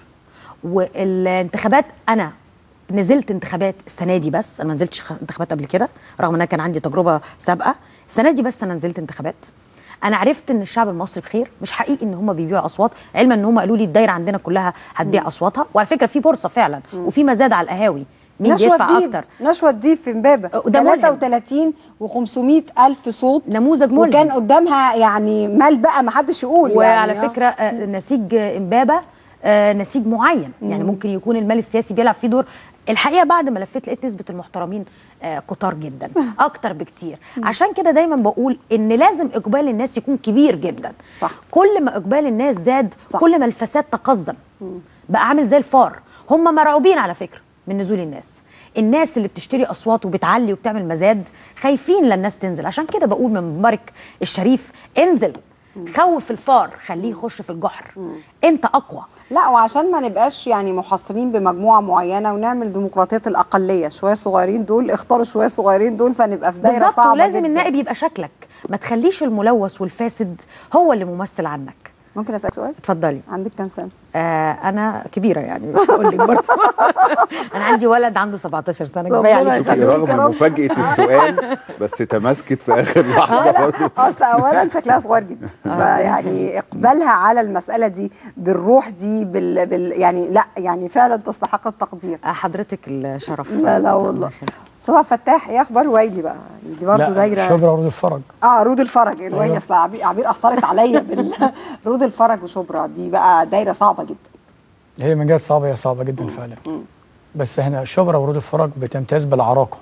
والانتخابات انا نزلت انتخابات السنه دي بس انا ما نزلتش خ- انتخابات قبل كده رغم ان انا كان عندي تجربه سابقه السنه دي بس انا نزلت انتخابات انا عرفت ان الشعب المصري بخير مش حقيقي ان هم بيبيعوا اصوات علما ان هم قالوا لي الدايره عندنا كلها هتبيع اصواتها وعلى فكره في بورصه فعلا وفي مزاد على القهاوي مين نشوة بيدفع الديب اكتر نشوة الديب في امبابه وده ملهم. 33 و500 الف صوت نموذج ملهم وكان قدامها يعني مال بقى ما حدش يقول وعلى يعني فكره آه، نسيج آه، امبابه آه، نسيج معين يعني ممكن يكون المال السياسي بيلعب فيه دور الحقيقه بعد ما لفيت لقيت نسبه المحترمين آه، كتار جدا اكتر بكتير عشان كده دايما بقول ان لازم اقبال الناس يكون كبير جدا صح. كل ما اقبال الناس زاد صح. كل ما الفساد تقزم بقى عامل زي الفار هم مرعوبين على فكره من نزول الناس الناس اللي بتشتري اصوات وبتعلي وبتعمل مزاد خايفين للناس تنزل عشان كده بقول من منبرك الشريف انزل خوف الفار خليه يخش في الجحر انت اقوى لا وعشان ما نبقاش يعني محصرين بمجموعه معينه ونعمل ديمقراطيه الاقليه شويه صغيرين دول اختاروا شويه صغيرين دول فنبقى في دايره بالظبط صعبه ولازم جداً. النائب يبقى شكلك ما تخليش الملوث والفاسد هو اللي ممثل عنك ممكن اسالك سؤال اتفضلي عندك كام سنه آه انا كبيره يعني مش هقول لك برضه انا عندي ولد عنده 17 سنه كفايه ربنا عليك شوفي يخليك يا رغم رب. مفاجاه السؤال بس تماسكت في اخر آه، لحظه لا برضه اصل اولا شكلها صغير جدا فيعني اقبالها على المساله دي بالروح دي بال, بال يعني لا يعني فعلا تستحق التقدير آه، حضرتك الشرف لا لا والله استاذ عبد الفتاح ايه اخبار ويلي بقى دي برضه لا دايره شبرا ورود الفرج اه رود الفرج الويلي أيوة. اصل عبير, عبير اثرت عليا بال رود الفرج وشبرا دي بقى دايره صعبه جدا هي من جهه صعبه هي صعبه جدا فعلا بس هنا شبرا ورود الفرج بتمتاز بالعراقه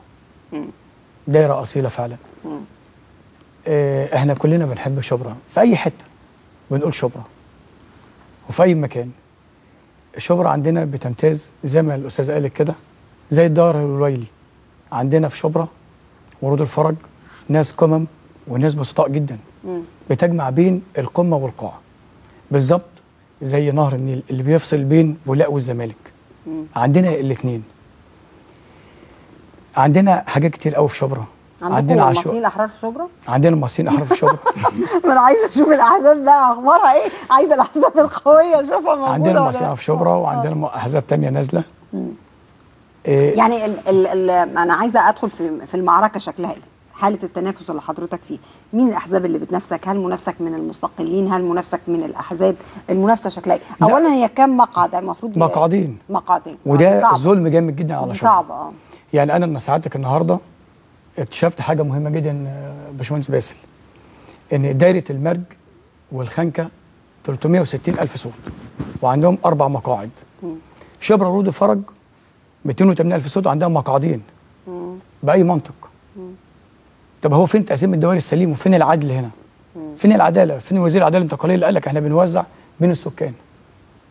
دايره اصيله فعلا آه، احنا كلنا بنحب شبرا في اي حته بنقول شبرا وفي اي مكان شبرا عندنا بتمتاز زي ما الاستاذ قال كده زي الدار الويلي عندنا في شبرا ورود الفرج ناس قمم وناس بسطاء جدا بتجمع بين القمه والقاع بالظبط زي نهر النيل اللي بيفصل بين بولاق والزمالك عندنا الاثنين عندنا حاجات كتير قوي في شبرا عندكم المصريين الاحرار في شبرا عندنا المصريين احرار في شبرا ما انا عايزه اشوف الاحزاب بقى اخبارها ايه عايزه الاحزاب القويه اشوفها موجوده عندنا ولا المصريين لا. في شبرا وعندنا م- احزاب تانية نازله إيه يعني ال ال ال انا عايزه ادخل في في المعركه شكلها ايه حاله التنافس اللي حضرتك فيه مين الاحزاب اللي بتنافسك هل منافسك من المستقلين هل منافسك من الاحزاب المنافسه شكلها ايه لا. اولا هي كام مقعد المفروض ي- مقعدين. مقعدين آه، وده صعبة. ظلم جامد جدا على دي شبرا صعبه اه يعني انا من سعادتك النهارده اكتشفت حاجه مهمه جدا آه، باشمهندس باسل ان دايره المرج والخنكه 360 الف صوت وعندهم اربع مقاعد شبرا رود الفرج 280 الف صوت وعندهم مقعدين باي منطق طب هو فين تقسيم الدول السليم وفين العدل هنا فين العداله فين وزير العداله الانتقاليه اللي قال لك احنا بنوزع بين السكان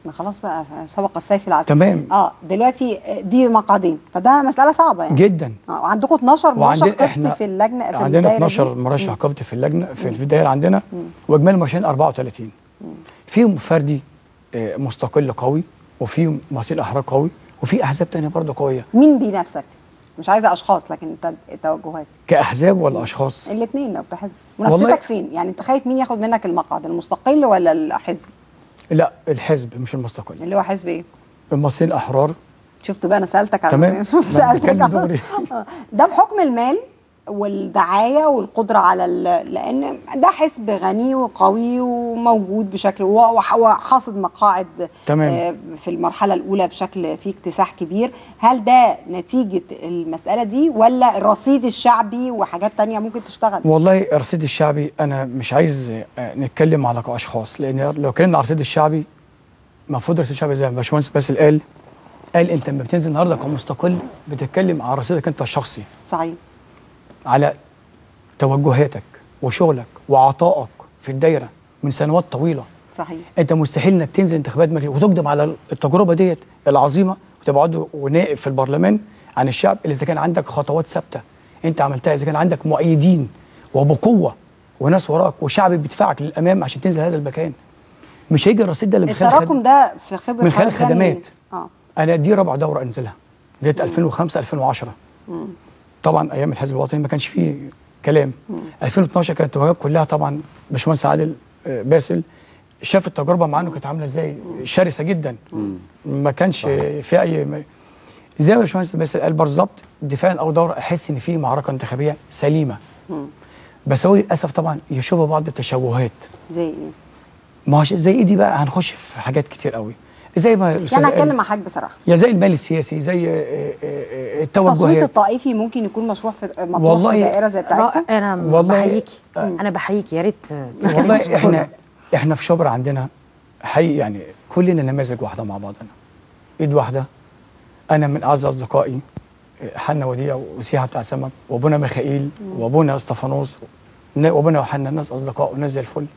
ما خلاص بقى سبق السيف العدل تمام. اه دلوقتي دي مقعدين فده مساله صعبه يعني جدا آه وعندكم 12 مرشح وعندنا قبطي احنا في اللجنه في عندنا الدايرة 12 دي. مرشح مم. قبطي في اللجنه في, في الدائره عندنا واجمالي مرشحين 34 فيهم فردي آه، مستقل قوي وفيهم مصير احرار قوي وفي احزاب تانية برضه قويه مين بينافسك؟ مش عايزه اشخاص لكن الت- التوجهات كاحزاب ولا اشخاص الاثنين لو تحب والله- منافستك فين؟ يعني انت خايف مين ياخد منك المقعد المستقل ولا الحزب؟ لا الحزب مش المستقل اللي هو حزب ايه؟ المصريين الاحرار شفت بقى انا سالتك على تمام. شفت ما أنا سالتك بتكلم على- دغري. آه. ده بحكم المال والدعايه والقدره على ال- لان ده حزب غني وقوي وموجود بشكل و- وح- وحاصد مقاعد تمام. آه، في المرحله الاولى بشكل فيه اكتساح كبير هل ده نتيجه المساله دي ولا الرصيد الشعبي وحاجات تانية ممكن تشتغل والله الرصيد الشعبي انا مش عايز آه، نتكلم على كاشخاص لان لو اتكلمنا على الرصيد الشعبي المفروض الرصيد الشعبي زي ما باشمهندس باسل قال قال انت لما بتنزل النهارده كمستقل بتتكلم على رصيدك انت الشخصي صحيح على توجهاتك وشغلك وعطائك في الدايره من سنوات طويله صحيح انت مستحيل انك تنزل انتخابات مجلس وتقدم على التجربه ديت العظيمه وتبقى عضو ونائب في البرلمان عن الشعب اللي اذا كان عندك خطوات ثابته انت عملتها اذا كان عندك مؤيدين وبقوه وناس وراك وشعب بيدفعك للامام عشان تنزل هذا المكان مش هيجي الرصيد ده اللي من خلال التراكم خد... ده في خبره من خلال حضرتك ده منين؟ خدمات. اه انا دي رابع دوره انزلها زيت 2005 2010 طبعا ايام الحزب الوطني ما كانش فيه كلام 2012 كانت التوجهات كلها طبعا باشمهندس عادل آه، باسل شاف التجربه معانا كانت عامله ازاي شرسه جدا ما كانش في اي م- زي ما باشمهندس باسل قال بالظبط دفاعا او دوره احس ان في معركه انتخابيه سليمه بس هو للاسف طبعا يشوب بعض التشوهات زي ايه؟ ما هو زي ايه دي بقى هنخش في حاجات كتير قوي زي ما الاستاذ يعني قال هتكلم مع حضرتك بصراحه يا زي المال السياسي زي آه، آه، آه، التصويت التوجهات الطائفي ممكن يكون مشروع في مطروح والله- في دائره زي بتاعتكم رائع انا والله- بحييكي انا بحييكي يا ريت تتكلمي في والله الموضوع احنا ده. احنا في شبرا عندنا حقيقي يعني كلنا نماذج واحده مع بعضنا ايد واحده انا من اعز اصدقائي آه، حنا وديع وسيحه بتاع سمك وابونا ميخائيل وابونا استفانوس ن- وابونا يوحنا الناس اصدقاء وناس زي الفل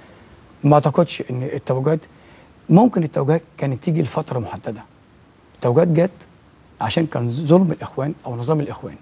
ما اعتقدش ان التوجهات ممكن التوجهات كانت تيجي لفتره محدده التوجهات جت عشان كان ظلم الاخوان او نظام الاخوان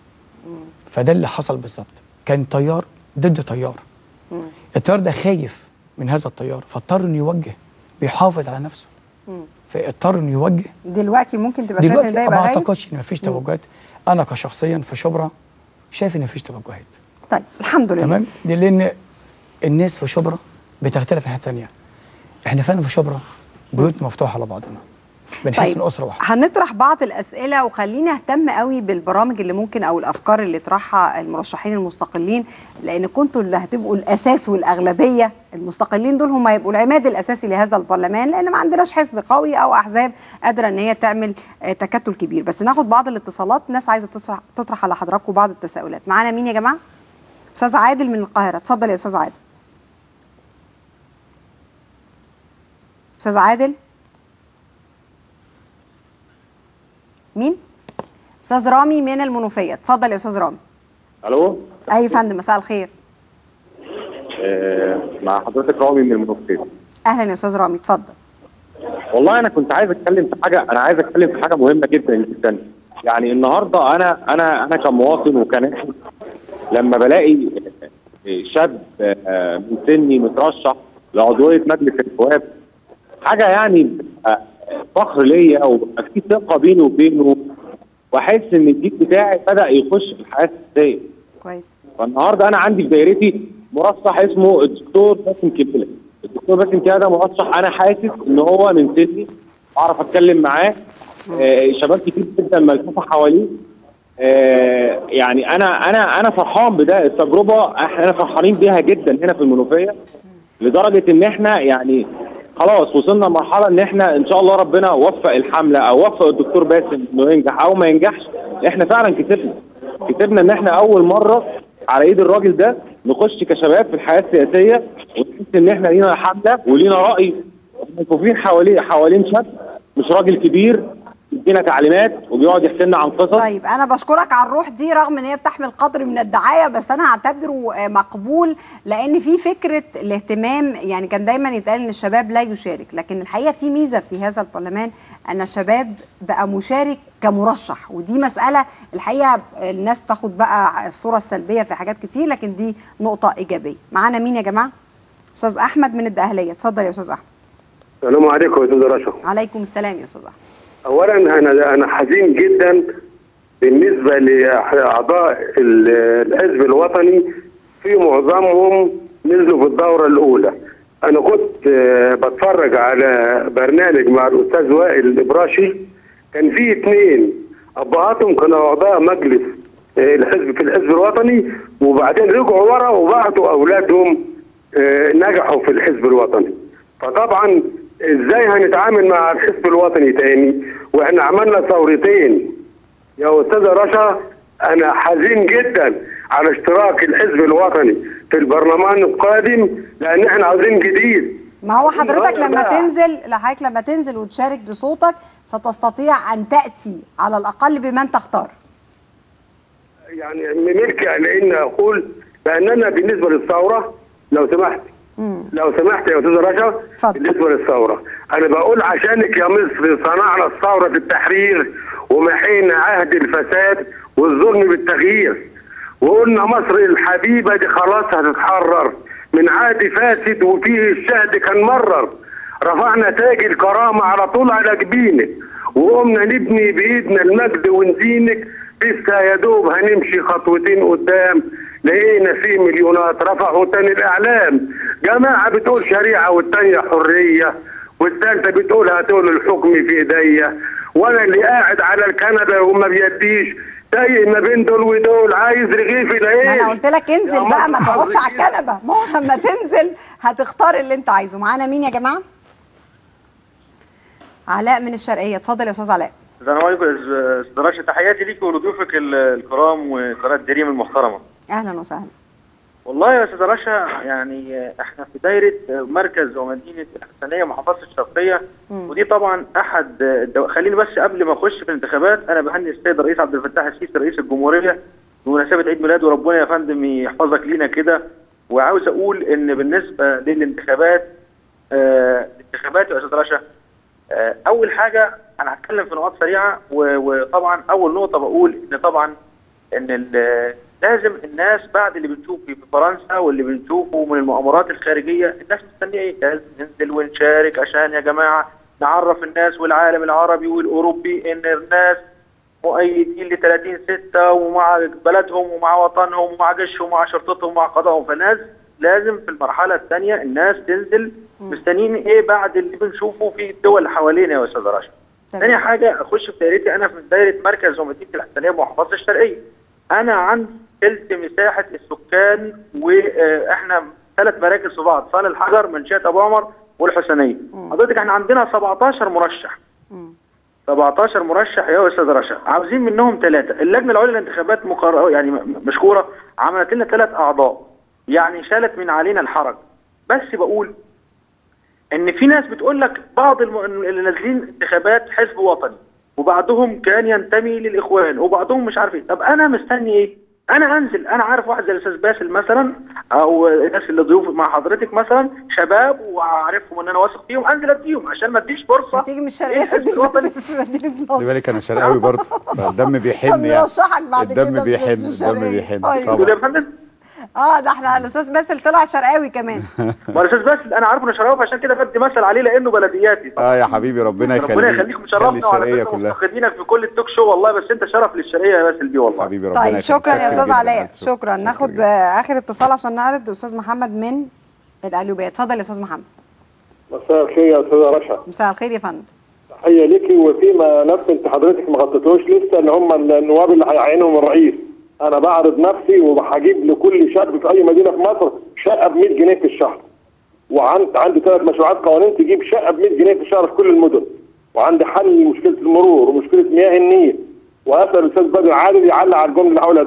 فده اللي حصل بالظبط كان تيار ضد تيار التيار ده خايف من هذا التيار فاضطر انه يوجه بيحافظ على نفسه فاضطر انه يوجه دلوقتي ممكن تبقى شايف دلوقتي ان ده ما يبقى غايب اعتقدش ان مفيش توجهات انا كشخصيا في شبرا شايف ان مفيش توجهات طيب الحمد لله تمام دي لان الناس في شبرا بتختلف من حته ثانيه احنا فعلا في شبرا بيوتنا مفتوحه على بعضنا بنحس طيب ان اسره واحده هنطرح بعض الاسئله وخليني اهتم قوي بالبرامج اللي ممكن او الافكار اللي طرحها المرشحين المستقلين لان كنتوا اللي هتبقوا الاساس والاغلبيه المستقلين دول هم هيبقوا العماد الاساسي لهذا البرلمان لان ما عندناش حزب قوي او احزاب قادره ان هي تعمل آه، تكتل كبير بس ناخد بعض الاتصالات ناس عايزه تطرح تطرح على حضراتكم بعض التساؤلات معانا مين يا جماعه استاذ عادل من القاهره اتفضل يا استاذ عادل استاذ عادل مين استاذ رامي من المنوفيه اتفضل يا استاذ رامي الو اي فندم مساء الخير آه مع حضرتك رامي من المنوفيه اهلا يا استاذ رامي اتفضل والله انا كنت عايز اتكلم في حاجه انا عايز اتكلم في حاجه مهمه جدا جدا يعني النهارده انا انا انا كمواطن وكناخب لما بلاقي شاب آه، من سني مترشح لعضويه مجلس النواب حاجه يعني بتبقى فخر ليا وبقى في ثقه بيني وبينه واحس ان الجيل بتاعي بدا يخش في الحياه السياسيه كويس فالنهارده انا عندي في دايرتي مرشح اسمه الدكتور باسم كبله الدكتور باسم كبله ده مرشح انا حاسس ان هو من سني اعرف اتكلم معاه آه شباب كتير جدا ملفوفه حواليه آه يعني انا انا انا فرحان بده التجربه احنا فرحانين بيها جدا هنا في المنوفيه لدرجه ان احنا يعني خلاص وصلنا لمرحله ان احنا ان شاء الله ربنا وفق الحمله او وفق الدكتور باسم انه ينجح او ما ينجحش احنا فعلا كسبنا كسبنا ان احنا اول مره على ايد الراجل ده نخش كشباب في الحياه السياسيه ونحس ان احنا لينا حمله ولينا راي ملفوفين حواليه حوالين شاب مش راجل كبير بيدينا تعليمات وبيقعد يحكي لنا عن قصص طيب انا بشكرك على الروح دي رغم ان هي بتحمل قدر من الدعايه بس انا هعتبره آه، مقبول لان في فكره الاهتمام يعني كان دايما يتقال ان الشباب لا يشارك لكن الحقيقه في ميزه في هذا البرلمان ان الشباب بقى مشارك كمرشح ودي مساله الحقيقه الناس تاخد بقى الصوره السلبيه في حاجات كتير لكن دي نقطه ايجابيه معانا مين يا جماعه استاذ احمد من الدقهليه اتفضل يا استاذ احمد السلام عليكم يا استاذ رشا عليكم السلام يا استاذ احمد اولا انا انا حزين جدا بالنسبه لاعضاء ال- الحزب الوطني في معظمهم نزلوا في الدوره الاولى انا كنت آه، بتفرج على برنامج مع الاستاذ وائل الابراشي كان في اثنين ابهاتهم كانوا اعضاء مجلس آه، الحزب في الحزب الوطني وبعدين رجعوا ورا وبعتوا اولادهم آه، نجحوا في الحزب الوطني فطبعا ازاي هنتعامل مع الحزب الوطني تاني واحنا عملنا ثورتين يا استاذه رشا انا حزين جدا على اشتراك الحزب الوطني في البرلمان القادم لان احنا عاوزين جديد ما هو حضرتك غير لما بقى. تنزل لحضرتك لما تنزل وتشارك بصوتك ستستطيع ان تاتي على الاقل بمن تختار يعني ملكي على ان اقول باننا بالنسبه للثوره لو سمحت لو سمحت يا استاذ رشا بالنسبه للثوره انا بقول عشانك يا مصر صنعنا الثوره في التحرير ومحينا عهد الفساد والظلم بالتغيير وقلنا مصر الحبيبه دي خلاص هتتحرر من عهد فاسد وفيه الشهد كان مرر رفعنا تاج الكرامه على طول على جبينك وقمنا نبني بايدنا المجد ونزينك لسه يا دوب هنمشي خطوتين قدام لقينا في مليونات رفعوا تاني الاعلام جماعه بتقول شريعه والتانيه حريه والثالثه بتقول هتقول الحكم في ايديا وانا اللي قاعد على الكنبه وما بيديش تايه ما بين دول ودول عايز رغيف العيش ما انا قلت لك انزل يا بقى ما مصر تقعدش على حضرتك. الكنبه ما هو لما تنزل هتختار اللي انت عايزه معانا مين يا جماعه علاء من الشرقيه اتفضل يا استاذ علاء السلام عليكم يا استاذ رشا تحياتي ليك ولضيوفك ال- الكرام وقناه دريم المحترمه اهلا وسهلا والله يا استاذ رشا يعني احنا في دايره مركز ومدينه الحسنيه محافظه الشرقيه ودي طبعا احد الدو... خليني بس قبل ما اخش في الانتخابات انا بهني السيد الرئيس عبد الفتاح السيسي رئيس الجمهوريه بمناسبه عيد ميلاده وربنا يا فندم يحفظك لينا كده وعاوز اقول ان بالنسبه للانتخابات آه الانتخابات يا استاذ رشا آه اول حاجه انا هتكلم في نقاط سريعه و- وطبعا اول نقطه بقول ان طبعا ان ال- لازم الناس بعد اللي بنشوفه في فرنسا واللي بنشوفه من المؤامرات الخارجيه الناس مستنيه ايه؟ لازم ننزل ونشارك عشان يا جماعه نعرف الناس والعالم العربي والاوروبي ان الناس مؤيدين ل 30 6 ومع بلدهم ومع وطنهم ومع جيشهم ومع شرطتهم ومع قضائهم فالناس لازم في المرحله الثانيه الناس تنزل مستنيين ايه بعد اللي بنشوفه في الدول اللي حوالينا يا استاذ رشا. ثاني حاجه اخش في دايرتي انا في دايره مركز ومدينه الحسنيه بمحافظه الشرقيه. انا عندي ثلث مساحه السكان واحنا ثلاث مراكز في بعض صال الحجر منشاه ابو عمر والحسنيه. حضرتك احنا عندنا 17 مرشح. 17 مرشح يا استاذ رشا عاوزين منهم ثلاثه اللجنه العليا للانتخابات مقر... يعني م- مشكوره عملت لنا ثلاث اعضاء يعني شالت من علينا الحرج بس بقول ان في ناس بتقول لك بعض الم... اللي نازلين انتخابات حزب وطني وبعضهم كان ينتمي للاخوان وبعضهم مش عارف ايه طب انا مستني ايه انا انزل انا عارف واحد زي الاستاذ باسل مثلا او الناس اللي ضيوف مع حضرتك مثلا شباب وعارفهم ان انا واثق فيهم انزل اديهم عشان ما اديش فرصه تيجي من الشرقيه تديك بس في مدينه خلي نصر بالك انا شرقاوي برضه الدم بيحن طب يعني نرشحك بعد كده الدم في- بيحن في الدم الشرقية. بيحن أيوة. طبعا اه ده احنا الاستاذ باسل طلع شرقاوي كمان ما الاستاذ باسل انا عارفه انه شرقاوي عشان كده بدي مثل عليه لانه بلدياتي اه يا حبيبي ربنا يخليك ربنا يخليك خلي مشرفنا وعلى الشرقيه فكره كلها مفتقدينك في كل التوك شو والله بس انت شرف للشرقيه يا باسل بيه والله حبيبي طيب شكرا يا استاذ علاء شكرا ناخد آه، اخر اتصال عشان نعرض استاذ محمد من القليوبيه اتفضل يا استاذ محمد مساء الخير يا استاذه رشا مساء الخير يا فندم تحيه ليكي وفي ملف انت حضرتك ما غطيتوش لسه اللي هم النواب اللي هيعينهم الرئيس انا بعرض نفسي وهجيب لكل شاب في اي مدينه في مصر شقه ب 100 جنيه في الشهر وعندي عندي ثلاث مشروعات قوانين تجيب شقه ب 100 جنيه في الشهر في كل المدن وعندي حل مشكله المرور ومشكله مياه النيل واسال الاستاذ بدر عادل يعلق على الجمله اللي هقولها دي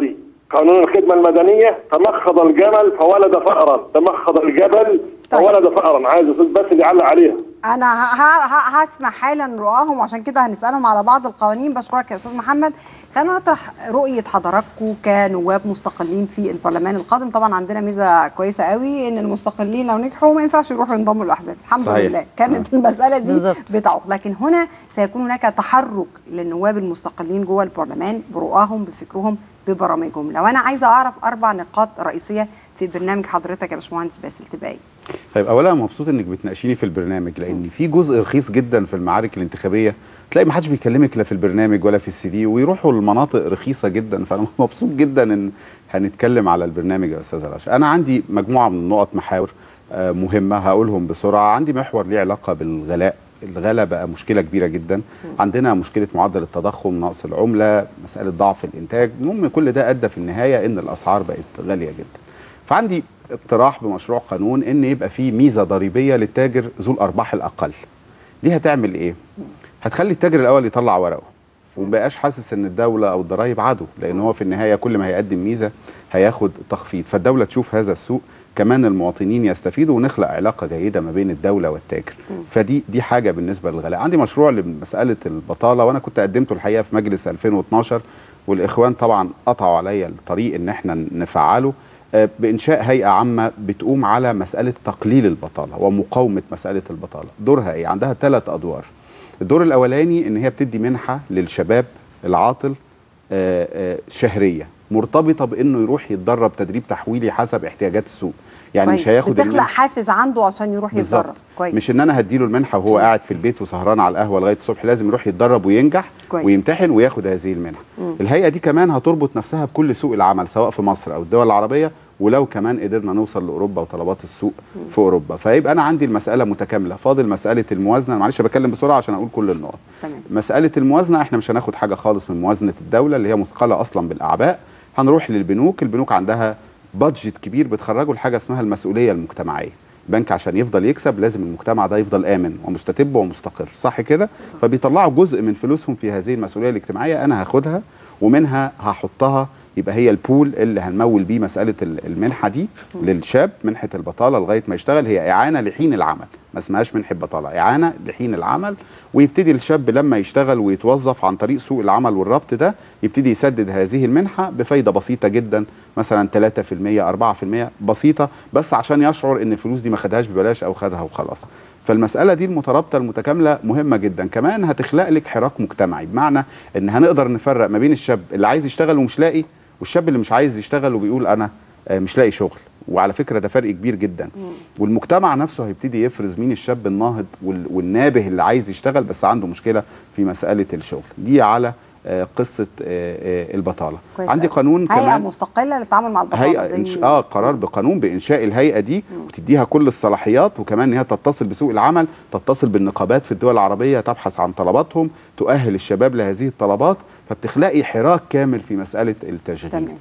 قانون الخدمه المدنيه تمخض الجمل فولد فأرا تمخض الجبل فولد فأرا عايز استاذ بس اللي يعلق عليها انا ه- ه- ه- هسمع حالا رؤاهم وعشان كده هنسالهم على بعض القوانين بشكرك يا استاذ محمد خلينا نطرح رؤيه حضراتكم كنواب مستقلين في البرلمان القادم طبعا عندنا ميزه كويسه قوي ان المستقلين لو نجحوا ما ينفعش يروحوا ينضموا للاحزاب الحمد صحيح. لله كانت المساله دي بالظبط. بتعوق لكن هنا سيكون هناك تحرك للنواب المستقلين جوه البرلمان برؤاهم بفكرهم ببرامجهم لو انا عايزه اعرف اربع نقاط رئيسيه في برنامج حضرتك يا باشمهندس باسل تبقى ايه طيب اولا مبسوط انك بتناقشيني في البرنامج لان في جزء رخيص جدا في المعارك الانتخابيه تلاقي ما حدش بيكلمك لا في البرنامج ولا في السي في ويروحوا لمناطق رخيصه جدا فانا مبسوط جدا ان هنتكلم على البرنامج يا استاذ رشا انا عندي مجموعه من النقط محاور آه، مهمه هقولهم بسرعه عندي محور ليه علاقه بالغلاء الغلاء بقى مشكله كبيره جدا عندنا مشكله معدل التضخم نقص العمله مساله ضعف الانتاج المهم كل ده ادى في النهايه ان الاسعار بقت غاليه جدا فعندي اقتراح بمشروع قانون ان يبقى فيه ميزه ضريبيه للتاجر ذو الارباح الاقل دي هتعمل ايه هتخلي التاجر الاول يطلع ورقه ومبقاش حاسس ان الدوله او الضرايب عدو لان هو في النهايه كل ما هيقدم ميزه هياخد تخفيض فالدوله تشوف هذا السوق كمان المواطنين يستفيدوا ونخلق علاقه جيده ما بين الدوله والتاجر فدي دي حاجه بالنسبه للغلاء عندي مشروع لمساله البطاله وانا كنت قدمته الحقيقه في مجلس 2012 والاخوان طبعا قطعوا عليا الطريق ان احنا نفعله آه، بانشاء هيئه عامه بتقوم على مساله تقليل البطاله ومقاومه مساله البطاله دورها ايه عندها ثلاث ادوار الدور الاولاني ان هي بتدي منحه للشباب العاطل آه، آه، شهريه مرتبطه بانه يروح يتدرب تدريب تحويلي حسب احتياجات السوق يعني كويس. مش هياخد بتخلق المنحة- حافز عنده عشان يروح بالظبط. يتدرب كويس مش ان انا هديله المنحه وهو قاعد في البيت وسهران على القهوه لغايه الصبح لازم يروح يتدرب وينجح كويس. ويمتحن وياخد هذه المنحه مم. الهيئه دي كمان هتربط نفسها بكل سوق العمل سواء في مصر او الدول العربيه ولو كمان قدرنا نوصل لاوروبا وطلبات السوق في اوروبا فيبقى انا عندي المساله متكامله فاضل مساله الموازنه معلش بتكلم بسرعه عشان اقول كل النقط تمام مساله الموازنه احنا مش هناخد حاجه خالص من موازنه الدوله اللي هي مثقله اصلا بالاعباء هنروح للبنوك البنوك عندها بادجت كبير بتخرجوا لحاجه اسمها المسؤوليه المجتمعيه بنك عشان يفضل يكسب لازم المجتمع ده يفضل امن ومستتب ومستقر صح كده فبيطلعوا جزء من فلوسهم في هذه المسؤوليه الاجتماعيه انا هاخدها ومنها هحطها يبقى هي البول اللي هنمول بيه مساله ال- المنحه دي للشاب منحه البطاله لغايه ما يشتغل هي اعانه لحين العمل ما اسمهاش منحه بطاله اعانه لحين العمل ويبتدي الشاب لما يشتغل ويتوظف عن طريق سوق العمل والربط ده يبتدي يسدد هذه المنحه بفايده بسيطه جدا مثلا 3% 4% بسيطه بس عشان يشعر ان الفلوس دي ما خدهاش ببلاش او خدها وخلاص فالمساله دي المترابطه المتكامله مهمه جدا كمان هتخلق لك حراك مجتمعي بمعنى ان هنقدر نفرق ما بين الشاب اللي عايز يشتغل ومش لاقي والشاب اللي مش عايز يشتغل وبيقول انا آه، مش لاقي شغل وعلى فكره ده فرق كبير جدا والمجتمع نفسه هيبتدي يفرز مين الشاب الناهض وال- والنابه اللي عايز يشتغل بس عنده مشكله في مساله الشغل دي على آه، قصه آه، آه، البطاله كويس عندي أوي. قانون هيئه كمان مستقله للتعامل مع البطاله هيئه دي- إنش... اه قرار بقانون بانشاء الهيئه دي وتديها كل الصلاحيات وكمان ان هي تتصل بسوق العمل تتصل بالنقابات في الدول العربيه تبحث عن طلباتهم تؤهل الشباب لهذه الطلبات فبتخلقي حراك كامل في مساله التشغيل تمام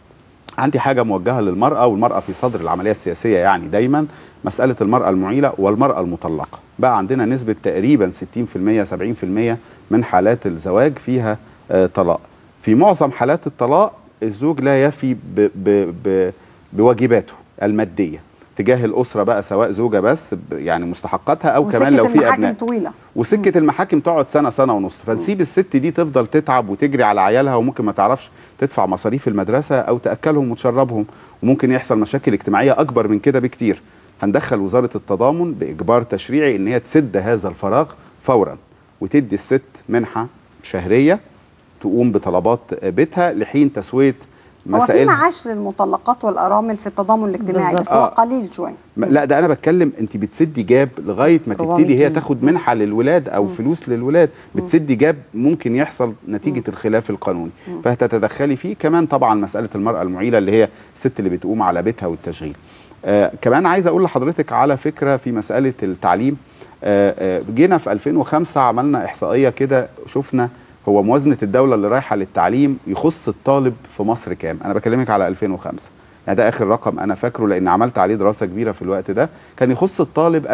عندي حاجه موجهه للمراه والمراه في صدر العمليه السياسيه يعني دايما مساله المراه المعيله والمراه المطلقه بقى عندنا نسبه تقريبا 60% 70% من حالات الزواج فيها آه طلاق في معظم حالات الطلاق الزوج لا يفي ب ب ب بواجباته الماديه تجاه الاسره بقى سواء زوجه بس ب- يعني مستحقاتها او كمان لو وسكة في المحاكم ابناء طويله وسكه المحاكم تقعد سنه سنه ونص فنسيب الست دي تفضل تتعب وتجري على عيالها وممكن ما تعرفش تدفع مصاريف المدرسه او تاكلهم وتشربهم وممكن يحصل مشاكل اجتماعيه اكبر من كده بكتير هندخل وزاره التضامن باجبار تشريعي ان هي تسد هذا الفراغ فورا وتدي الست منحه شهريه تقوم بطلبات بيتها لحين تسويه هو في مسائلها معاش للمطلقات والارامل في التضامن الاجتماعي بس بالظبط. هو آه. قليل شويه ما- لا ده انا بتكلم انت بتسدي جاب لغايه ما 400 تبتدي هي جنيه. تاخد منحه للولاد او فلوس للولاد بتسدي جاب ممكن يحصل نتيجه الخلاف القانوني فهتتدخلي فيه كمان طبعا مساله المراه المعيله اللي هي الست اللي بتقوم على بيتها والتشغيل آه كمان عايز اقول لحضرتك على فكره في مساله التعليم آه آه جينا في 2005 عملنا احصائيه كده شفنا هو موازنه الدوله اللي رايحه للتعليم يخص الطالب في مصر كام انا بكلمك على 2005 يعني ده اخر رقم انا فاكره لان عملت عليه دراسه كبيره في الوقت ده كان يخص الطالب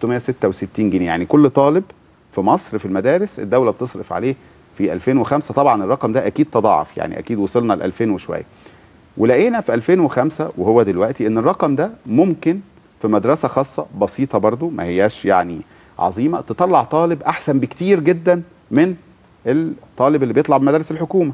1666 جنيه يعني كل طالب في مصر في المدارس الدوله بتصرف عليه في 2005 طبعا الرقم ده اكيد تضاعف يعني اكيد وصلنا ل 2000 وشويه ولقينا في 2005 وهو دلوقتي ان الرقم ده ممكن في مدرسه خاصه بسيطه برضو ما هياش يعني عظيمه تطلع طالب احسن بكتير جدا من الطالب اللي بيطلع بمدارس الحكومه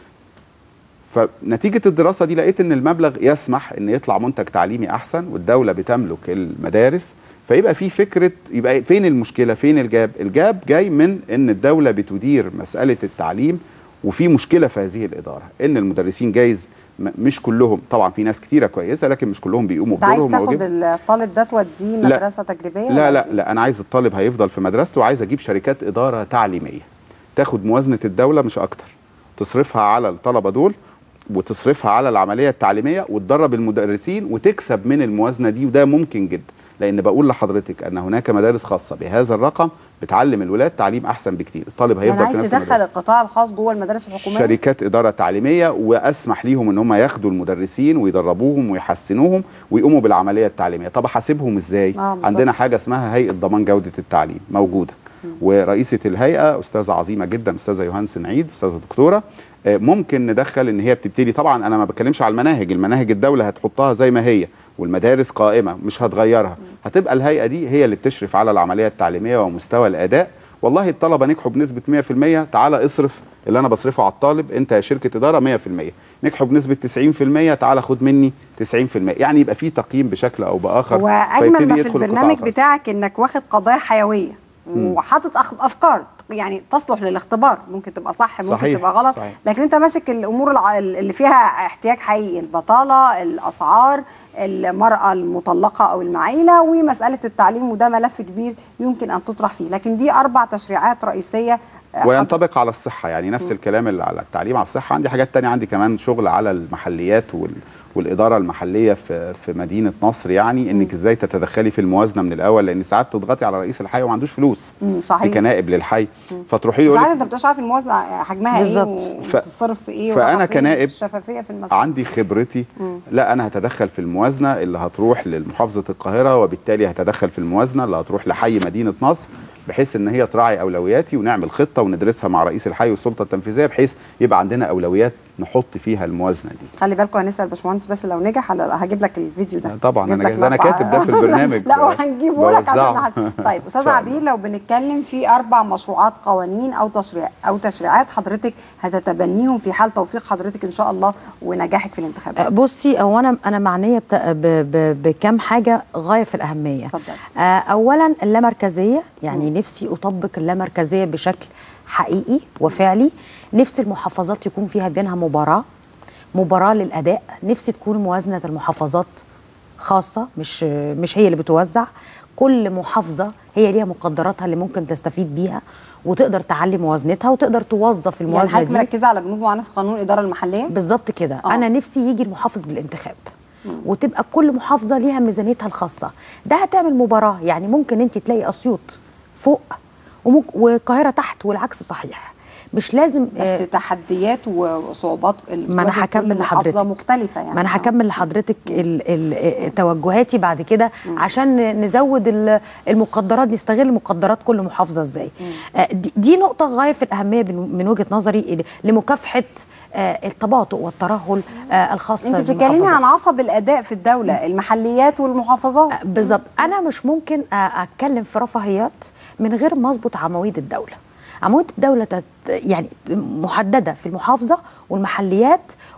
فنتيجة الدراسة دي لقيت ان المبلغ يسمح ان يطلع منتج تعليمي احسن والدولة بتملك المدارس فيبقى في فكرة يبقى فين المشكلة فين الجاب الجاب جاي من ان الدولة بتدير مسألة التعليم وفي مشكلة في هذه الإدارة ان المدرسين جايز م- مش كلهم طبعا في ناس كتيرة كويسة لكن مش كلهم بيقوموا انت عايز بدورهم تاخد وواجبهم. الطالب ده توديه لا. مدرسه تجريبيه لا ولا لا لا انا عايز الطالب هيفضل في مدرسته وعايز اجيب شركات اداره تعليميه تاخد موازنه الدوله مش اكتر تصرفها على الطلبه دول وتصرفها على العمليه التعليميه وتدرب المدرسين وتكسب من الموازنه دي وده ممكن جدا لان بقول لحضرتك ان هناك مدارس خاصه بهذا الرقم بتعلم الولاد تعليم احسن بكتير الطالب يعني هيفضل في عايز نفس تدخل المدرسه القطاع الخاص جوه المدارس الحكوميه شركات اداره تعليميه واسمح ليهم ان هم ياخدوا المدرسين ويدربوهم ويحسنوهم ويقوموا بالعمليه التعليميه طب احاسبهم ازاي آه، بالظبط. عندنا حاجه اسمها هيئه ضمان جوده التعليم موجوده ورئيسه الهيئه استاذه عظيمه جدا استاذه يوهانسن عيد استاذه دكتوره آه، ممكن ندخل ان هي بتبتدي طبعا انا ما بتكلمش على المناهج المناهج الدوله هتحطها زي ما هي والمدارس قائمه مش هتغيرها هتبقى الهيئه دي هي اللي بتشرف على العمليه التعليميه ومستوى الاداء والله الطلبه نجحوا بنسبه 100% تعالى اصرف اللي انا بصرفه على الطالب انت يا شركه اداره 100% نجحوا بنسبه 90% تعالى خد مني 90% يعني يبقى في تقييم بشكل او باخر واجمل فيبتدي ما في يدخل القطاع البرنامج الخاص. بتاعك انك واخد قضايا حيويه مم. وحاطط أخ- افكار يعني تصلح للاختبار ممكن تبقى صح ممكن صحيح، تبقى غلط صحيح. لكن انت ماسك الامور الع- اللي فيها احتياج حقيقي البطاله الاسعار المراه المطلقه او المعيله ومساله التعليم وده ملف كبير يمكن ان تطرح فيه لكن دي اربع تشريعات رئيسيه آه، وينطبق على الصحه يعني نفس مم. الكلام اللي على التعليم على الصحه عندي حاجات تانية عندي كمان شغل على المحليات وال والاداره المحليه في في مدينه نصر يعني انك ازاي تتدخلي في الموازنه من الاول لان ساعات تضغطي على رئيس الحي وما عندوش فلوس مم، في صحيح كنائب للحي فتروحي له يقول ساعات لك انت بتبقاش عارف الموازنه حجمها بالظبط. ايه ف- وبتصرف في ايه فأنا ورايحة فين، كنائب الشفافيه في المسألة عندي خبرتي مم. لا انا هتدخل في الموازنه اللي هتروح لمحافظه القاهره وبالتالي هتدخل في الموازنه اللي هتروح لحي مدينه نصر بحيث ان هي تراعي اولوياتي ونعمل خطه وندرسها مع رئيس الحي والسلطه التنفيذيه بحيث يبقى عندنا اولويات نحط فيها الموازنه دي خلي بالكم هنسال باشمهندس بس لو نجح هلا هجيب لك الفيديو ده طبعا هجيب انا لك جاهز انا الأربعة- كاتب ده في البرنامج لا وهنجيبه لك عشان بوزعه. حد... طيب استاذ إن شاء الله. عبير لو بنتكلم في اربع مشروعات قوانين او تشريع او تشريعات حضرتك هتتبنيهم في حال توفيق حضرتك ان شاء الله ونجاحك في الانتخابات بصي هو انا انا معنيه بت- ب- ب- بكم حاجه غايه في الاهميه اتفضل آه، اولا اللامركزيه يعني نفسي اطبق اللامركزيه بشكل حقيقي وفعلي نفسي المحافظات يكون فيها بينها مباراه مباراه للاداء نفسي تكون موازنه المحافظات خاصه مش مش هي اللي بتوزع كل محافظه هي ليها مقدراتها اللي ممكن تستفيد بيها وتقدر تعلي موازنتها وتقدر توظف يعني الموازنه حضرتك دي مركزه على بنود معينه في قانون الاداره المحليه بالظبط كده آه. انا نفسي يجي المحافظ بالانتخاب وتبقى كل محافظه ليها ميزانيتها الخاصه ده هتعمل مباراه يعني ممكن انت تلاقي اسيوط فوق وممكن والقاهره تحت والعكس صحيح مش لازم بس آه، تحديات وصعوبات ما انا هكمل لحضرتك مختلفه يعني ما انا هكمل لحضرتك ال ال توجهاتي بعد كده عشان نزود ال- المقدرات نستغل مقدرات كل محافظه ازاي آه، دي, دي نقطه غايه في الاهميه من من وجهه نظري لمكافحه آه، التباطؤ والترهل آه، الخاص انت بتتكلمي بالمحافظات. عن عصب الاداء في الدوله المحليات والمحافظات بالظبط انا مش ممكن أ- اتكلم في رفاهيات من غير ما اظبط عواميد الدوله عواميد الدوله تت يعني محدده في المحافظه والمحليات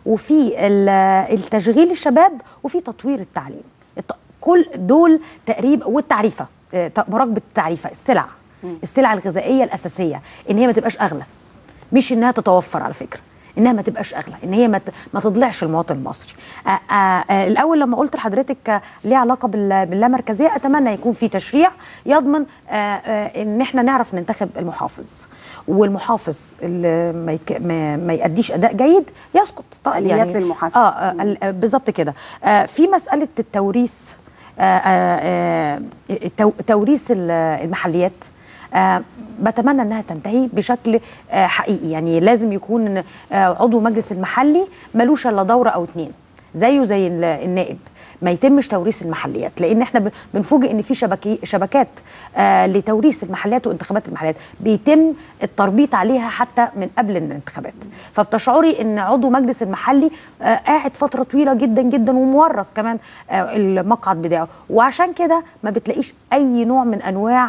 وفي ال- التشغيل الشباب وفي تطوير التعليم الت- كل دول تقريبا والتعريفه آه، ت- مراقبه التعريفه السلع السلع الغذائيه الاساسيه ان هي ما تبقاش اغلى مش انها تتوفر على فكره انها ما تبقاش اغلى ان هي ما ت- ما تضلعش المواطن المصري آآ آآ الاول لما قلت لحضرتك آه، ليه علاقه بال- باللامركزيه اتمنى يكون في تشريع يضمن آه، آه، ان احنا نعرف ننتخب المحافظ والمحافظ اللي ما, يك... ما, ما يأديش اداء جيد يسقط طيب آليات للمحاسبة. اه, آه ال- آه، بالظبط كده آه في مساله التوريث آه آه آه التو- توريث ال- المحليات آه بتمنى انها تنتهي بشكل آه حقيقي يعني لازم يكون آه عضو مجلس المحلي ملوش الا دوره او اتنين زيه زي ال- النائب ما يتمش توريث المحليات لان احنا ب- بنفوجئ ان في شبكي شبكات آه لتوريث المحليات وانتخابات المحليات بيتم التربيط عليها حتى من قبل الانتخابات فبتشعري ان عضو مجلس المحلي آه قاعد فتره طويله جدا جدا ومورث كمان آه المقعد بتاعه وعشان كده ما بتلاقيش اي نوع من انواع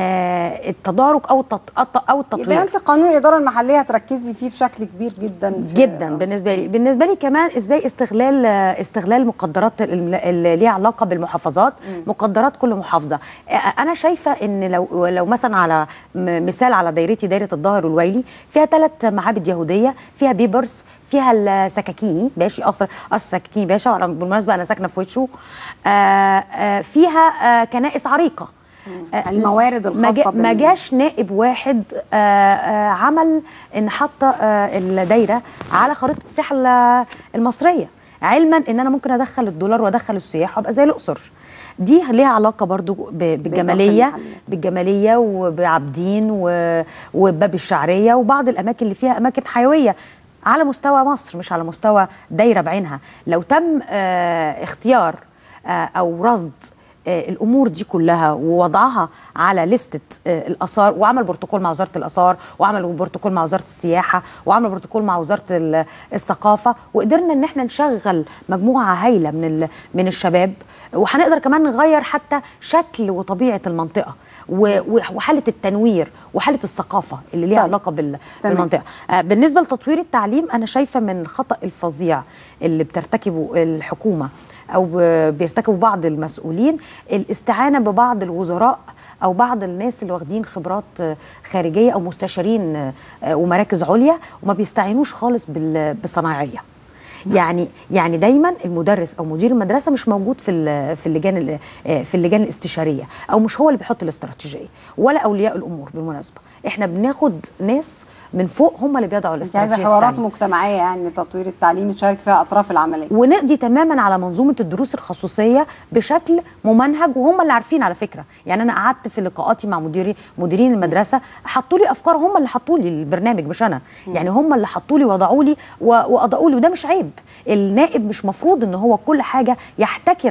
آه التدارك او التط... او التطوير يبقى انت قانون الاداره المحليه هتركزي فيه بشكل كبير جدا في- جدا بالنسبه لي بالنسبه لي كمان ازاي استغلال استغلال مقدرات ال- اللي ليها علاقه بالمحافظات مقدرات كل محافظه آه، انا شايفه ان لو لو مثلا على م- مثال على دايرتي دايره الظاهر والويلي فيها ثلاث معابد يهوديه فيها بيبرز فيها السكاكيني باشي قصر قصر سكاكيني باشا وأنا بالمناسبه انا ساكنه في وشه آه، آه، فيها آه، كنائس عريقه آه، الموارد ما جا- الخاصة ما بال- جاش نائب واحد آه، آه، عمل ان حط آه، الدايره على خريطه السياحه ال- المصريه علما ان انا ممكن ادخل الدولار وادخل السياح وابقى زي الاقصر دي ليها علاقه برضو ب- بالجماليه المحلية. بالجماليه وبعابدين و- وباب الشعريه وبعض الاماكن اللي فيها اماكن حيويه على مستوى مصر مش على مستوى دايره بعينها لو تم آه، اختيار آه، او رصد آه، الامور دي كلها ووضعها على لستة آه، الاثار وعمل بروتوكول مع وزاره الاثار وعمل بروتوكول مع وزاره السياحه وعمل بروتوكول مع وزاره ال- الثقافه وقدرنا ان احنا نشغل مجموعه هايله من ال- من الشباب وهنقدر كمان نغير حتى شكل وطبيعه المنطقه و- و- وحاله التنوير وحاله الثقافه اللي ليها طيب. علاقه بال- تمام. بالمنطقه آه، بالنسبه لتطوير التعليم انا شايفه من الخطا الفظيع اللي بترتكبه الحكومه او ب- بيرتكبوا بعض المسؤولين الاستعانه ببعض الوزراء او بعض الناس اللي واخدين خبرات آه، خارجيه او مستشارين آه، ومراكز عليا وما بيستعينوش خالص بال- بالصناعيه يعني يعني دايما المدرس او مدير المدرسه مش موجود في ال- في اللجان ال- آه، في اللجان الاستشاريه او مش هو اللي بيحط الاستراتيجيه ولا اولياء الامور بالمناسبه احنا بناخد ناس من فوق هم اللي بيضعوا انت الاستراتيجيه عايزه حوارات التعليمية. مجتمعيه يعني لتطوير التعليم تشارك فيها اطراف العمليه ونقضي تماما على منظومه الدروس الخصوصيه بشكل ممنهج وهم اللي عارفين على فكره يعني انا قعدت في لقاءاتي مع مديري مديرين المدرسه حطوا لي افكار هم اللي حطوا لي البرنامج مش انا يعني هم اللي حطوا لي وضعوا لي و- واضاءوا لي وده مش عيب النائب مش مفروض ان هو كل حاجه يحتكر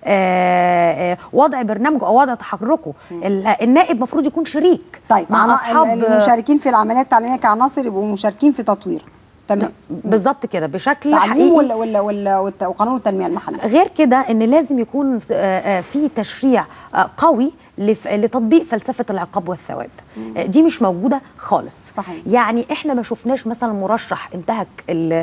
آه، آه، وضع برنامجه او وضع تحركه ال- النائب مفروض يكون شريك طيب مع مع اصحاب المشاركين في العمليات التعليميه كعناصر يبقوا مشاركين في تطوير تمام بالظبط كده بشكل تعليم حقيقي ولا ولا ولا والت- وقانون التنميه المحليه غير كده ان لازم يكون آه، آه، في تشريع آه، قوي لف- لتطبيق فلسفه العقاب والثواب آه، دي مش موجوده خالص صحيح. يعني احنا ما شفناش مثلا مرشح انتهك ال-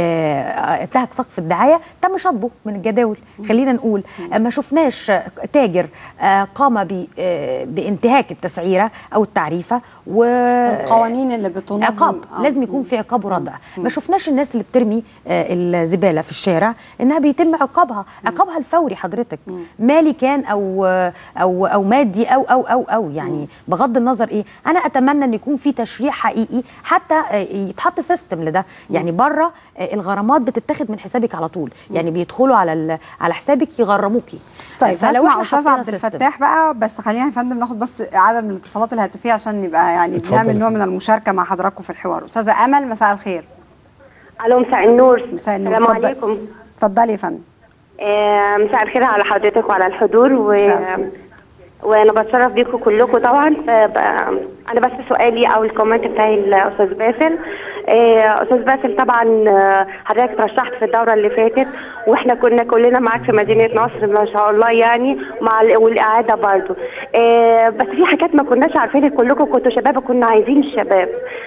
آه، انتهك سقف الدعايه تم شطبه من الجداول خلينا نقول آه، ما شفناش آه، تاجر آه، قام ب- آه، بانتهاك التسعيره او التعريفه و القوانين اللي بتنظم عقاب آه. لازم يكون في عقاب وردع ما شفناش الناس اللي بترمي آه، الزباله في الشارع انها بيتم عقابها عقابها الفوري حضرتك مالي كان او او او مادي او او او او يعني بغض النظر ايه انا اتمنى ان يكون في تشريع حقيقي حتى آه، يتحط سيستم لده يعني بره آه، الغرامات بتتاخد من حسابك على طول يعني بيدخلوا على ال- على حسابك يغرموكي طيب فلو هسمع إحنا استاذ حطينا عبد سيستم- الفتاح بقى بس خلينا يا فندم ناخد بس عدد من الاتصالات الهاتفيه عشان نبقى يعني اتفضل بنعمل يا نوع من المشاركه مع حضراتكم في الحوار استاذه امل مساء الخير الو مساء النور مساء النور السلام اتفضل- عليكم اتفضلي يا فندم آه، مساء الخير على حضرتك وعلى الحضور و... مساء الخير. وانا بتشرف بيكم كلكم طبعا فب... انا بس سؤالي او الكومنت بتاعي الاستاذ باسل آه، استاذ باسل طبعا آه، حضرتك ترشحت في الدوره اللي فاتت واحنا كنا كلنا معاك في مدينه نصر ما شاء الله يعني مع ال- والاعاده برضو آه، بس في حاجات ما كناش عارفين كلكم كنتوا شباب وكنا عايزين الشباب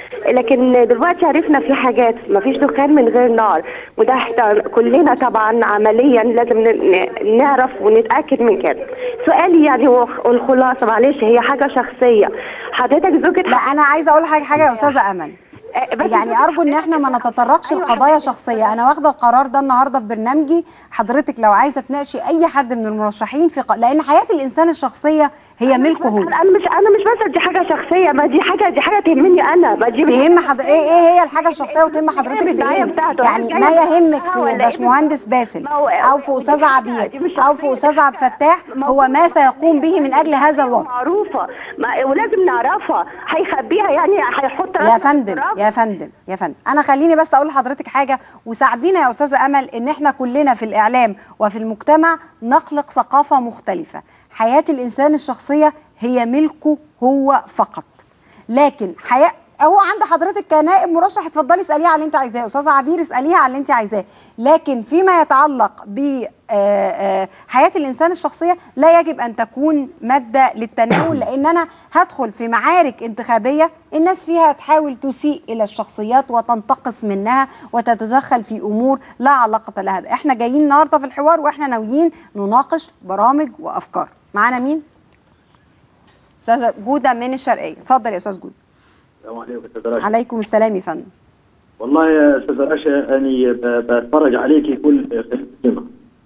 لكن دلوقتي عرفنا في حاجات ما فيش دخان من غير نار وده احنا كلنا طبعا عمليا لازم ن- ن- نعرف ونتاكد من كده سؤالي يعني هو الخلاصه معلش هي حاجه شخصيه حضرتك زوجة لا انا عايزه اقول حاجه حاجه يا استاذه امل يعني ارجو ان احنا ما نتطرقش لقضايا شخصيه انا واخده القرار ده النهارده في برنامجي حضرتك لو عايزه تناقشي اي حد من المرشحين في ق... لان حياه الانسان الشخصيه هي ملكه هو انا مش انا مش بس دي حاجه شخصيه ما دي حاجه دي حاجه تهمني انا ما دي تهم حضرتك ايه ايه هي الحاجه الشخصيه وتهم حضرتك في الدعاية ايه بتاعته. يعني الدعاية ما يهمك بتاعته في ولا إيه باشمهندس باسل ما هو- او في استاذ دي عبير مش او في استاذ عبد الفتاح هو ما سيقوم به من اجل هذا الوضع معروفه ما ولازم نعرفها هيخبيها يعني هيحط يا راسه في فندم التراب. يا فندم يا فندم انا خليني بس اقول لحضرتك حاجه وساعدينا يا استاذه امل ان احنا كلنا في الاعلام وفي المجتمع نخلق ثقافه مختلفه حياه الانسان الشخصيه هي ملكه هو فقط لكن حياه هو عند حضرتك كنائب مرشح اتفضلي اساليه على اللي انت عايزاه استاذه عبير اساليها على اللي انت عايزاه لكن فيما يتعلق ب آه، آه، حياه الانسان الشخصيه لا يجب ان تكون ماده للتناول لان انا هدخل في معارك انتخابيه الناس فيها تحاول تسيء الى الشخصيات وتنتقص منها وتتدخل في امور لا علاقه لها بها. احنا جايين النهارده في الحوار واحنا ناويين نناقش برامج وافكار معانا مين استاذه جوده من الشرقيه اتفضل يا استاذ جوده السلام عليكم استاذ راشد عليكم السلام يا فندم والله يا استاذ راشد اني ب- بتفرج عليكي كل خميس الجمعه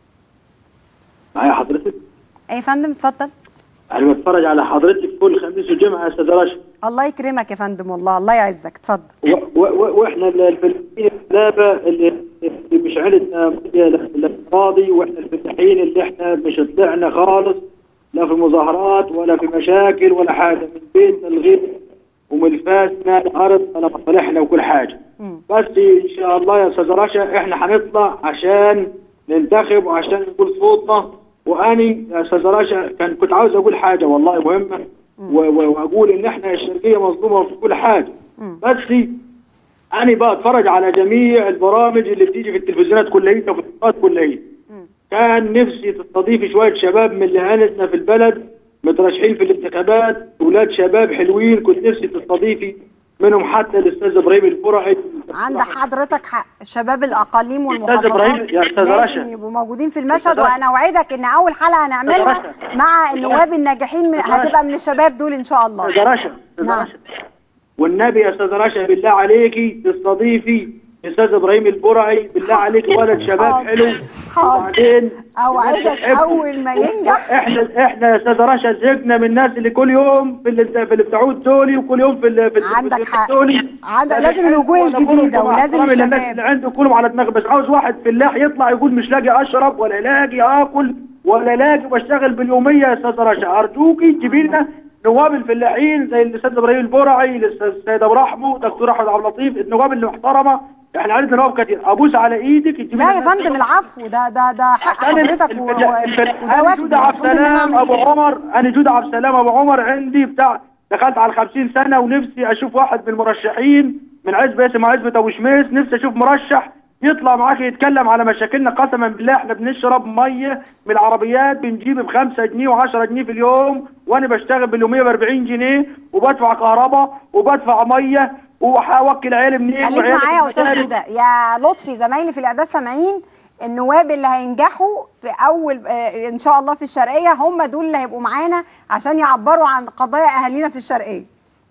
معايا حضرتك اي يا فندم اتفضل انا بتفرج على حضرتك كل خميس وجمعه يا استاذ راشد الله يكرمك يا فندم والله الله يعزك اتفضل و- و- و- واحنا ال- الفلاحين الغلابه اللي اللي مش عيلتنا مية للاراضي واحنا الفلاحين اللي احنا مش طلعنا خالص لا في مظاهرات ولا في مشاكل ولا حاجه من بيتنا الغير وملفاتنا الارض على مصالحنا وكل حاجه بس ان شاء الله يا استاذ رشا احنا هنطلع عشان ننتخب وعشان نقول صوتنا واني يا استاذ رشا كان كنت عاوز اقول حاجه والله مهمه و- و- واقول ان احنا الشرقيه مظلومه في كل حاجه بس انا بتفرج على جميع البرامج اللي بتيجي في التلفزيونات كلها وفي القنوات كلها كان نفسي تستضيفي شويه شباب من اللي عيلتنا في البلد مترشحين في الانتخابات اولاد شباب حلوين كنت نفسي تستضيفي منهم حتى الاستاذ ابراهيم الفرعي عند حضرتك حق شباب الاقاليم إبراهيم، والمحافظات يا أستاذ لازم رشا. يبقوا موجودين في المشهد أستاذ رشا. وانا اوعدك ان اول حلقه هنعملها مع النواب الناجحين من أستاذ رشا. هتبقى من الشباب دول ان شاء الله استاذ رشا استاذ نعم. رشا والنبي يا استاذ رشا بالله عليكي تستضيفي الاستاذ ابراهيم البرعي بالله عليكي ولد شباب حاضر. حلو حاضر. وبعدين اوعدك بنحبه. اول ما ينجح احنا احنا يا استاذ رشا زهقنا من الناس اللي كل يوم في اللي في اللي بتاع الدولي وكل يوم في اللي في عندك حق. الدولي عندك لازم الوجوه الجديده ولازم الناس الشباب اللي عنده كلهم على دماغه بس عاوز واحد فلاح يطلع يقول مش لاقي اشرب ولا لاقي اكل ولا لاقي بشتغل باليوميه يا استاذ رشا ارجوكي تجيبي لنا نواب الفلاحين زي الاستاذ ابراهيم البرعي الاستاذ السيد ابو رحمه دكتور احمد عبد اللطيف النواب اللي محترمه احنا عندنا نواب كتير ابوس على ايدك تجيبي لا يا لنا فندم العفو ده ده ده حق أنا حضرتك و- و- وده انا واجب جودة عبد المفروض ان انا السلام اعمل ابو كده عمر انا جودة عبد السلام ابو عمر عندي بتاع دخلت على 50 سنه ونفسي اشوف واحد من المرشحين من عزبه اسمه عزبه ابو شميس نفسي اشوف مرشح يطلع معاك يتكلم على مشاكلنا قسما بالله احنا بنشرب ميه من العربيات بنجيب ب 5 جنيه و10 جنيه في اليوم وانا بشتغل باليوميه ب 40 جنيه وبدفع كهرباء وبدفع ميه وهوكل عيالي منين خليك وعيالي معايا يا في استاذ المدارس. هدى يا لطفي زمايلي في الاعداد سامعين النواب اللي هينجحوا في اول آه، ان شاء الله في الشرقيه هم دول اللي هيبقوا معانا عشان يعبروا عن قضايا اهالينا في الشرقيه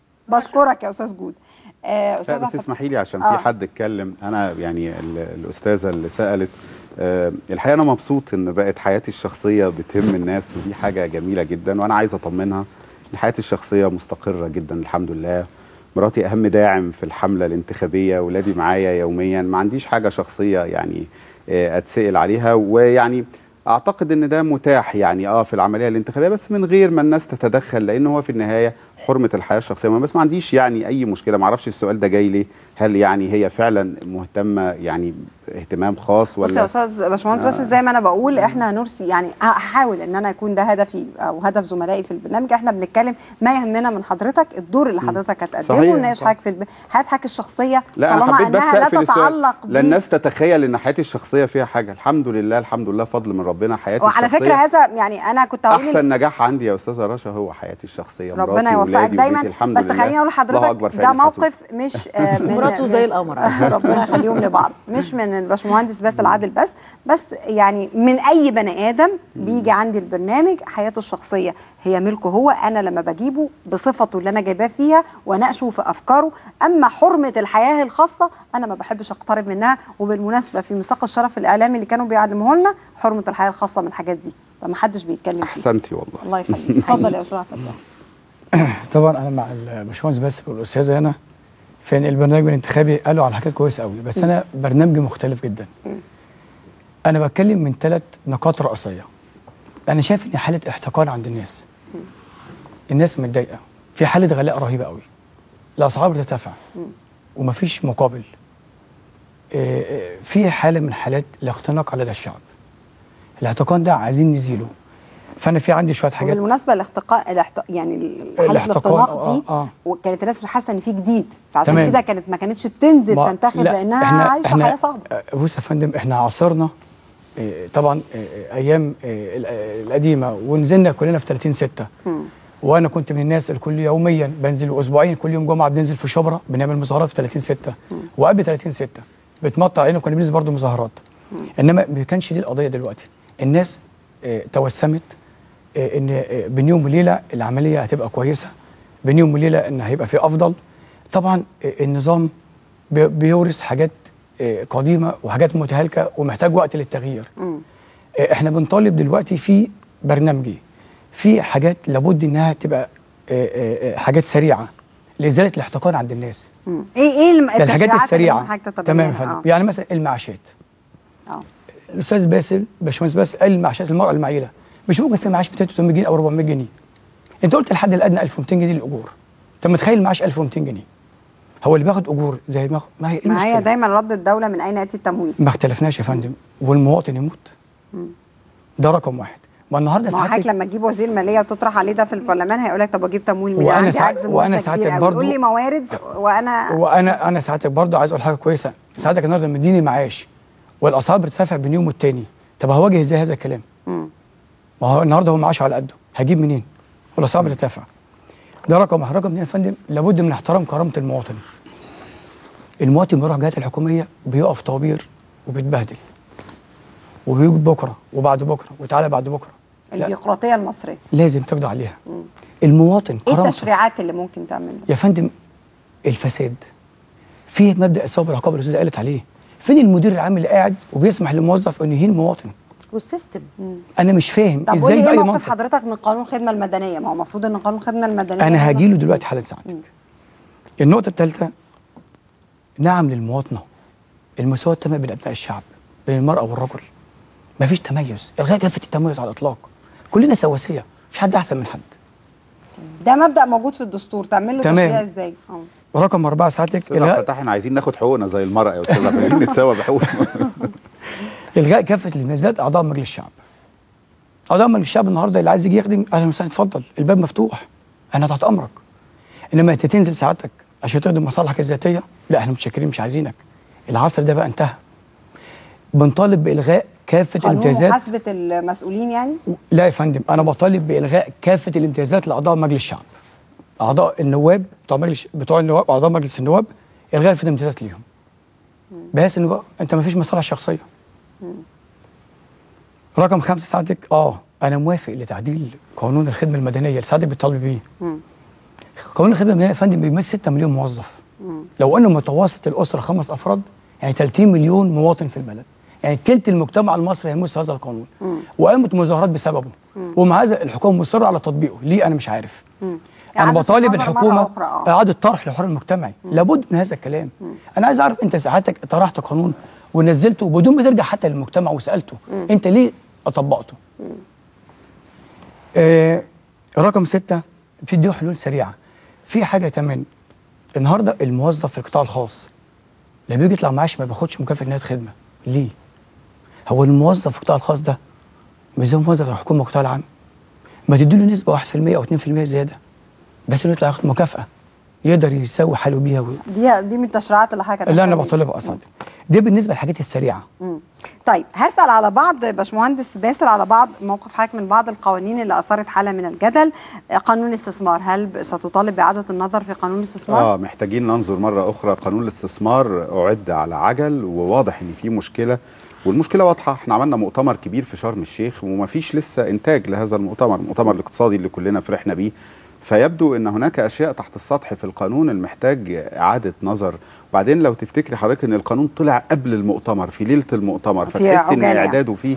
بشكرك يا استاذ جود آه، لا استاذ بس اسمحي لي عشان آه. في حد اتكلم انا يعني ال- الاستاذه اللي سالت آه، الحقيقه انا مبسوط ان بقت حياتي الشخصيه بتهم الناس ودي حاجه جميله جدا وانا عايز اطمنها ان حياتي الشخصيه مستقره جدا الحمد لله مراتي اهم داعم في الحمله الانتخابيه ولادي معايا يوميا ما عنديش حاجه شخصيه يعني آه، اتسال عليها ويعني اعتقد ان ده متاح يعني اه في العمليه الانتخابيه بس من غير ما الناس تتدخل لان هو في النهايه حرمه الحياه الشخصيه بس ما عنديش يعني اي مشكله ما اعرفش السؤال ده جاي ليه هل يعني هي فعلا مهتمه يعني اهتمام خاص بص يا ولا استاذ باشمهندس بس آه. زي ما انا بقول احنا هنرسي يعني هحاول ان انا يكون ده هدفي او هدف زملائي في البرنامج احنا بنتكلم ما يهمنا من حضرتك الدور اللي حضرتك هتقدمه صحيح، نناقش صح. حضرتك في الب... حياتك الشخصيه لا انا طالما حبيت بس انها لا اقفل السؤال تتعلق لا ب- الناس تتخيل ان حياتي الشخصيه فيها حاجه الحمد لله الحمد لله فضل من ربنا حياتي وعلى الشخصيه فكره هذا يعني انا كنت هقول احسن نجاح عندي يا استاذه رشا هو حياتي الشخصيه ربنا مراتي يوفقك وولادي دايما وبيتي الحمد بس لله خليني اقول الله لحضرتك أكبر ده فعلا حسن. موقف مش آه، من مراته زي القمر. ربنا يخليهم لبعض مش من الباشمهندس بس العادل بس بس يعني من اي بني ادم بيجي عندي البرنامج حياته الشخصيه هي ملكه هو انا لما بجيبه بصفته اللي انا جايباه فيها واناقشه في افكاره اما حرمه الحياه الخاصه انا ما بحبش اقترب منها وبالمناسبه في ميثاق الشرف الاعلامي اللي كانوا بيعلموه لنا حرمه الحياه الخاصه من الحاجات دي فما حدش بيتكلم فيه احسنتي والله الله يخليك اتفضل يا استاذ عبد الفتاح طبعا انا مع الباشمهندس باسل والاستاذه هنا في ان البرنامج الانتخابي قالوا على حاجات كويسه قوي بس انا برنامجي مختلف جدا انا بتكلم من ثلاث نقاط رئيسيه انا شايف ان حاله احتقان عند الناس الناس متضايقه في حاله غلاء رهيبه قوي الاسعار بترتفع ومفيش مقابل آه، آه، في حاله من حالات الاختناق على لدى الشعب الاحتقان ده عايزين نزيله فانا في عندي شويه حاجات بالمناسبه الاحتقاء الاحت... يعني حاله الاحتقان، الاختناق دي آه، آه. وكانت الناس حاسه ان في جديد فعشان تمام. كده كانت ما كانتش بتنزل ما- تنتخب لا، لانها إحنا- عايشه إحنا- حياه صعبه آه، بص يا فندم احنا عاصرنا آه، طبعا آه، ايام آه، ال- آه، القديمه ونزلنا كلنا في 30 6 وانا كنت من الناس اللي كل يوميا بنزل اسبوعين كل يوم جمعه بننزل في شبرا بنعمل مظاهرات في 30 6 وقبل 30 6 بتمطر علينا كنا بننزل برضه مظاهرات انما ما كانش دي القضيه دلوقتي الناس آه، توسمت آه، ان آه، بين يوم وليله العمليه هتبقى كويسه بين يوم وليله ان هيبقى في افضل طبعا آه، النظام بي- بيورث حاجات آه، قديمه وحاجات متهالكه ومحتاج وقت للتغيير آه، احنا بنطالب دلوقتي في برنامجي في حاجات لابد انها تبقى آه، آه، آه، حاجات سريعه لازاله الاحتقان عند الناس مم. ايه ايه الم... ده الحاجات التشريعات اللي السريعه حضرتك تتبناها؟ تمام يا فندم آه. يعني مثلا المعاشات اه الاستاذ باسل باشمهندس باسل قال المعاشات المراه المعيله مش ممكن في معاش 200 جنيه او 400 جنيه انت قلت الحد الادنى 1200 جنيه للاجور طب ما تخيل المعاش 1200 جنيه هو اللي بياخد اجور زي ما ما هي إيه ما هي المشكله دايما رد الدوله من اين ياتي التمويل ما اختلفناش يا فندم والمواطن يموت مم. ده رقم واحد ما النهارده ما هو حضرتك ساعتك لما تجيب وزير ماليه وتطرح عليه ده في البرلمان هيقول لك طب اجيب تمويل منين وأنا عندي ساعت- عجز وأنا موازنة ساعتك كبير قوي. برضو- قول لي موارد وانا وانا انا ساعتك برضه عايز اقول حاجه كويسه ساعتك النهارده مديني معاش والاسعار بترتفع بين يوم والتاني طب هواجه ازاي هذا الكلام؟ مم. ما هو النهارده هو معاشه على قده هجيب منين؟ والاسعار بترتفع ده رقم واحد رقم اثنين يا فندم لابد من احترام كرامه المواطن المواطن بيروح الجهات الحكوميه بيقف طوابير وبيتبهدل وبيجي بكره وبعد بكره وتعالى بعد بكره لا البيروقراطيه المصريه لازم تقضي عليها المواطن ايه كرامته التشريعات اللي ممكن تعملها؟ يا فندم الفساد في مبدا الثواب العقاب اللي الاستاذه قالت عليه فين المدير العام اللي قاعد وبيسمح للموظف انه يهين مواطن والسيستم انا مش فاهم طب قول ازاي لي بقى ايه موقف منطق حضرتك من قانون الخدمه المدنيه؟ ما هو المفروض ان قانون الخدمه المدنيه انا هاجي له دلوقتي حاله ساعتك النقطه الثالثه نعم للمواطنه المساواه التامه بين ابناء الشعب بين المراه والرجل مفيش تميز الغايه كافه التميز على الاطلاق كلنا سواسيه مفيش حد احسن من حد ده مبدا موجود في الدستور تعمل له تمام. تشريع ازاي؟ اه رقم أربعة ساعتك استاذ عبد إلغاء, الفتاح احنا عايزين ناخد حقوقنا زي المرأة يا استاذ عايزين نتساوى بحقوقنا إلغاء كافة الميزات أعضاء مجلس الشعب أعضاء مجلس الشعب النهاردة اللي عايز يجي يخدم أهلا وسهلا اتفضل الباب مفتوح أنا تحت أمرك إنما أنت تنزل ساعتك عشان تخدم مصالحك الذاتية لا إحنا متشكرين مش عايزينك العصر ده بقى انتهى بنطالب بإلغاء كافة قانون الامتيازات محاسبه المسؤولين يعني؟ لا يا فندم انا بطالب بالغاء كافه الامتيازات لاعضاء مجلس الشعب اعضاء النواب بتوع مجلس بتوع النواب اعضاء مجلس النواب الغاء في الامتيازات ليهم بحيث انه بقى انت ما فيش مصالح شخصيه رقم خمسة سعادتك اه انا موافق لتعديل قانون الخدمه المدنيه اللي سعادتك بتطالب بيه قانون الخدمه المدنيه يا فندم بيمثل 6 مليون موظف لو ان متوسط الاسره خمس افراد يعني 30 مليون مواطن في البلد يعني تلت المجتمع المصري هيمس هذا القانون وقامت مظاهرات بسببه ومع هذا الحكومه مصره على تطبيقه ليه انا مش عارف انا إعادة بطالب النظر مرة الحكومه أخرى، آه. اعاده طرح الحوار المجتمعي لابد من هذا الكلام انا عايز اعرف انت ساعتك طرحت قانون ونزلته بدون ما ترجع حتى للمجتمع وسالته انت ليه طبقته آه رقم ستة في دي حلول سريعه في حاجه كمان النهارده الموظف في القطاع الخاص لما بيجي يطلع معاش ما بياخدش مكافاه نهايه خدمه ليه؟ هو الموظف في القطاع الخاص ده مش زي موظف الحكومه والقطاع العام ما تديله نسبه 1% او 2% زياده بس انه يطلع ياخد مكافاه يقدر يسوي حاله بيها و... دي دي من التشريعات اللي حضرتك اللي انا هتختار بيها. بطالبها اصلا دي بالنسبه للحاجات السريعه مم. طيب هسأل على بعض باشمهندس باسل على بعض موقف حضرتك من بعض القوانين اللي أثارت حالة من الجدل آه، قانون الاستثمار هل ب- ستطالب بإعادة النظر في قانون الاستثمار؟ اه محتاجين ننظر مره اخرى قانون الاستثمار اعد على عجل وواضح ان في مشكله والمشكله واضحه احنا عملنا مؤتمر كبير في شرم الشيخ ومفيش لسه انتاج لهذا المؤتمر المؤتمر الاقتصادي اللي كلنا فرحنا بيه فيبدو ان هناك اشياء تحت السطح في القانون المحتاج اعاده نظر وبعدين لو تفتكري حضرتك ان القانون طلع قبل المؤتمر في ليله المؤتمر في فتحس ان عجالة يعني. اعداده فيه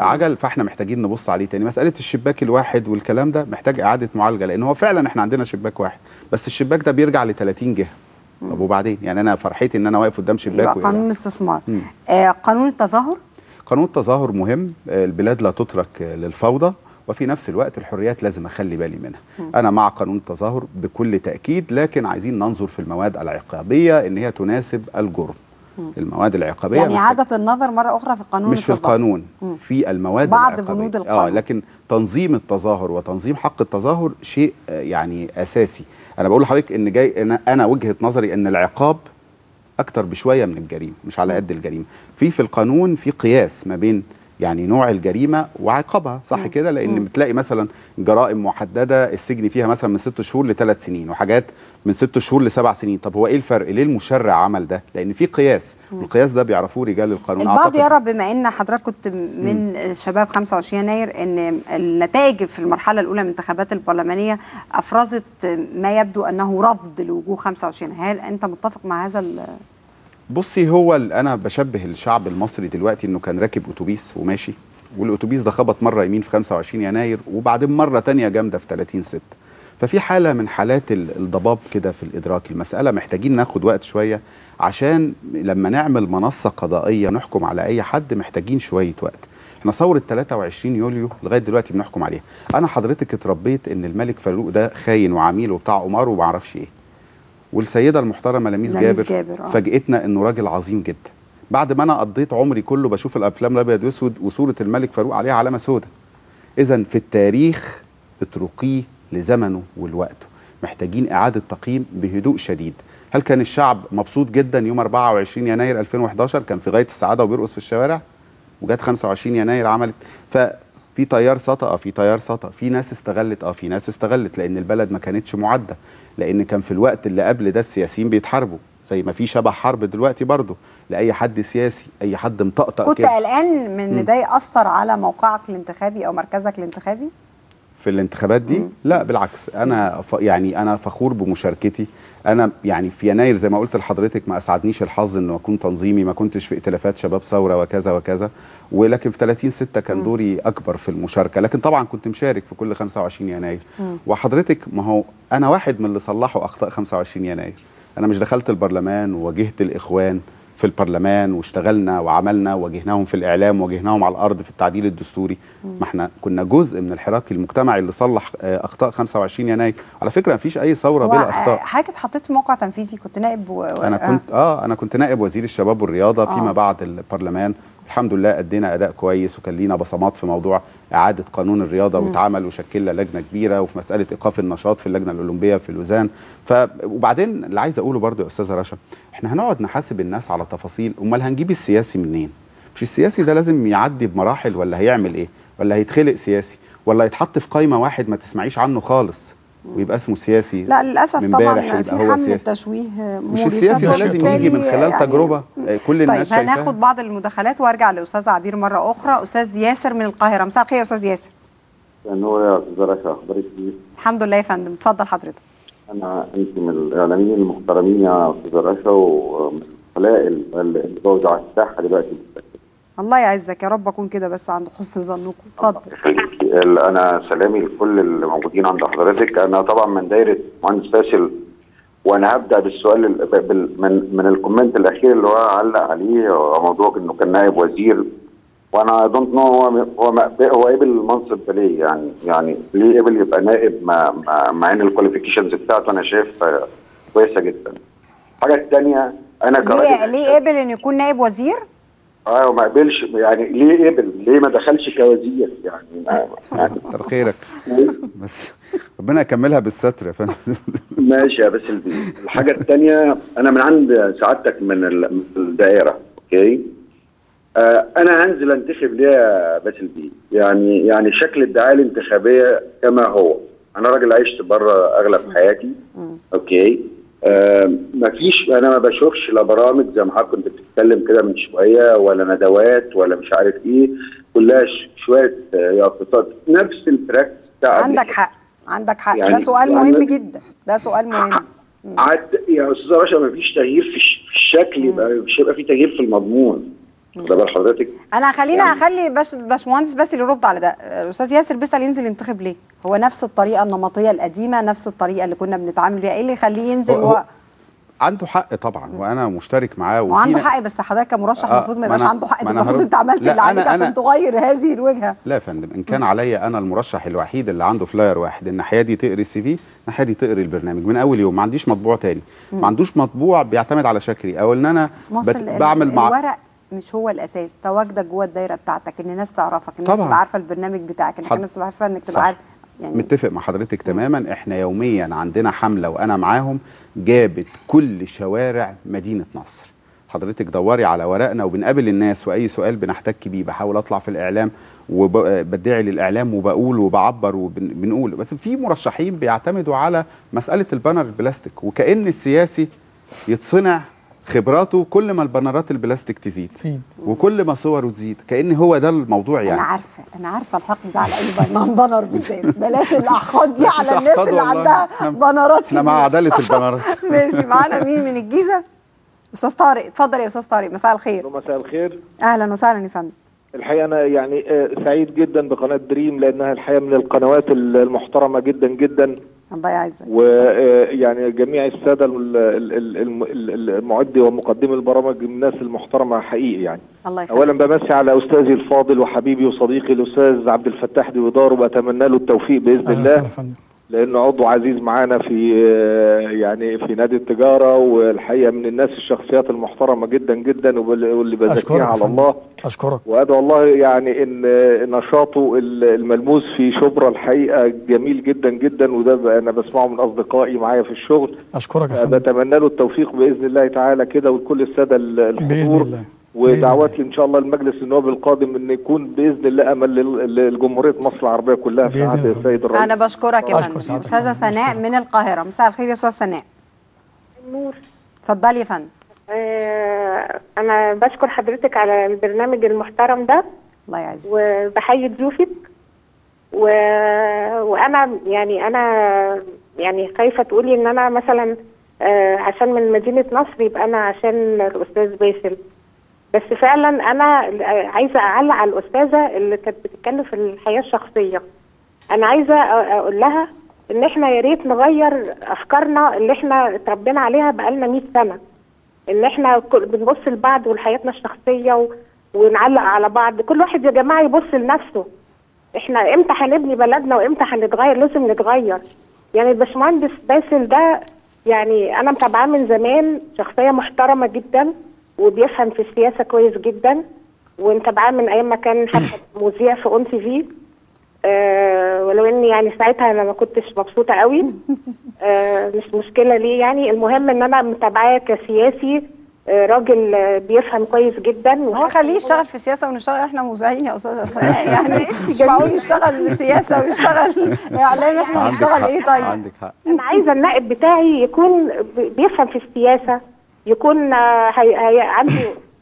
عجل فاحنا محتاجين نبص عليه تاني مساله الشباك الواحد والكلام ده محتاج اعاده معالجه لان هو فعلا احنا عندنا شباك واحد بس الشباك ده بيرجع ل 30 جهه طب وبعدين يعني انا فرحتي ان انا واقف قدام شباك يبقى وإيه؟ قانون الاستثمار مم. آه قانون التظاهر قانون التظاهر مهم آه، البلاد لا تترك آه، للفوضى وفي نفس الوقت الحريات لازم اخلي بالي منها مم. انا مع قانون التظاهر بكل تاكيد لكن عايزين ننظر في المواد العقابيه ان هي تناسب الجرم مم. المواد العقابيه يعني محتاج- اعاده النظر مره اخرى في قانون مش في التظاهر. القانون مم. في المواد بعض العقابية. بنود اه القانون. لكن تنظيم التظاهر وتنظيم حق التظاهر شيء آه، يعني اساسي انا بقول لحضرتك ان جاي انا انا وجهه نظري ان العقاب اكتر بشويه من الجريمه مش على قد الجريمه في في القانون في قياس ما بين يعني نوع الجريمه وعقابها صح كده لان بتلاقي مثلا جرائم محدده السجن فيها مثلا من ست شهور لثلاث سنين وحاجات من ست شهور لسبع سنين طب هو ايه الفرق ليه المشرع عمل ده لان في قياس مم. والقياس ده بيعرفوه رجال القانون البعض أعتقد- يرى بما ان حضرتك كنت من شباب 25 يناير ان النتائج في المرحله الاولى من الانتخابات البرلمانيه افرزت ما يبدو انه رفض لوجوه 25 هل انت متفق مع هذا ال- بصي هو ال- انا بشبه الشعب المصري دلوقتي انه كان راكب اتوبيس وماشي والاتوبيس ده خبط مره يمين في 25 يناير وبعدين مره تانية جامده في 30 6 ففي حاله من حالات ال- الضباب كده في الادراك المساله محتاجين ناخد وقت شويه عشان لما نعمل منصه قضائيه نحكم على اي حد محتاجين شويه وقت احنا ثوره 23 يوليو لغايه دلوقتي بنحكم عليها انا حضرتك اتربيت ان الملك فاروق ده خاين وعميل وبتاع قمار وما اعرفش ايه والسيده المحترمه لميس لميس جابر, جابر، آه. فاجئتنا انه راجل عظيم جدا بعد ما انا قضيت عمري كله بشوف الافلام الابيض واسود وصوره الملك فاروق عليها علامه سوداء اذا في التاريخ اتركيه لزمنه ولوقته محتاجين اعاده تقييم بهدوء شديد هل كان الشعب مبسوط جدا يوم 24 يناير 2011 كان في غايه السعاده وبيرقص في الشوارع وجت 25 يناير عملت ففي تيار سطا اه في تيار سطا في ناس استغلت اه في ناس استغلت لان البلد ما كانتش معده لان كان في الوقت اللي قبل ده السياسيين بيتحاربوا زي ما في شبه حرب دلوقتي برضه لاي حد سياسي اي حد مطقطق كنت كده قلقان من مم. ان ده ياثر على موقعك الانتخابي او مركزك الانتخابي في الانتخابات دي لا بالعكس انا ف... يعني انا فخور بمشاركتي انا يعني في يناير زي ما قلت لحضرتك ما اسعدنيش الحظ انه اكون تنظيمي ما كنتش في ائتلافات شباب ثوره وكذا وكذا ولكن في 30 6 كان دوري اكبر في المشاركه لكن طبعا كنت مشارك في كل 25 يناير مم. وحضرتك ما هو انا واحد من اللي صلحوا اخطاء 25 يناير انا مش دخلت البرلمان وواجهت الاخوان في البرلمان واشتغلنا وعملنا واجهناهم في الاعلام واجهناهم على الارض في التعديل الدستوري ما احنا كنا جزء من الحراك المجتمعي اللي صلح آه، اخطاء 25 يناير على فكره ما فيش اي ثوره بلا اخطاء حضرتك اتحطيت في موقع تنفيذي كنت نائب و... انا كنت اه انا كنت نائب وزير الشباب والرياضه فيما آه. بعد البرلمان الحمد لله ادينا اداء كويس وكان لينا بصمات في موضوع اعاده قانون الرياضه مم. واتعمل وشكلنا لجنه كبيره وفي مساله ايقاف النشاط في اللجنه الاولمبيه في لوزان ف وبعدين اللي عايز اقوله برضو يا استاذه رشا احنا هنقعد نحاسب الناس على تفاصيل امال هنجيب السياسي منين مش السياسي ده لازم يعدي بمراحل ولا هيعمل ايه ولا هيتخلق سياسي ولا يتحط في قايمه واحد ما تسمعيش عنه خالص ويبقى اسمه سياسي لا للاسف من طبعا امبارح في يبقى هو حمله سياسي تشويه مش مريفة، السياسي ده لازم يجي من وبالتالي خلال يعني- تجربه آه، كل الناس طيب شايفاها هناخد بعض المداخلات وارجع لاستاذ عبير مره اخرى استاذ ياسر من القاهره مساء الخير يا استاذ ياسر نور يا استاذ رشا اخبارك ايه؟ الحمد لله يا فندم اتفضل حضرتك انا انت من الاعلاميين المحترمين يا استاذ رشا ومن الخلاء اللي بوزع على الساحه دلوقتي الله يعزك يا رب اكون كده بس عند حسن ظنكم اتفضل ال- انا سلامي لكل اللي موجودين عند حضرتك انا طبعا من دايره مهندس فاشل وانا هبدا بالسؤال ال- ب- بال- من من الكومنت الاخير اللي هو علق عليه هو موضوع انه كان نائب وزير وانا دونت نو هو هو ما- هو قبل المنصب ده ليه يعني يعني ليه قبل يبقى نائب مع مع, مع ان الكواليفيكيشنز بتاعته انا شايف آه، كويسه جدا الحاجه الثانيه انا ليه كراجل ليه قبل ان يكون نائب وزير اه وما قبلش يعني ليه قبل ليه ما دخلش كوزير يعني, ما- يعني كتر خيرك بس ربنا يكملها بالستر يا فندم ماشي يا باسل بيه الحاجة الثانية أنا من عند سعادتك من ال- من الدائرة أوكي آه أنا هنزل أنتخب ليه يا باسل بيه يعني يعني شكل الدعاية الانتخابية كما هو أنا راجل عشت بره أغلب حياتي أوكي آه مفيش أنا ما بشوفش لا برامج زي ما حضرتك كنت بتتكلم كده من شوية ولا ندوات ولا مش عارف إيه كلها ش- شوية آه، يافطات نفس التراك بتاع قبل عندك حق عندك حق يعني- ده سؤال يعني- مهم جدا ده سؤال مهم عد يا استاذ رشا ما فيش تغيير في الش- في الشكل يبقى مش هيبقى في تغيير في المضمون واخد بال حضرتك انا خلينا اخلي باش باشمهندس بس اللي يرد على ده الاستاذ ياسر بيسال ينزل ينتخب ليه هو نفس الطريقه النمطيه القديمه نفس الطريقه اللي كنا بنتعامل بيها ايه اللي يخليه ينزل هو- هو عنده حق طبعا وانا مشترك معاه وفي وعنده نا- حق بس حضرتك كمرشح آه، المفروض ما ما يبقاش أنا- عنده حق ما ده أنا المفروض هرد- انت عملت لا، اللي عليك أنا- عشان أنا- تغير هذه الوجهه لا يا فندم ان كان عليا انا المرشح الوحيد اللي عنده فلاير واحد الناحيه دي تقري السي في الناحيه دي تقري البرنامج من اول يوم ما عنديش مطبوع تاني مم. ما عندوش مطبوع بيعتمد على شكلي او ان انا مصر بت... ال- بعمل مع الورق مش هو الاساس تواجدك جوه الدايره بتاعتك ان الناس تعرفك الناس طبعاً. تبقى عارفه البرنامج بتاعك انك حض- الناس تبقى عارفه انك صح. تبقى عارف يعني متفق مع حضرتك تماما احنا يوميا عندنا حمله وانا معاهم جابت كل شوارع مدينه نصر حضرتك دوري على ورقنا وبنقابل الناس واي سؤال بنحتك بيه بحاول اطلع في الاعلام وبدعي للاعلام وبقول وبعبر وبنقول بس في مرشحين بيعتمدوا على مساله البانر البلاستيك وكان السياسي يتصنع خبراته كل ما البانرات البلاستيك تزيد وكل ما صوره تزيد كان هو ده الموضوع يعني انا عارفه انا عارفه الحقد ده على اي بن- بانر بالذات بلاش الاحقاد دي مفيش على الناس أحقاد اللي والله. عندها إحنا- بانرات احنا مع عداله البانرات ماشي معانا مين من الجيزه استاذ طارق اتفضل يا استاذ طارق مساء الخير مساء الخير اهلا وسهلا يا فندم الحقيقه انا يعني آه، سعيد جدا بقناه دريم لانها الحقيقه من القنوات المحترمه جدا جدا الله يعزك ويعني جميع الساده ال- ال- ال- الم- ال- المعدي ومقدمي البرامج من الناس المحترمه حقيقي يعني الله يخليك اولا بمسي على استاذي الفاضل وحبيبي وصديقي الاستاذ عبد الفتاح ديودار وبتمنى له التوفيق باذن أهلا وسهلا الله يا فندم. لانه عضو عزيز معانا في آه، يعني في نادي التجاره والحقيقه من الناس الشخصيات المحترمه جدا جدا وبال- واللي أشكرك بزكيها يا على فندم. الله اشكرك وادعو الله يعني ان آه، نشاطه ال- الملموس في شبرا الحقيقه جميل جدا جدا وده ب- انا بسمعه من اصدقائي معايا في الشغل اشكرك يا آه، فندم بتمنى له التوفيق باذن الله تعالى كده ولكل الساده ال- باذن الحضور الله ودعوات ان شاء الله المجلس النواب القادم ان يكون باذن الله امل لل- لجمهوريه مصر العربيه كلها في بإذن عهد الله. السيد الرئيس انا بشكرك يا أشكر فندم سعادتك. استاذه سناء من القاهره مساء الخير يا استاذه سناء نور اتفضلي يا فندم آه انا بشكر حضرتك على البرنامج المحترم ده الله يعزك وبحيي ضيوفك و... وانا يعني انا يعني خايفه تقولي ان انا مثلا آه عشان من مدينه نصر يبقى انا عشان الاستاذ باسل بس فعلا انا عايزه اعلق على الاستاذه اللي كانت بتتكلم في الحياه الشخصيه انا عايزه أ- اقول لها ان احنا يا ريت نغير افكارنا اللي احنا اتربينا عليها بقالنا 100 سنه ان احنا كل- بنبص لبعض ولحياتنا الشخصيه و... ونعلق على بعض كل واحد يا جماعه يبص لنفسه احنا امتى هنبني بلدنا وامتى هنتغير لازم نتغير يعني الباشمهندس باسل ده يعني انا متابعاه من زمان شخصيه محترمه جدا وبيفهم في السياسه كويس جدا ومتابعاه من ايام ما كان حتى مذيع في اون تي في آه ولو اني يعني ساعتها انا ما كنتش مبسوطه قوي آه مش مشكله ليه يعني المهم ان انا متابعاه كسياسي آه راجل آه بيفهم كويس جدا هو خليه يشتغل في السياسه ونشتغل احنا مذيعين يا استاذه سناء يعني مش معقول يشتغل سياسه ويشتغل اعلام احنا عندك نشتغل حق، ايه طيب عندك حق انا عايزه النائب بتاعي يكون بي- بيفهم في السياسه يكون آه، هي هي عنده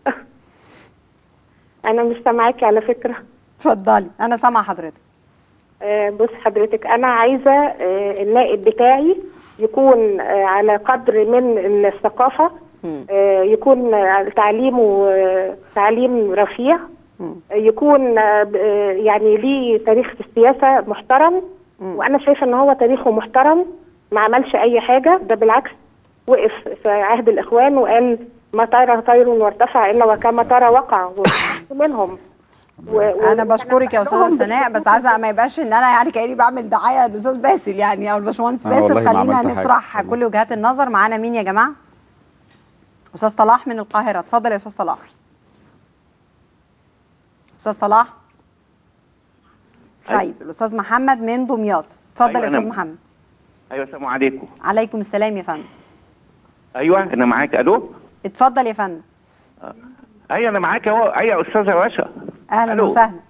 انا مش سامعاكي على فكره اتفضلي انا سامعه حضرتك آه، بص حضرتك انا عايزه آه، النائب بتاعي يكون آه، على قدر من الثقافه آه، يكون آه، تعليمه آه، تعليم رفيع آه، يكون آه، ب- آه، يعني ليه تاريخ في السياسه محترم وانا شايفه ان هو تاريخه محترم ما عملش اي حاجه ده بالعكس وقف في عهد الاخوان وقال ما طار طير وارتفع الا وكما طار وقع وكنت منهم و... و... انا بشكرك يا استاذه سناء بس عايزه ما يبقاش ان انا يعني كاني بعمل دعايه للاستاذ باسل يعني او الباشمهندس أنا والله باسل ما خلينا عملت حاجة. نطرح كل وجهات النظر معانا مين يا جماعه استاذ صلاح من القاهره اتفضل يا استاذ صلاح استاذ صلاح طيب الاستاذ محمد من دمياط اتفضل أيوة يا استاذ أنا. محمد ايوه السلام عليكم عليكم السلام يا فندم ايوه انا معاك الو اتفضل يا فندم ايوه انا معاك اهو ايوه يا استاذه باشا اهلا ألو. وسهلا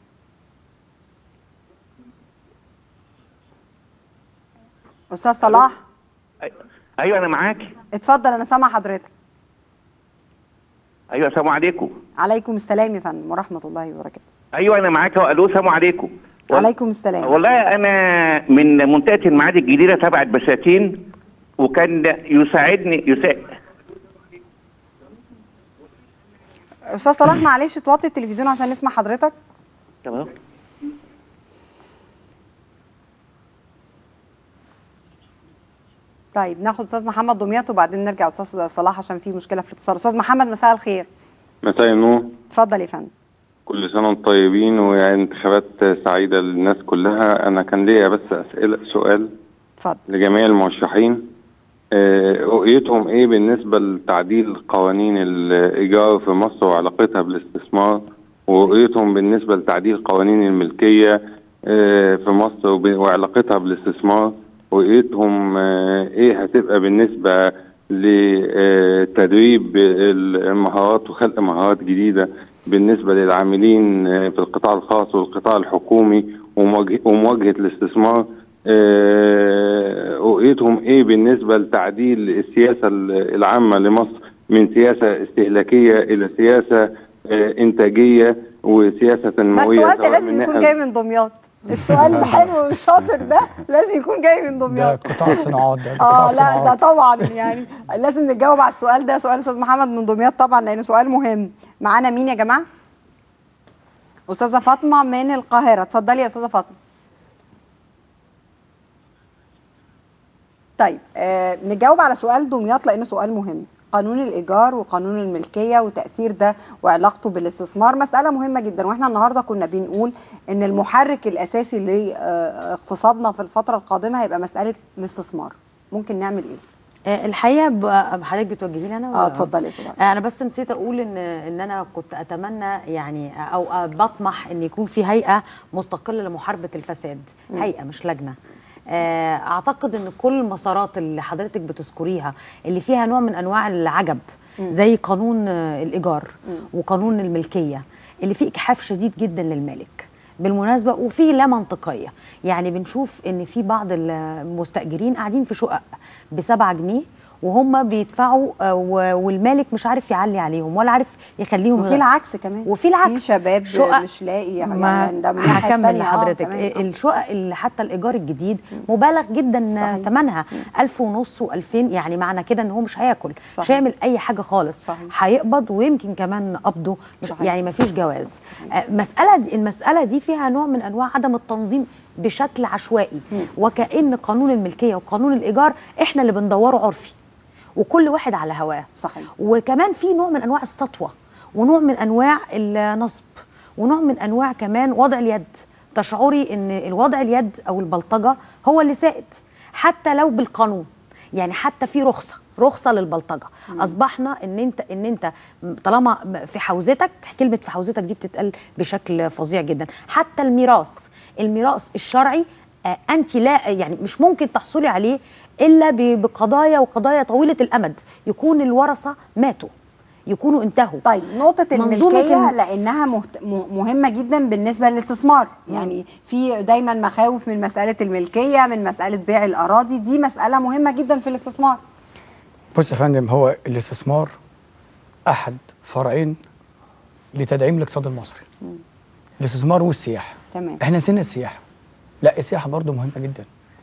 استاذ صلاح ايوه انا معاك اتفضل انا سامعه حضرتك ايوه السلام عليكم عليكم السلام يا فندم ورحمه الله وبركاته ايوه انا معاك اهو الو السلام عليكم عليكم السلام والله انا من منطقه المعادي الجديده تبع البساتين وكان يساعدني يساعد استاذ صلاح معلش توطي التلفزيون عشان نسمع حضرتك تمام طيب ناخد استاذ محمد دمياط وبعدين نرجع استاذ صلاح عشان في مشكله في الاتصال استاذ محمد مساء الخير مساء النور اتفضل يا فندم كل سنة وانتم طيبين وانتخابات سعيدة للناس كلها أنا كان ليا بس أسئلة سؤال اتفضل لجميع المرشحين آه، رؤيتهم إيه بالنسبة لتعديل قوانين الإيجار في مصر وعلاقتها بالاستثمار ورؤيتهم بالنسبة لتعديل قوانين الملكية آه، في مصر وب- وعلاقتها بالاستثمار رؤيتهم آه، إيه هتبقى بالنسبة لتدريب المهارات وخلق مهارات جديدة بالنسبة للعاملين آه، في القطاع الخاص والقطاع الحكومي ومواجه- ومواجهة الاستثمار آه، رؤيتهم ايه بالنسبة لتعديل السياسة العامة لمصر من سياسة استهلاكية إلى سياسة آه، إنتاجية وسياسة ما تنموية السؤال ده سواء لازم من يكون ناحية- جاي من دمياط السؤال الحلو والشاطر ده لازم يكون جاي من دمياط قطاع الصناعات ده, ده قطاع اه لا الصناعات ده طبعا يعني لازم نجاوب على السؤال ده سؤال استاذ محمد من دمياط طبعا لانه سؤال مهم معانا مين يا جماعه استاذه فاطمه من القاهره اتفضلي يا استاذه فاطمه طيب آه نجاوب على سؤال دمياط لانه سؤال مهم قانون الايجار وقانون الملكيه وتاثير ده وعلاقته بالاستثمار مساله مهمه جدا واحنا النهارده كنا بنقول ان المحرك الاساسي لاقتصادنا في الفتره القادمه هيبقى مساله الاستثمار ممكن نعمل ايه آه، الحقيقه ب- حضرتك بتوجهي لي انا اه ولا- اتفضلي يا استاذ آه، انا بس نسيت اقول ان ان انا كنت اتمنى يعني او آه، بطمح ان يكون في هيئه مستقله لمحاربه الفساد مم. هيئه مش لجنه آه، اعتقد ان كل المسارات اللي حضرتك بتذكريها اللي فيها نوع من انواع العجب مم. زي قانون آه، الايجار مم. وقانون الملكيه اللي فيه اجحاف شديد جدا للمالك بالمناسبه وفيه لا منطقيه يعني بنشوف ان في بعض المستاجرين قاعدين في شقق ب 7 جنيه وهم بيدفعوا آه، و- والمالك مش عارف يعلي عليهم ولا عارف يخليهم وفي العكس كمان وفي العكس في شباب شقق مش لاقي ما يعني ده من الناحية هكمل التانية، آه، لحضرتك كمان، آه. الشقق اللي حتى الايجار الجديد مبالغ جدا صحيح. ثمنها ألف ونص و2000 يعني معنى كده ان هو مش هياكل صحيح. مش هيعمل اي حاجه خالص صحيح. هيقبض ويمكن كمان قبضه مش صحيح. يعني ما فيش جواز آه، مساله دي المساله دي فيها نوع من انواع عدم التنظيم بشكل عشوائي وكأن قانون الملكيه وقانون الايجار احنا اللي بندوره عرفي وكل واحد على هواه صحيح وكمان في نوع من انواع السطوه ونوع من انواع النصب ونوع من انواع كمان وضع اليد تشعري ان الوضع اليد او البلطجه هو اللي سائد حتى لو بالقانون يعني حتى في رخصه رخصه للبلطجه مم. اصبحنا ان انت ان انت طالما في حوزتك كلمه في حوزتك دي بتتقال بشكل فظيع جدا حتى الميراث الميراث الشرعي آه، انت لا يعني مش ممكن تحصلي عليه الا ب- بقضايا وقضايا طويله الامد يكون الورثه ماتوا يكونوا انتهوا طيب نقطة منظومة الملكية الم- لأنها مهت... م- مهمة جدا بالنسبة للاستثمار يعني في دايما مخاوف من مسألة الملكية من مسألة بيع الأراضي دي مسألة مهمة جدا في الاستثمار بص يا فندم هو الاستثمار احد فرعين لتدعيم الاقتصاد المصري الاستثمار والسياحه تمام احنا نسينا السياحه لا السياحه برضه مهمه جدا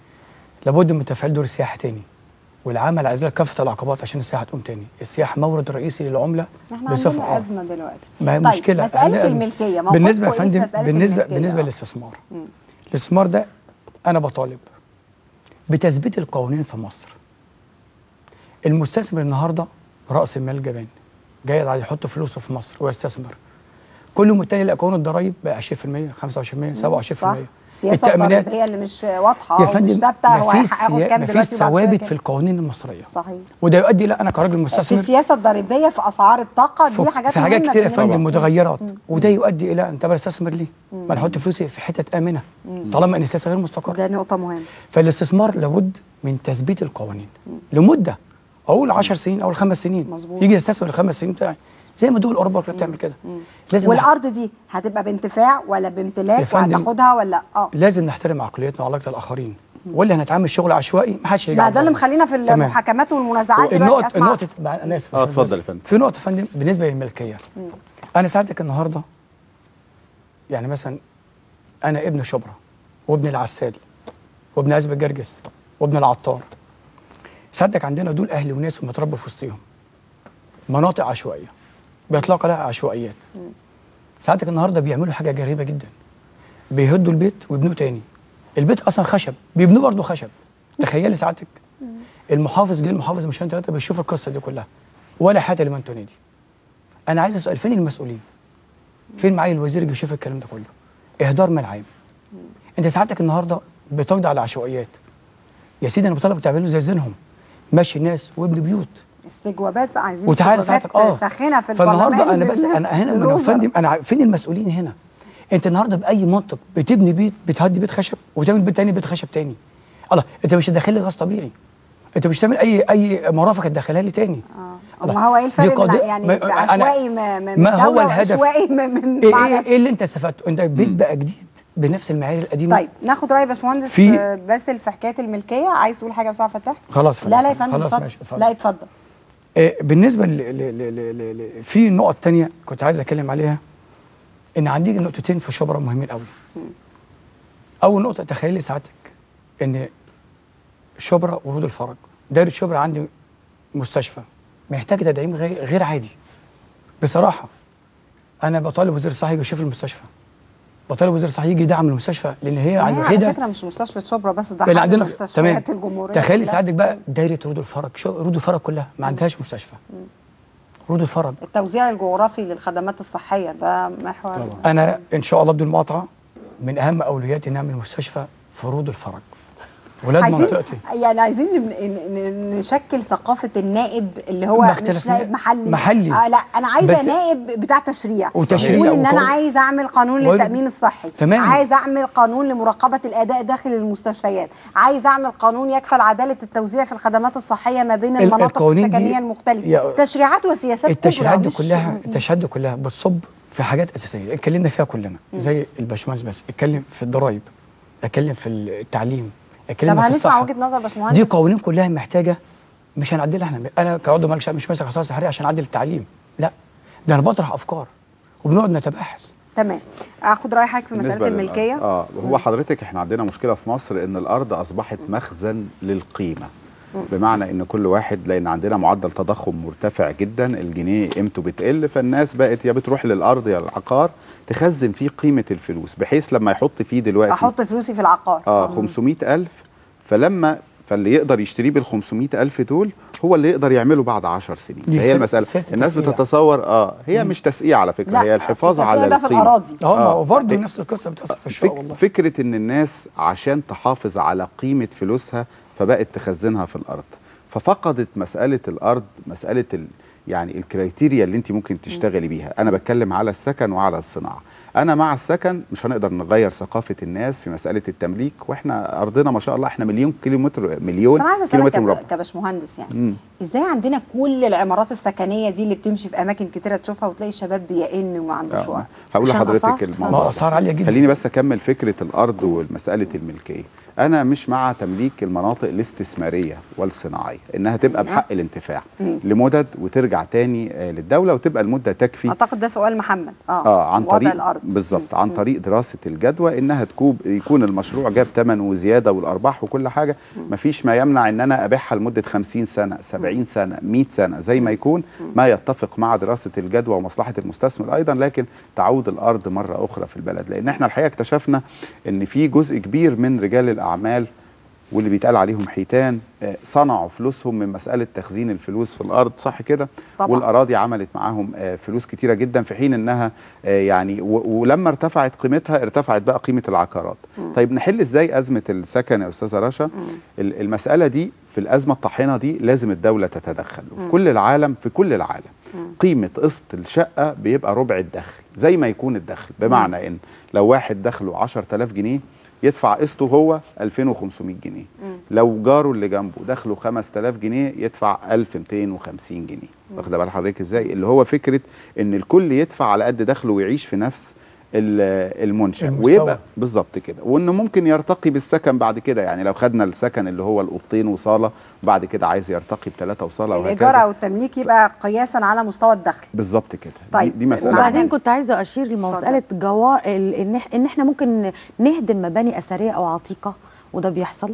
لابد من تفعيل دور السياحه تاني والعمل على ازاله كافه العقبات عشان السياحه تقوم تاني السياحه مورد رئيسي للعمله احنا بصفه عندنا آه. أزمة دلوقتي ما هي طيب مشكله مسألة عندنا أزمة. الملكية موقفكم بالنسبه يا إيه في فندم مسألة بالنسبه الملكية؟ بالنسبه آه. للاستثمار مم. الاستثمار ده انا بطالب بتثبيت القوانين في مصر المستثمر النهارده راس المال جبان جاي عايز يحط فلوسه في مصر ويستثمر كل يوم التاني يلاقي قانون الضرايب بقى 20% 25% 27% صح السياسة الضريبية اللي مش واضحة يا ومش فندم ثابتة هو مفيش هياخد سيا- كام مفيش دلوقتي وبعد شوية ثوابت كام. في القوانين المصريه صحيح وده يؤدي الى انا كراجل في مستثمر السياسة الضريبية في أسعار الطاقة دي في- حاجات في حاجات مهمة كتير يا بالنسبة فندم لي. متغيرات مم. وده يؤدي الى انت بستثمر ليه؟ مم. ما انا احط فلوسي في حتت امنه مم. طالما ان السياسه غير مستقره ده نقطة مهمة فالاستثمار لابد من تثبيت القوانين لمده اقول 10 سنين او خمس سنين مظبوط. يجي يستثمر الخمس سنين بتاعي زي ما دول اوروبا كلها بتعمل كده لازم والأرض دي هتبقى بانتفاع ولا يا بامتلاك فندم، وهتاخدها ولا اه لازم نحترم عقليتنا وعلاقه الاخرين ولا هنتعامل شغل عشوائي ما حدش هيجي ما على ده اللي بالنا. مخلينا في تمام. المحاكمات والمنازعات دلوقتي النقطة اسمع النقطة مع- انا اسف اه عشان بس. اتفضل يا فندم في نقطة يا فندم بالنسبة للملكية مم. أنا ساعتك النهاردة يعني مثلا أنا ابن شبرا وابن العسال وابن عزب الجرجس وابن العطار ساعتك عندنا دول أهل وناس ومتربى في وسطهم مناطق عشوائية بيطلقوا عليها عشوائيات ساعتك النهارده بيعملوا حاجه غريبه جدا بيهدوا البيت ويبنوه تاني البيت اصلا خشب بيبنوه برضه خشب تخيلي ساعتك المحافظ جه المحافظ مشان ثلاثه بيشوف القصه دي كلها ولا حاجه لمن تنادي انا عايز اسال فين المسؤولين فين معالي الوزير يجي يشوف الكلام ده كله اهدار مال عام انت ساعتك النهارده بتقضي على عشوائيات يا سيدي انا بطالب تعملوا زي زينهم مشي الناس وابني بيوت استجوابات بقى عايزين وتعالى استجوابات ساعتك اه ساخنه في فالنهارده البرلمان انا بس لل- انا هنا ما انا للوزراء. فندم انا ع- فين المسؤولين هنا؟ انت النهارده باي منطق بتبني بيت بتهدي بيت خشب وتعمل بيت تاني بيت خشب تاني الله انت مش هتدخل لي غاز طبيعي انت مش تعمل اي اي مرافق هتدخلها لي تاني الله، ما هو ايه دي الفرق بين قضية- يعني ما- أنا- عشوائي ما, ما, ما هو الهدف عشوائي من, من ايه, مع إيه, نفسه. ايه اللي انت استفدته؟ انت بيت بقى جديد بنفس المعايير القديمه طيب ناخد راي باشمهندس في- آه، باسل في حكايه الملكيه عايز تقول حاجه يا استاذ فتاح خلاص فندم. لا لا يا فندم خلاص اتفضل. ماشي، اتفضل. لا اتفضل آه، بالنسبه ل ل ل ل ل ل في نقط تانية كنت عايز اتكلم عليها ان عندي نقطتين في شبرا مهمين قوي اول نقطه تخيلي ساعتك ان شبرا ورود الفرج دايره شبرا عندي مستشفى محتاجه تدعيم غير غير عادي بصراحه انا بطالب وزير الصحه يجي يشوف المستشفى بطالب وزير الصحه يجي يدعم المستشفى لان هي ما هي على الوحيده فكره مش مستشفى شبرا بس ده اللي حل عندنا في- مستشفيات الجمهوريه تخيلي كلها. ساعتك بقى دايره رود الفرج شو رود الفرج كلها ما عندهاش مستشفى رود الفرج التوزيع الجغرافي للخدمات الصحيه ده محور انا ان شاء الله بدون مقاطعه من اهم اولوياتي نعمل مستشفى في رود الفرج ولاد عايزين منطقتي يعني عايزين ن- ن- نشكل ثقافه النائب اللي هو ما مش اختلفنا- نائب محلي محلي. آه لا انا عايزه بس- نائب بتاع تشريع وتشريع يقول ان انا وقانون. عايز اعمل قانون وال- للتامين الصحي تمام. عايز اعمل قانون لمراقبه الاداء داخل المستشفيات عايز اعمل قانون يكفل عداله التوزيع في الخدمات الصحيه ما بين ال- المناطق القوانين دي- السكنيه المختلفه يا- تشريعات وسياسات التشريعات كبرى دي مش- كلها التشريعات دي كلها بتصب في حاجات اساسيه اتكلمنا فيها كلنا زي الباشمهندس بس اتكلم في الضرايب اتكلم في التعليم طب اتكلم في هنسمع الصحه وجهه نظر باشمهندس دي قوانين كلها محتاجه مش هنعدلها احنا انا كعضو مجلس شعب مش ماسك عصايه سحريه عشان اعدل التعليم لا ده انا بطرح افكار وبنقعد نتباحث تمام اخد راي حضرتك في مساله بالنسبة للأرض. الملكيه اه هو حضرتك احنا عندنا مشكله في مصر ان الارض اصبحت مخزن للقيمه بمعنى ان كل واحد لان عندنا معدل تضخم مرتفع جدا الجنيه قيمته بتقل فالناس بقت يا بتروح للارض يا العقار تخزن فيه قيمه الفلوس بحيث لما يحط فيه دلوقتي احط فلوسي في العقار اه 500000 فلما فاللي يقدر يشتريه بال 500000 دول هو اللي يقدر يعمله بعد 10 سنين دي فهي سياسة- المساله سياسة الناس التسقيع. بتتصور اه هي مش تسقيع على فكره لا، هي الحفاظ أصل على التسقيع ده في القيمه الأراضي. اه ما هو آه. برضه نفس القصه بتحصل في الشقق فك والله فكره ان الناس عشان تحافظ على قيمه فلوسها فبقت تخزنها في الارض ففقدت مساله الارض مساله ال يعني الكريتيريا اللي انت ممكن تشتغلي بيها انا بتكلم على السكن وعلى الصناعه انا مع السكن مش هنقدر نغير ثقافه الناس في مساله التمليك واحنا ارضنا ما شاء الله احنا مليون كيلومتر مليون بس انا عايزه اسالك كيلومتر كب- مربع كباشمهندس يعني مم. ازاي عندنا كل العمارات السكنيه دي اللي بتمشي في اماكن كتيره تشوفها وتلاقي الشباب بيئن وما عندوش آه، وقت هقول عشان لحضرتك أسعار؟ الموضوع ما اسعار عاليه جدا خليني بس اكمل فكره الارض ومساله الملكيه انا مش مع تمليك المناطق الاستثماريه والصناعيه انها تبقى بحق الانتفاع مم. لمدد وترجع تاني آه، للدوله وتبقى المده تكفي اعتقد ده سؤال محمد اه, اه عن وضع طريق الارض بالظبط عن طريق دراسه الجدوى انها تكون يكون المشروع جاب ثمن وزياده والارباح وكل حاجه مفيش ما يمنع ان انا ابيعها لمده 50 سنه 70 سنه 100 سنه زي ما يكون ما يتفق مع دراسه الجدوى ومصلحه المستثمر ايضا لكن تعود الارض مره اخرى في البلد لان احنا الحقيقه اكتشفنا ان في جزء كبير من رجال الاعمال واللي بيتقال عليهم حيتان آه، صنعوا فلوسهم من مساله تخزين الفلوس في الارض صح كده طبعاً. والاراضي عملت معاهم آه، فلوس كتيره جدا في حين انها آه، يعني و- ولما ارتفعت قيمتها ارتفعت بقى قيمه العقارات طيب نحل ازاي ازمه السكن يا استاذه رشا ال- المساله دي في الازمه الطاحنه دي لازم الدوله تتدخل وفي كل العالم في كل العالم قيمه قسط الشقه بيبقى ربع الدخل زي ما يكون الدخل بمعنى ان لو واحد دخله 10000 جنيه يدفع قسطه هو 2500 جنيه لو جاره اللي جنبه دخله 5000 جنيه يدفع 1250 جنيه واخد بال حضرتك ازاي اللي هو فكره ان الكل يدفع على قد دخله ويعيش في نفس ال- المنشا المستوى. ويبقى بالظبط كده وانه ممكن يرتقي بالسكن بعد كده يعني لو خدنا السكن اللي هو الاوضتين وصاله وبعد كده عايز يرتقي بثلاثه وصاله الايجار وهكذا او التمليك يبقى قياسا على مستوى الدخل بالظبط كده طيب، دي, دي مساله وبعدين كنت عايزه اشير لمساله جوا ال- ان إح- ان احنا ممكن نهدم مباني اثريه او عتيقه وده بيحصل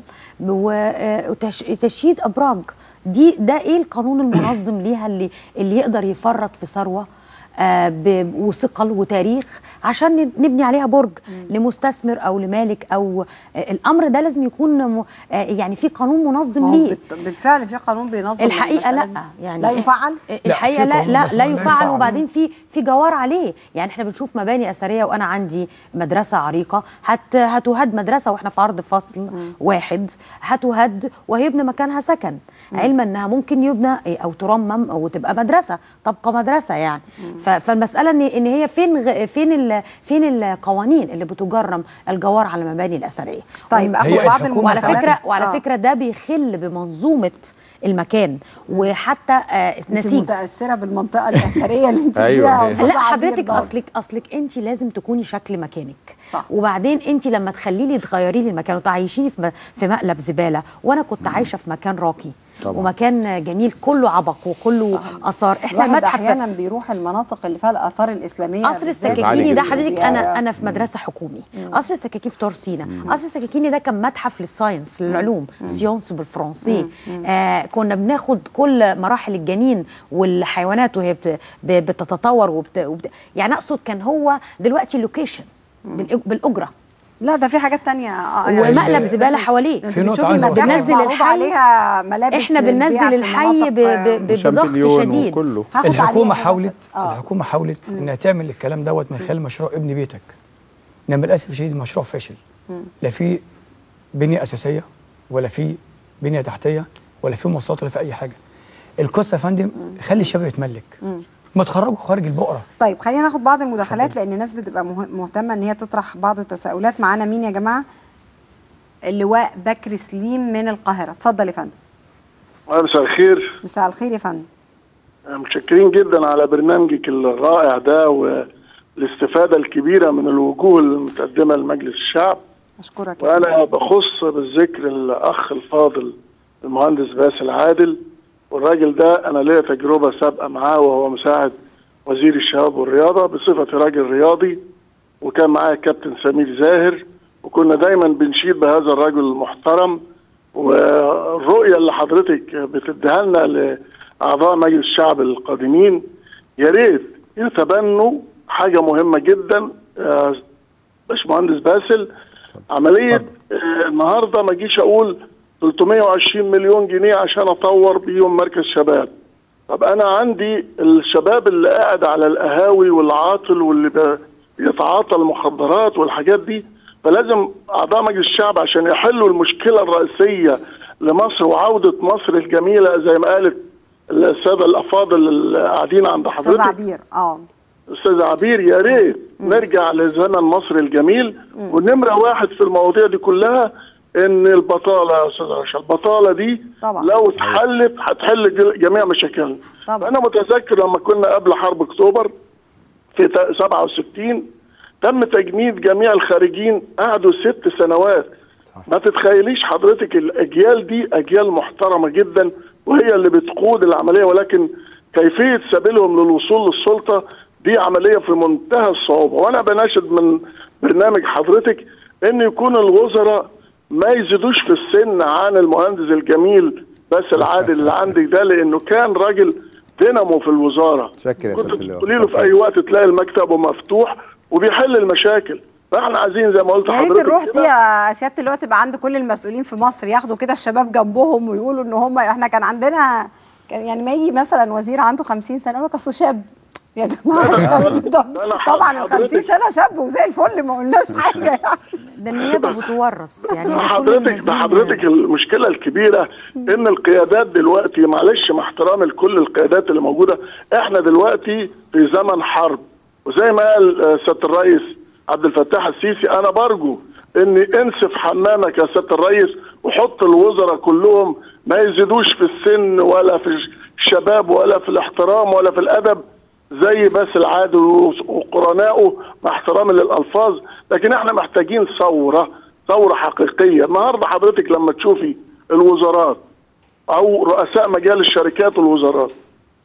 وتشييد ابراج دي ده ايه القانون المنظم ليها اللي اللي يقدر يفرط في ثروه آه، ب- وثقل وتاريخ عشان ن- نبني عليها برج لمستثمر او لمالك او آه، الامر ده لازم يكون م- آه، يعني في قانون منظم ما هو ليه بالت- بالفعل في قانون بينظم الحقيقه لا المسألة دي. يعني لا يفعل الحقيقه في لا قانون لا بس لا ما لا يفعل يفعل. وبعدين في في جوار عليه يعني احنا بنشوف مباني اثريه وانا عندي مدرسه عريقه هت هتهد مدرسه واحنا في عرض فصل واحد هتهد وهيبنى مكانها سكن علما انها ممكن يبنى إيه، او ترمم او تبقى مدرسه تبقى مدرسه يعني ف- فالمساله ان ان هي فين غ- فين ال فين القوانين اللي بتجرم الجوار على المباني الاثريه طيب، وم- أخد هي بعض الحكومة وعلى المداخلات- فكره وعلى آه. فكره ده بيخل بمنظومه المكان وحتى آه انت نسيج متاثره بالمنطقه الاثريه اللي انت أيوة، فيها هي. أستاذة لا عبير حضرتك دار. اصلك اصلك انت لازم تكوني شكل مكانك صح. وبعدين انت لما تخلي لي تغيري لي المكان وتعيشيني في م- في مقلب زباله وانا كنت عايشه في مكان راقي طبعا. ومكان جميل كله عبق وكله اثار احنا الواحد المتحف احيانا بيروح المناطق اللي فيها الاثار الاسلاميه قصر بالذات. السكاكيني ده دي- حضرتك دي- انا انا في مدرسه حكومي قصر السكاكين في تورسينا قصر السكاكيني ده كان متحف للساينس للعلوم سيونس بالفرنسي آه كنا بناخد كل مراحل الجنين والحيوانات وهي بت ب- بتتطور وبت وبت يعني اقصد كان هو دلوقتي اللوكيشن بالأج- بالاجره لا ده في حاجات تانية آه، يعني ومقلب زباله حواليه في نقطة عايزة أقولها. بننزل معروض الحي عليها ملابس احنا للبيع بننزل في الحي ب- المناطق، ب- ب- بضغط وشامبليون شديد وكله. هاخد الحكومه عليها حاولت آه. الحكومه حاولت انها تعمل الكلام دوت من خلال مشروع ابن بيتك انما للاسف الشديد المشروع فاشل لا في بنيه اساسيه ولا في بنيه تحتيه ولا في مواصلات ولا في اي حاجه القصه يا فندم خلي الشباب يتملك ما تخرجوا خارج البقره طيب خلينا ناخد بعض المداخلات لان الناس بتبقى مه- مهتمه ان هي تطرح بعض التساؤلات معانا مين يا جماعه اللواء بكر سليم من القاهره اتفضل يا فندم مساء الخير مساء الخير يا فندم متشكرين جدا على برنامجك الرائع ده والاستفادة الكبيرة من الوجوه المتقدمة لمجلس الشعب اشكرك وأنا بخص بالذكر الأخ الفاضل المهندس باسل عادل والراجل ده أنا ليا تجربة سابقة معاه وهو مساعد وزير الشباب والرياضة بصفتي راجل رياضي وكان معايا كابتن سمير زاهر وكنا دايما بنشيد بهذا الرجل المحترم والرؤية اللي حضرتك بتديها لنا لأعضاء مجلس الشعب القادمين يا ريت يتبنوا حاجة مهمة جدا يا باشمهندس باسل عملية آه، النهاردة ما جيش أقول 320 مليون جنيه عشان أطور بيهم مركز شباب طب أنا عندي الشباب اللي قاعد على القهاوي والعاطل واللي ب- بيتعاطى المخدرات والحاجات دي فلازم أعضاء مجلس الشعب عشان يحلوا المشكلة الرئيسية لمصر وعودة مصر الجميلة زي ما قالت السادة الأفاضل اللي قاعدين عند استاذ حضرتك عبير اه استاذ عبير يا ريت نرجع لزمن مصر الجميل ونمره واحد في المواضيع دي كلها ان البطاله يا استاذ رشا البطاله دي طبعا. لو اتحلت هتحل جل- جميع مشاكلنا طبعا. انا متذكر لما كنا قبل حرب اكتوبر في تا- 67 تم تجنيد جميع الخارجين قعدوا ست سنوات ما تتخيليش حضرتك الاجيال دي اجيال محترمه جدا وهي اللي بتقود العمليه ولكن كيفيه سبيلهم للوصول للسلطه دي عمليه في منتهى الصعوبه وانا بناشد من برنامج حضرتك ان يكون الوزراء ما يزيدوش في السن عن المهندس الجميل بس العادل اللي عندك ده لانه كان راجل دينامو في الوزاره شكرا يا كنت سياده اللواء تقولي له في اي وقت تلاقي المكتب مفتوح وبيحل المشاكل فاحنا عايزين زي ما قلت يا ريت حضرتك الروح دي كده يا سياده اللواء تبقى عند كل المسؤولين في مصر ياخدوا كده الشباب جنبهم ويقولوا ان هم احنا كان عندنا كان يعني ما يجي مثلا وزير عنده 50 سنه يقول لك اصل شاب يا جماعه شاب طب- طبعا ال 50 سنه شاب وزي الفل ما قلناش حاجه يعني ده النيابه بتورث يعني ده كل حضرتك الناس ده حضرتك المشكله الكبيره ان القيادات دلوقتي معلش مع احترامي لكل القيادات اللي موجوده احنا دلوقتي في زمن حرب وزي ما قال آه، سياده الرئيس عبد الفتاح السيسي انا برجو ان انسف حمامك يا سياده الرئيس وحط الوزراء كلهم ما يزيدوش في السن ولا في الشباب ولا في الاحترام ولا في الادب زي بس العادل وقرنائه مع احترامي للالفاظ لكن احنا محتاجين ثوره ثوره حقيقيه النهارده حضرتك لما تشوفي الوزارات او رؤساء مجال الشركات والوزارات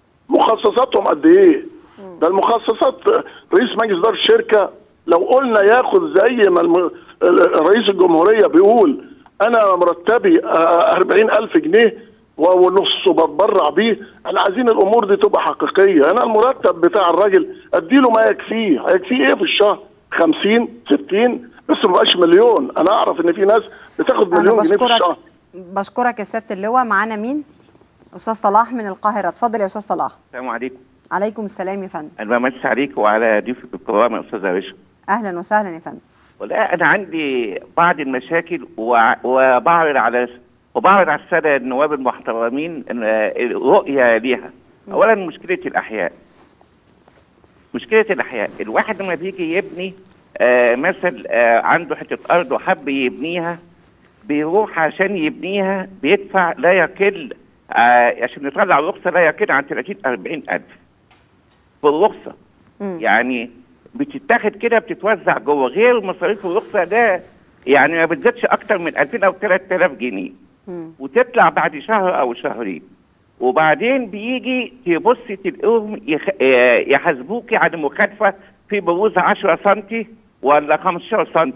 مخصصاتهم قد ايه ده المخصصات رئيس مجلس اداره الشركه لو قلنا ياخد زي ما الم... رئيس الجمهوريه بيقول انا مرتبي أربعين ألف جنيه و- ونصه بتبرع بيه احنا عايزين الامور دي تبقى حقيقيه انا المرتب بتاع الراجل اديله ما يكفيه هيكفيه ايه في الشهر 50 60 بس ما بقاش مليون انا اعرف ان في ناس بتاخد انا مليون جنيه في الشهر بشكرك بشكرك يا سياده اللواء معانا مين استاذ صلاح من القاهره اتفضل يا استاذ صلاح السلام عليكم عليكم السلام يا فندم انا بمسي عليك وعلى ضيوفك الكرام يا استاذه رشا اهلا وسهلا يا فندم والله انا عندي بعض المشاكل وع- وبعرض على وبعرض على الساده النواب المحترمين إن- رؤيه ليها اولا مشكله الاحياء مشكله الاحياء الواحد لما بيجي يبني آه مثل آه عنده حته ارض وحب يبنيها بيروح عشان يبنيها بيدفع لا يقل آه عشان يطلع رخصه لا يقل عن 30 40 الف بالرخصه يعني بتتاخد كده بتتوزع جوه غير مصاريف الرخصه ده يعني ما بتزيدش اكتر من 2000 او 3000 جنيه وتطلع بعد شهر او شهرين وبعدين بيجي تبص تلاقيهم يخ... آه، يحاسبوكي على مخالفه في بروز 10 سم ولا 15 سم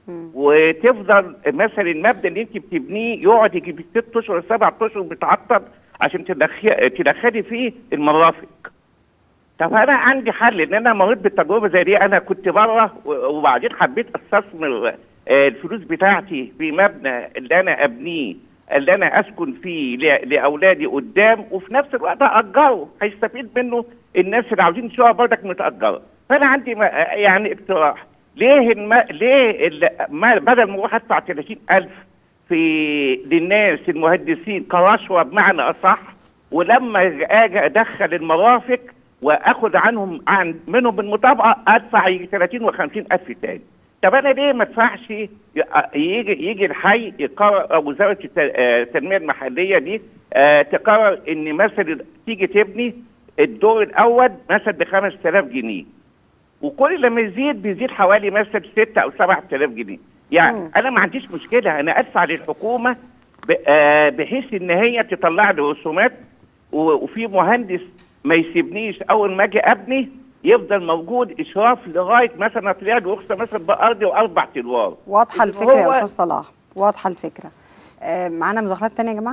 وتفضل مثلا المبنى اللي انت بتبنيه يقعد يجي ست اشهر سبع اشهر بيتعطل عشان تدخ- تدخلي فيه المرافق طب انا عندي حل ان انا مريت بالتجربه زي دي انا كنت بره و- وبعدين حبيت استثمر آه، الفلوس بتاعتي في مبنى اللي انا ابنيه اللي انا اسكن فيه ل- لاولادي قدام وفي نفس الوقت اجره هيستفيد منه الناس اللي عاوزين شقق برضك متاجره فانا عندي ما يعني اقتراح ليه الم... ليه ال... ما بدل ما اروح ادفع 30000 في للناس المهندسين كرشوه بمعنى اصح ولما اجي ادخل المرافق واخد عنهم عن منهم بالمطابقه ادفع يجي 30 و50 الف تاني طب انا ليه ما ادفعش ي- يجي يجي الحي يقرر أو وزاره الت- آه، التنميه المحليه دي آه، تقرر ان مثلا تيجي تبني الدور الاول مثلا ب 5000 جنيه وكل لما يزيد بيزيد حوالي مثلا 6 او 7000 جنيه يعني انا ما عنديش مشكله انا ادفع للحكومه ب- آه، بحيث ان هي تطلع لي رسومات و- وفي مهندس ما يسيبنيش اول ما اجي ابني يفضل موجود اشراف لغايه مثلا طلع لي رخصه مثلا بارضي واربع ادوار واضحه إن الفكره يا هو- استاذ صلاح واضحه الفكره آه، معانا مداخلات تانية يا جماعه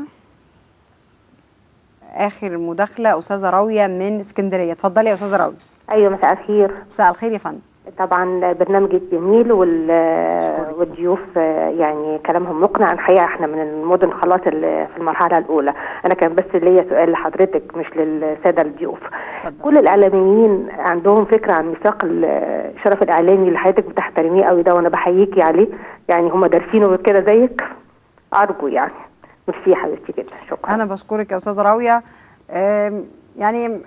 اخر مداخله استاذه راويه من اسكندريه اتفضلي يا استاذه راويه ايوه مساء الخير مساء الخير يا فندم طبعا برنامجك جميل وال... والضيوف آه، يعني كلامهم مقنع الحقيقه احنا من المدن خلاص اللي في المرحله الاولى انا كان بس ليا سؤال لحضرتك مش للساده الضيوف كل الاعلاميين عندهم فكره عن ميثاق الشرف الاعلامي اللي حضرتك بتحترميه قوي ده وانا بحييكي عليه يعني هم دارسينه كده زيك ارجو يعني ميرسي يا حبيبتي جدا شكرا انا بشكرك يا استاذه راويه آم، يعني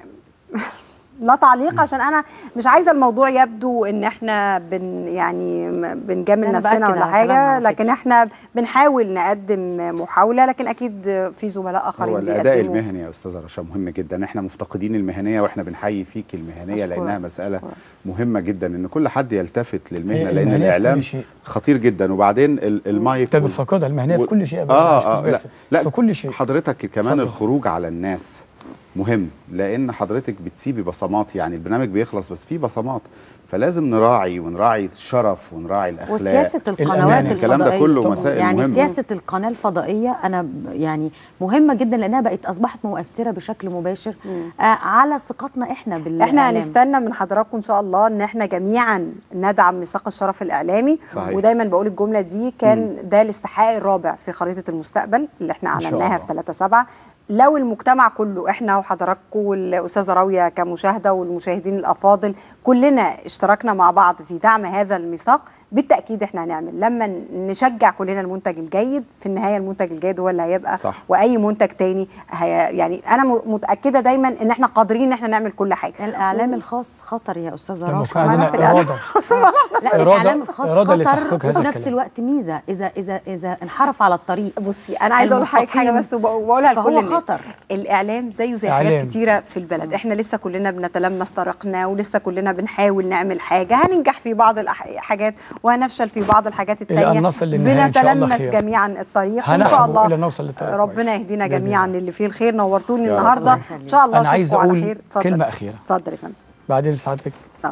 لا تعليق عشان انا مش عايزه الموضوع يبدو ان احنا بن يعني م- بنجامل أنا نفسنا بأكد ولا على كلامها حاجه على لكن احنا بنحاول نقدم محاوله لكن اكيد في زملاء اخرين هو الاداء بيقدموا. المهني يا استاذه رشا مهم جدا احنا مفتقدين المهنيه واحنا بنحيي فيك المهنيه أشكرك، لانها مساله مهمه جدا ان كل حد يلتفت للمهنه هي لان المهنية في الاعلام كل شيء. خطير جدا وبعدين ال- المايك انت وال- بتفقدها المهنيه في وال- كل شيء يا اه باشا، مش اه لا, بس. لا في كل شيء حضرتك كمان اتفضل. الخروج على الناس مهم لان حضرتك بتسيبي بصمات يعني البرنامج بيخلص بس في بصمات فلازم نراعي ونراعي الشرف ونراعي الاخلاق وسياسه القنوات الكلام ده الفضائيه كله مسائل يعني مهمه سياسه القناه الفضائيه انا ب- يعني مهمه جدا لانها بقت اصبحت مؤثره بشكل مباشر آه على ثقتنا احنا بال احنا هنستنى من حضراتكم ان شاء الله ان احنا جميعا ندعم ميثاق الشرف الاعلامي صحيح. ودايما بقول الجمله دي كان ده الاستحقاق الرابع في خريطه المستقبل اللي احنا إن شاء اعلناها الله. في 3 7 لو المجتمع كله احنا وحضراتكم والاستاذه راويه كمشاهده والمشاهدين الافاضل كلنا اشتركنا مع بعض في دعم هذا الميثاق بالتاكيد احنا هنعمل لما نشجع كلنا المنتج الجيد في النهايه المنتج الجيد هو اللي هيبقى صح. واي منتج تاني هي يعني انا م- متاكده دايما ان احنا قادرين ان احنا نعمل كل حاجه الاعلام الخاص خطر يا استاذه لما راشد كان عندنا في الإعلام إرادة. الخاص- لا إرادة- الاعلام الخاص إرادة خطر لتحقيق هذا وفي نفس الكلام. الوقت ميزه اذا اذا اذا انحرف على الطريق بصي انا عايزه اقول لحضرتك حاجه بس وب- وبقولها لكل فهو الناس خطر الاعلام زيه زي إعلام. حاجات كتيره في البلد احنا لسه كلنا بنتلمس طريقنا ولسه كلنا بنحاول نعمل حاجه هننجح في بعض الحاجات وهنفشل في بعض الحاجات إلى أن التانية نصل للنهاية إن شاء الله بنتلمس خير. جميعا الطريق وان شاء هنحن الله إلى نوصل للطريق ربنا كويس. يهدينا بإذن جميعا الله. للي فيه الخير نورتوني يا رب. النهارده الله ان شاء الله أنا عايز أشوفكم على أقول خير. اتفضل. كلمة أخيرة. اتفضل يا فندم بعد إذن سعادتك اه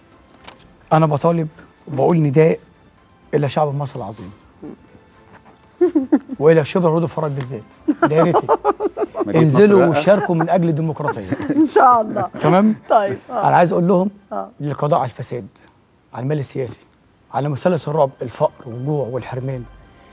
انا بطالب وبقول نداء الى شعب مصر العظيم والى شبرا ورود الفرج بالذات دايرتي مدينة انزلوا نصر بقى. وشاركوا من اجل الديمقراطيه ان شاء الله تمام طيب آه. انا عايز اقول لهم آه. للقضاء على الفساد على المال السياسي على مثلث الرعب الفقر والجوع والحرمان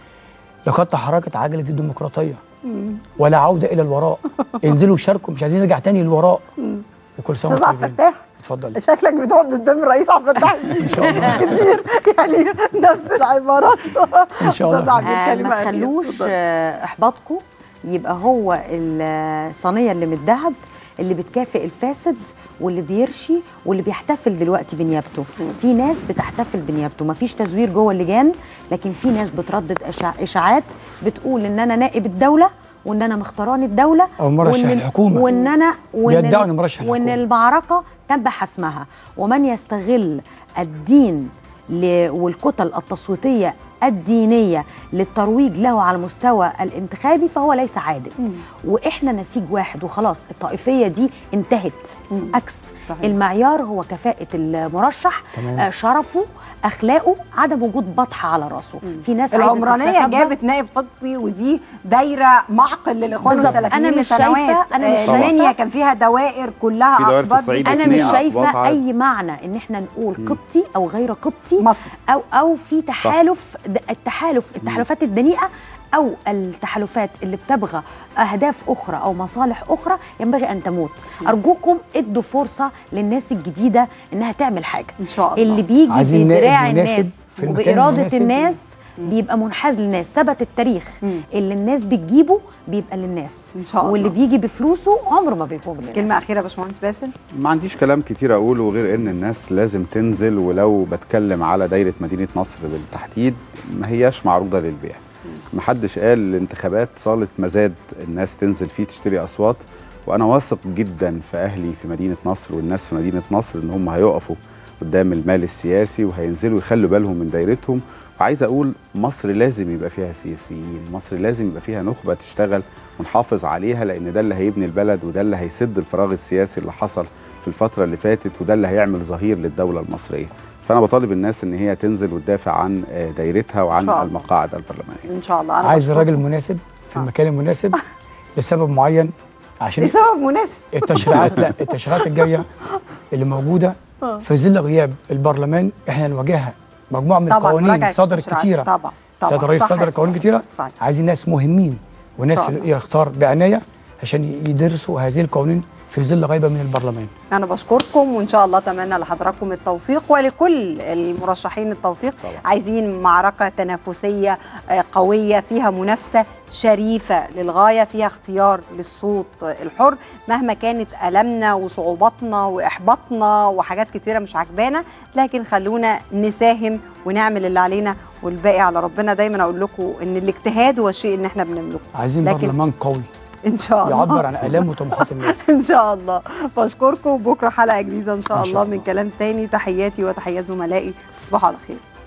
لقد تحركت عجله الديمقراطيه مم. ولا عوده الى الوراء انزلوا شاركوا مش عايزين نرجع تاني للوراء مم. وكل سنه استاذ وانتم عبد طيبين الفتاح اتفضل شكلك بتقعد قدام الرئيس عبد الفتاح ان شاء الله كتير يعني نفس العبارات إن شاء الله. أستاذ عبد آه الكريم ما أخير. تخلوش اتفضل. آه احباطكم يبقى هو الصينيه اللي من الذهب اللي بتكافئ الفاسد واللي بيرشي واللي بيحتفل دلوقتي بنيابته في ناس بتحتفل بنيابته مفيش تزوير جوه اللجان لكن في ناس بتردد إشاع- اشاعات بتقول ان انا نائب الدوله وان انا مختاراني الدوله أو مرشح وإن- الحكومة. وان انا وان بيدعوا إنه مرشح وان الحكومة. المعركه تم حسمها ومن يستغل الدين ل- والكتل التصويتيه الدينيه للترويج له على المستوى الانتخابي فهو ليس عادل واحنا نسيج واحد وخلاص الطائفيه دي انتهت عكس صحيح. المعيار هو كفاءه المرشح تمام. آه شرفه اخلاقه عدم وجود بطحه على راسه في ناس عايزة العمرانيه تستخبى. جابت نائب قطبي ودي دايره معقل للاخوان بالظبط. السلفيين أنا مش لسنوات. شايفة- أنا مش آه، شايفة- المنيا كان فيها دوائر كلها في دوائر في أقباط الصعيد انا اتنين مش أقباط شايفه عادي. اي معنى ان احنا نقول قبطي او غير قبطي مصر او او في تحالف د- التحالف التحالفات الدنيئه او التحالفات اللي بتبغى اهداف اخرى او مصالح اخرى ينبغي ان تموت ارجوكم ادوا فرصه للناس الجديده انها تعمل حاجه ان شاء الله اللي بيجي عايزين نائب بدراع مناسب الناس في المكان وباراده المناسب. الناس بيبقى منحاز للناس ثبت التاريخ اللي الناس بتجيبه بيبقى للناس ان شاء الله. واللي بيجي بفلوسه عمره ما بيكون للناس كلمه اخيره يا باشمهندس باسل ما عنديش كلام كتير اقوله غير ان الناس لازم تنزل ولو بتكلم على دايره مدينه نصر بالتحديد ما هياش معروضه للبيع محدش قال الانتخابات صاله مزاد الناس تنزل فيه تشتري اصوات وانا واثق جدا في اهلي في مدينه نصر والناس في مدينه نصر ان هم هيقفوا قدام المال السياسي وهينزلوا يخلوا بالهم من دايرتهم وعايز اقول مصر لازم يبقى فيها سياسيين مصر لازم يبقى فيها نخبه تشتغل ونحافظ عليها لان ده اللي هيبني البلد وده اللي هيسد الفراغ السياسي اللي حصل في الفتره اللي فاتت وده اللي هيعمل ظهير للدوله المصريه فانا بطالب الناس ان هي تنزل وتدافع عن آه، دايرتها وعن شاء الله. المقاعد البرلمانيه ان شاء الله أنا عايز بشكركم. الراجل المناسب في المكان المناسب لسبب معين عشان لسبب مناسب التشريعات لا التشريعات الجايه اللي موجوده آه. في ظل غياب البرلمان احنا نواجهها مجموعه من طبعاً، القوانين مراجعة صدرت التشريعات. كتيره طبعاً، طبعاً. سيد الرئيس صح صدر يا قوانين صح. كتيره صحيح. عايزين ناس مهمين وناس إن شاء الله. يختار بعنايه عشان يدرسوا هذه القوانين في ظل غيبه من البرلمان انا بشكركم وان شاء الله اتمنى لحضراتكم التوفيق ولكل المرشحين التوفيق طبعا. عايزين معركه تنافسيه آه، قويه فيها منافسه شريفه للغايه فيها اختيار للصوت الحر مهما كانت المنا وصعوباتنا واحباطنا وحاجات كتيره مش عجبانا لكن خلونا نساهم ونعمل اللي علينا والباقي على ربنا دايما اقول لكم ان الاجتهاد هو الشيء ان احنا بنملكه عايزين لكن برلمان قوي ان شاء الله يعبر عن الام وطموحات الناس ان شاء الله بشكركم بكره حلقه جديده ان شاء, إن الله, شاء من كلام تاني تحياتي وتحيات زملائي تصبحوا على خير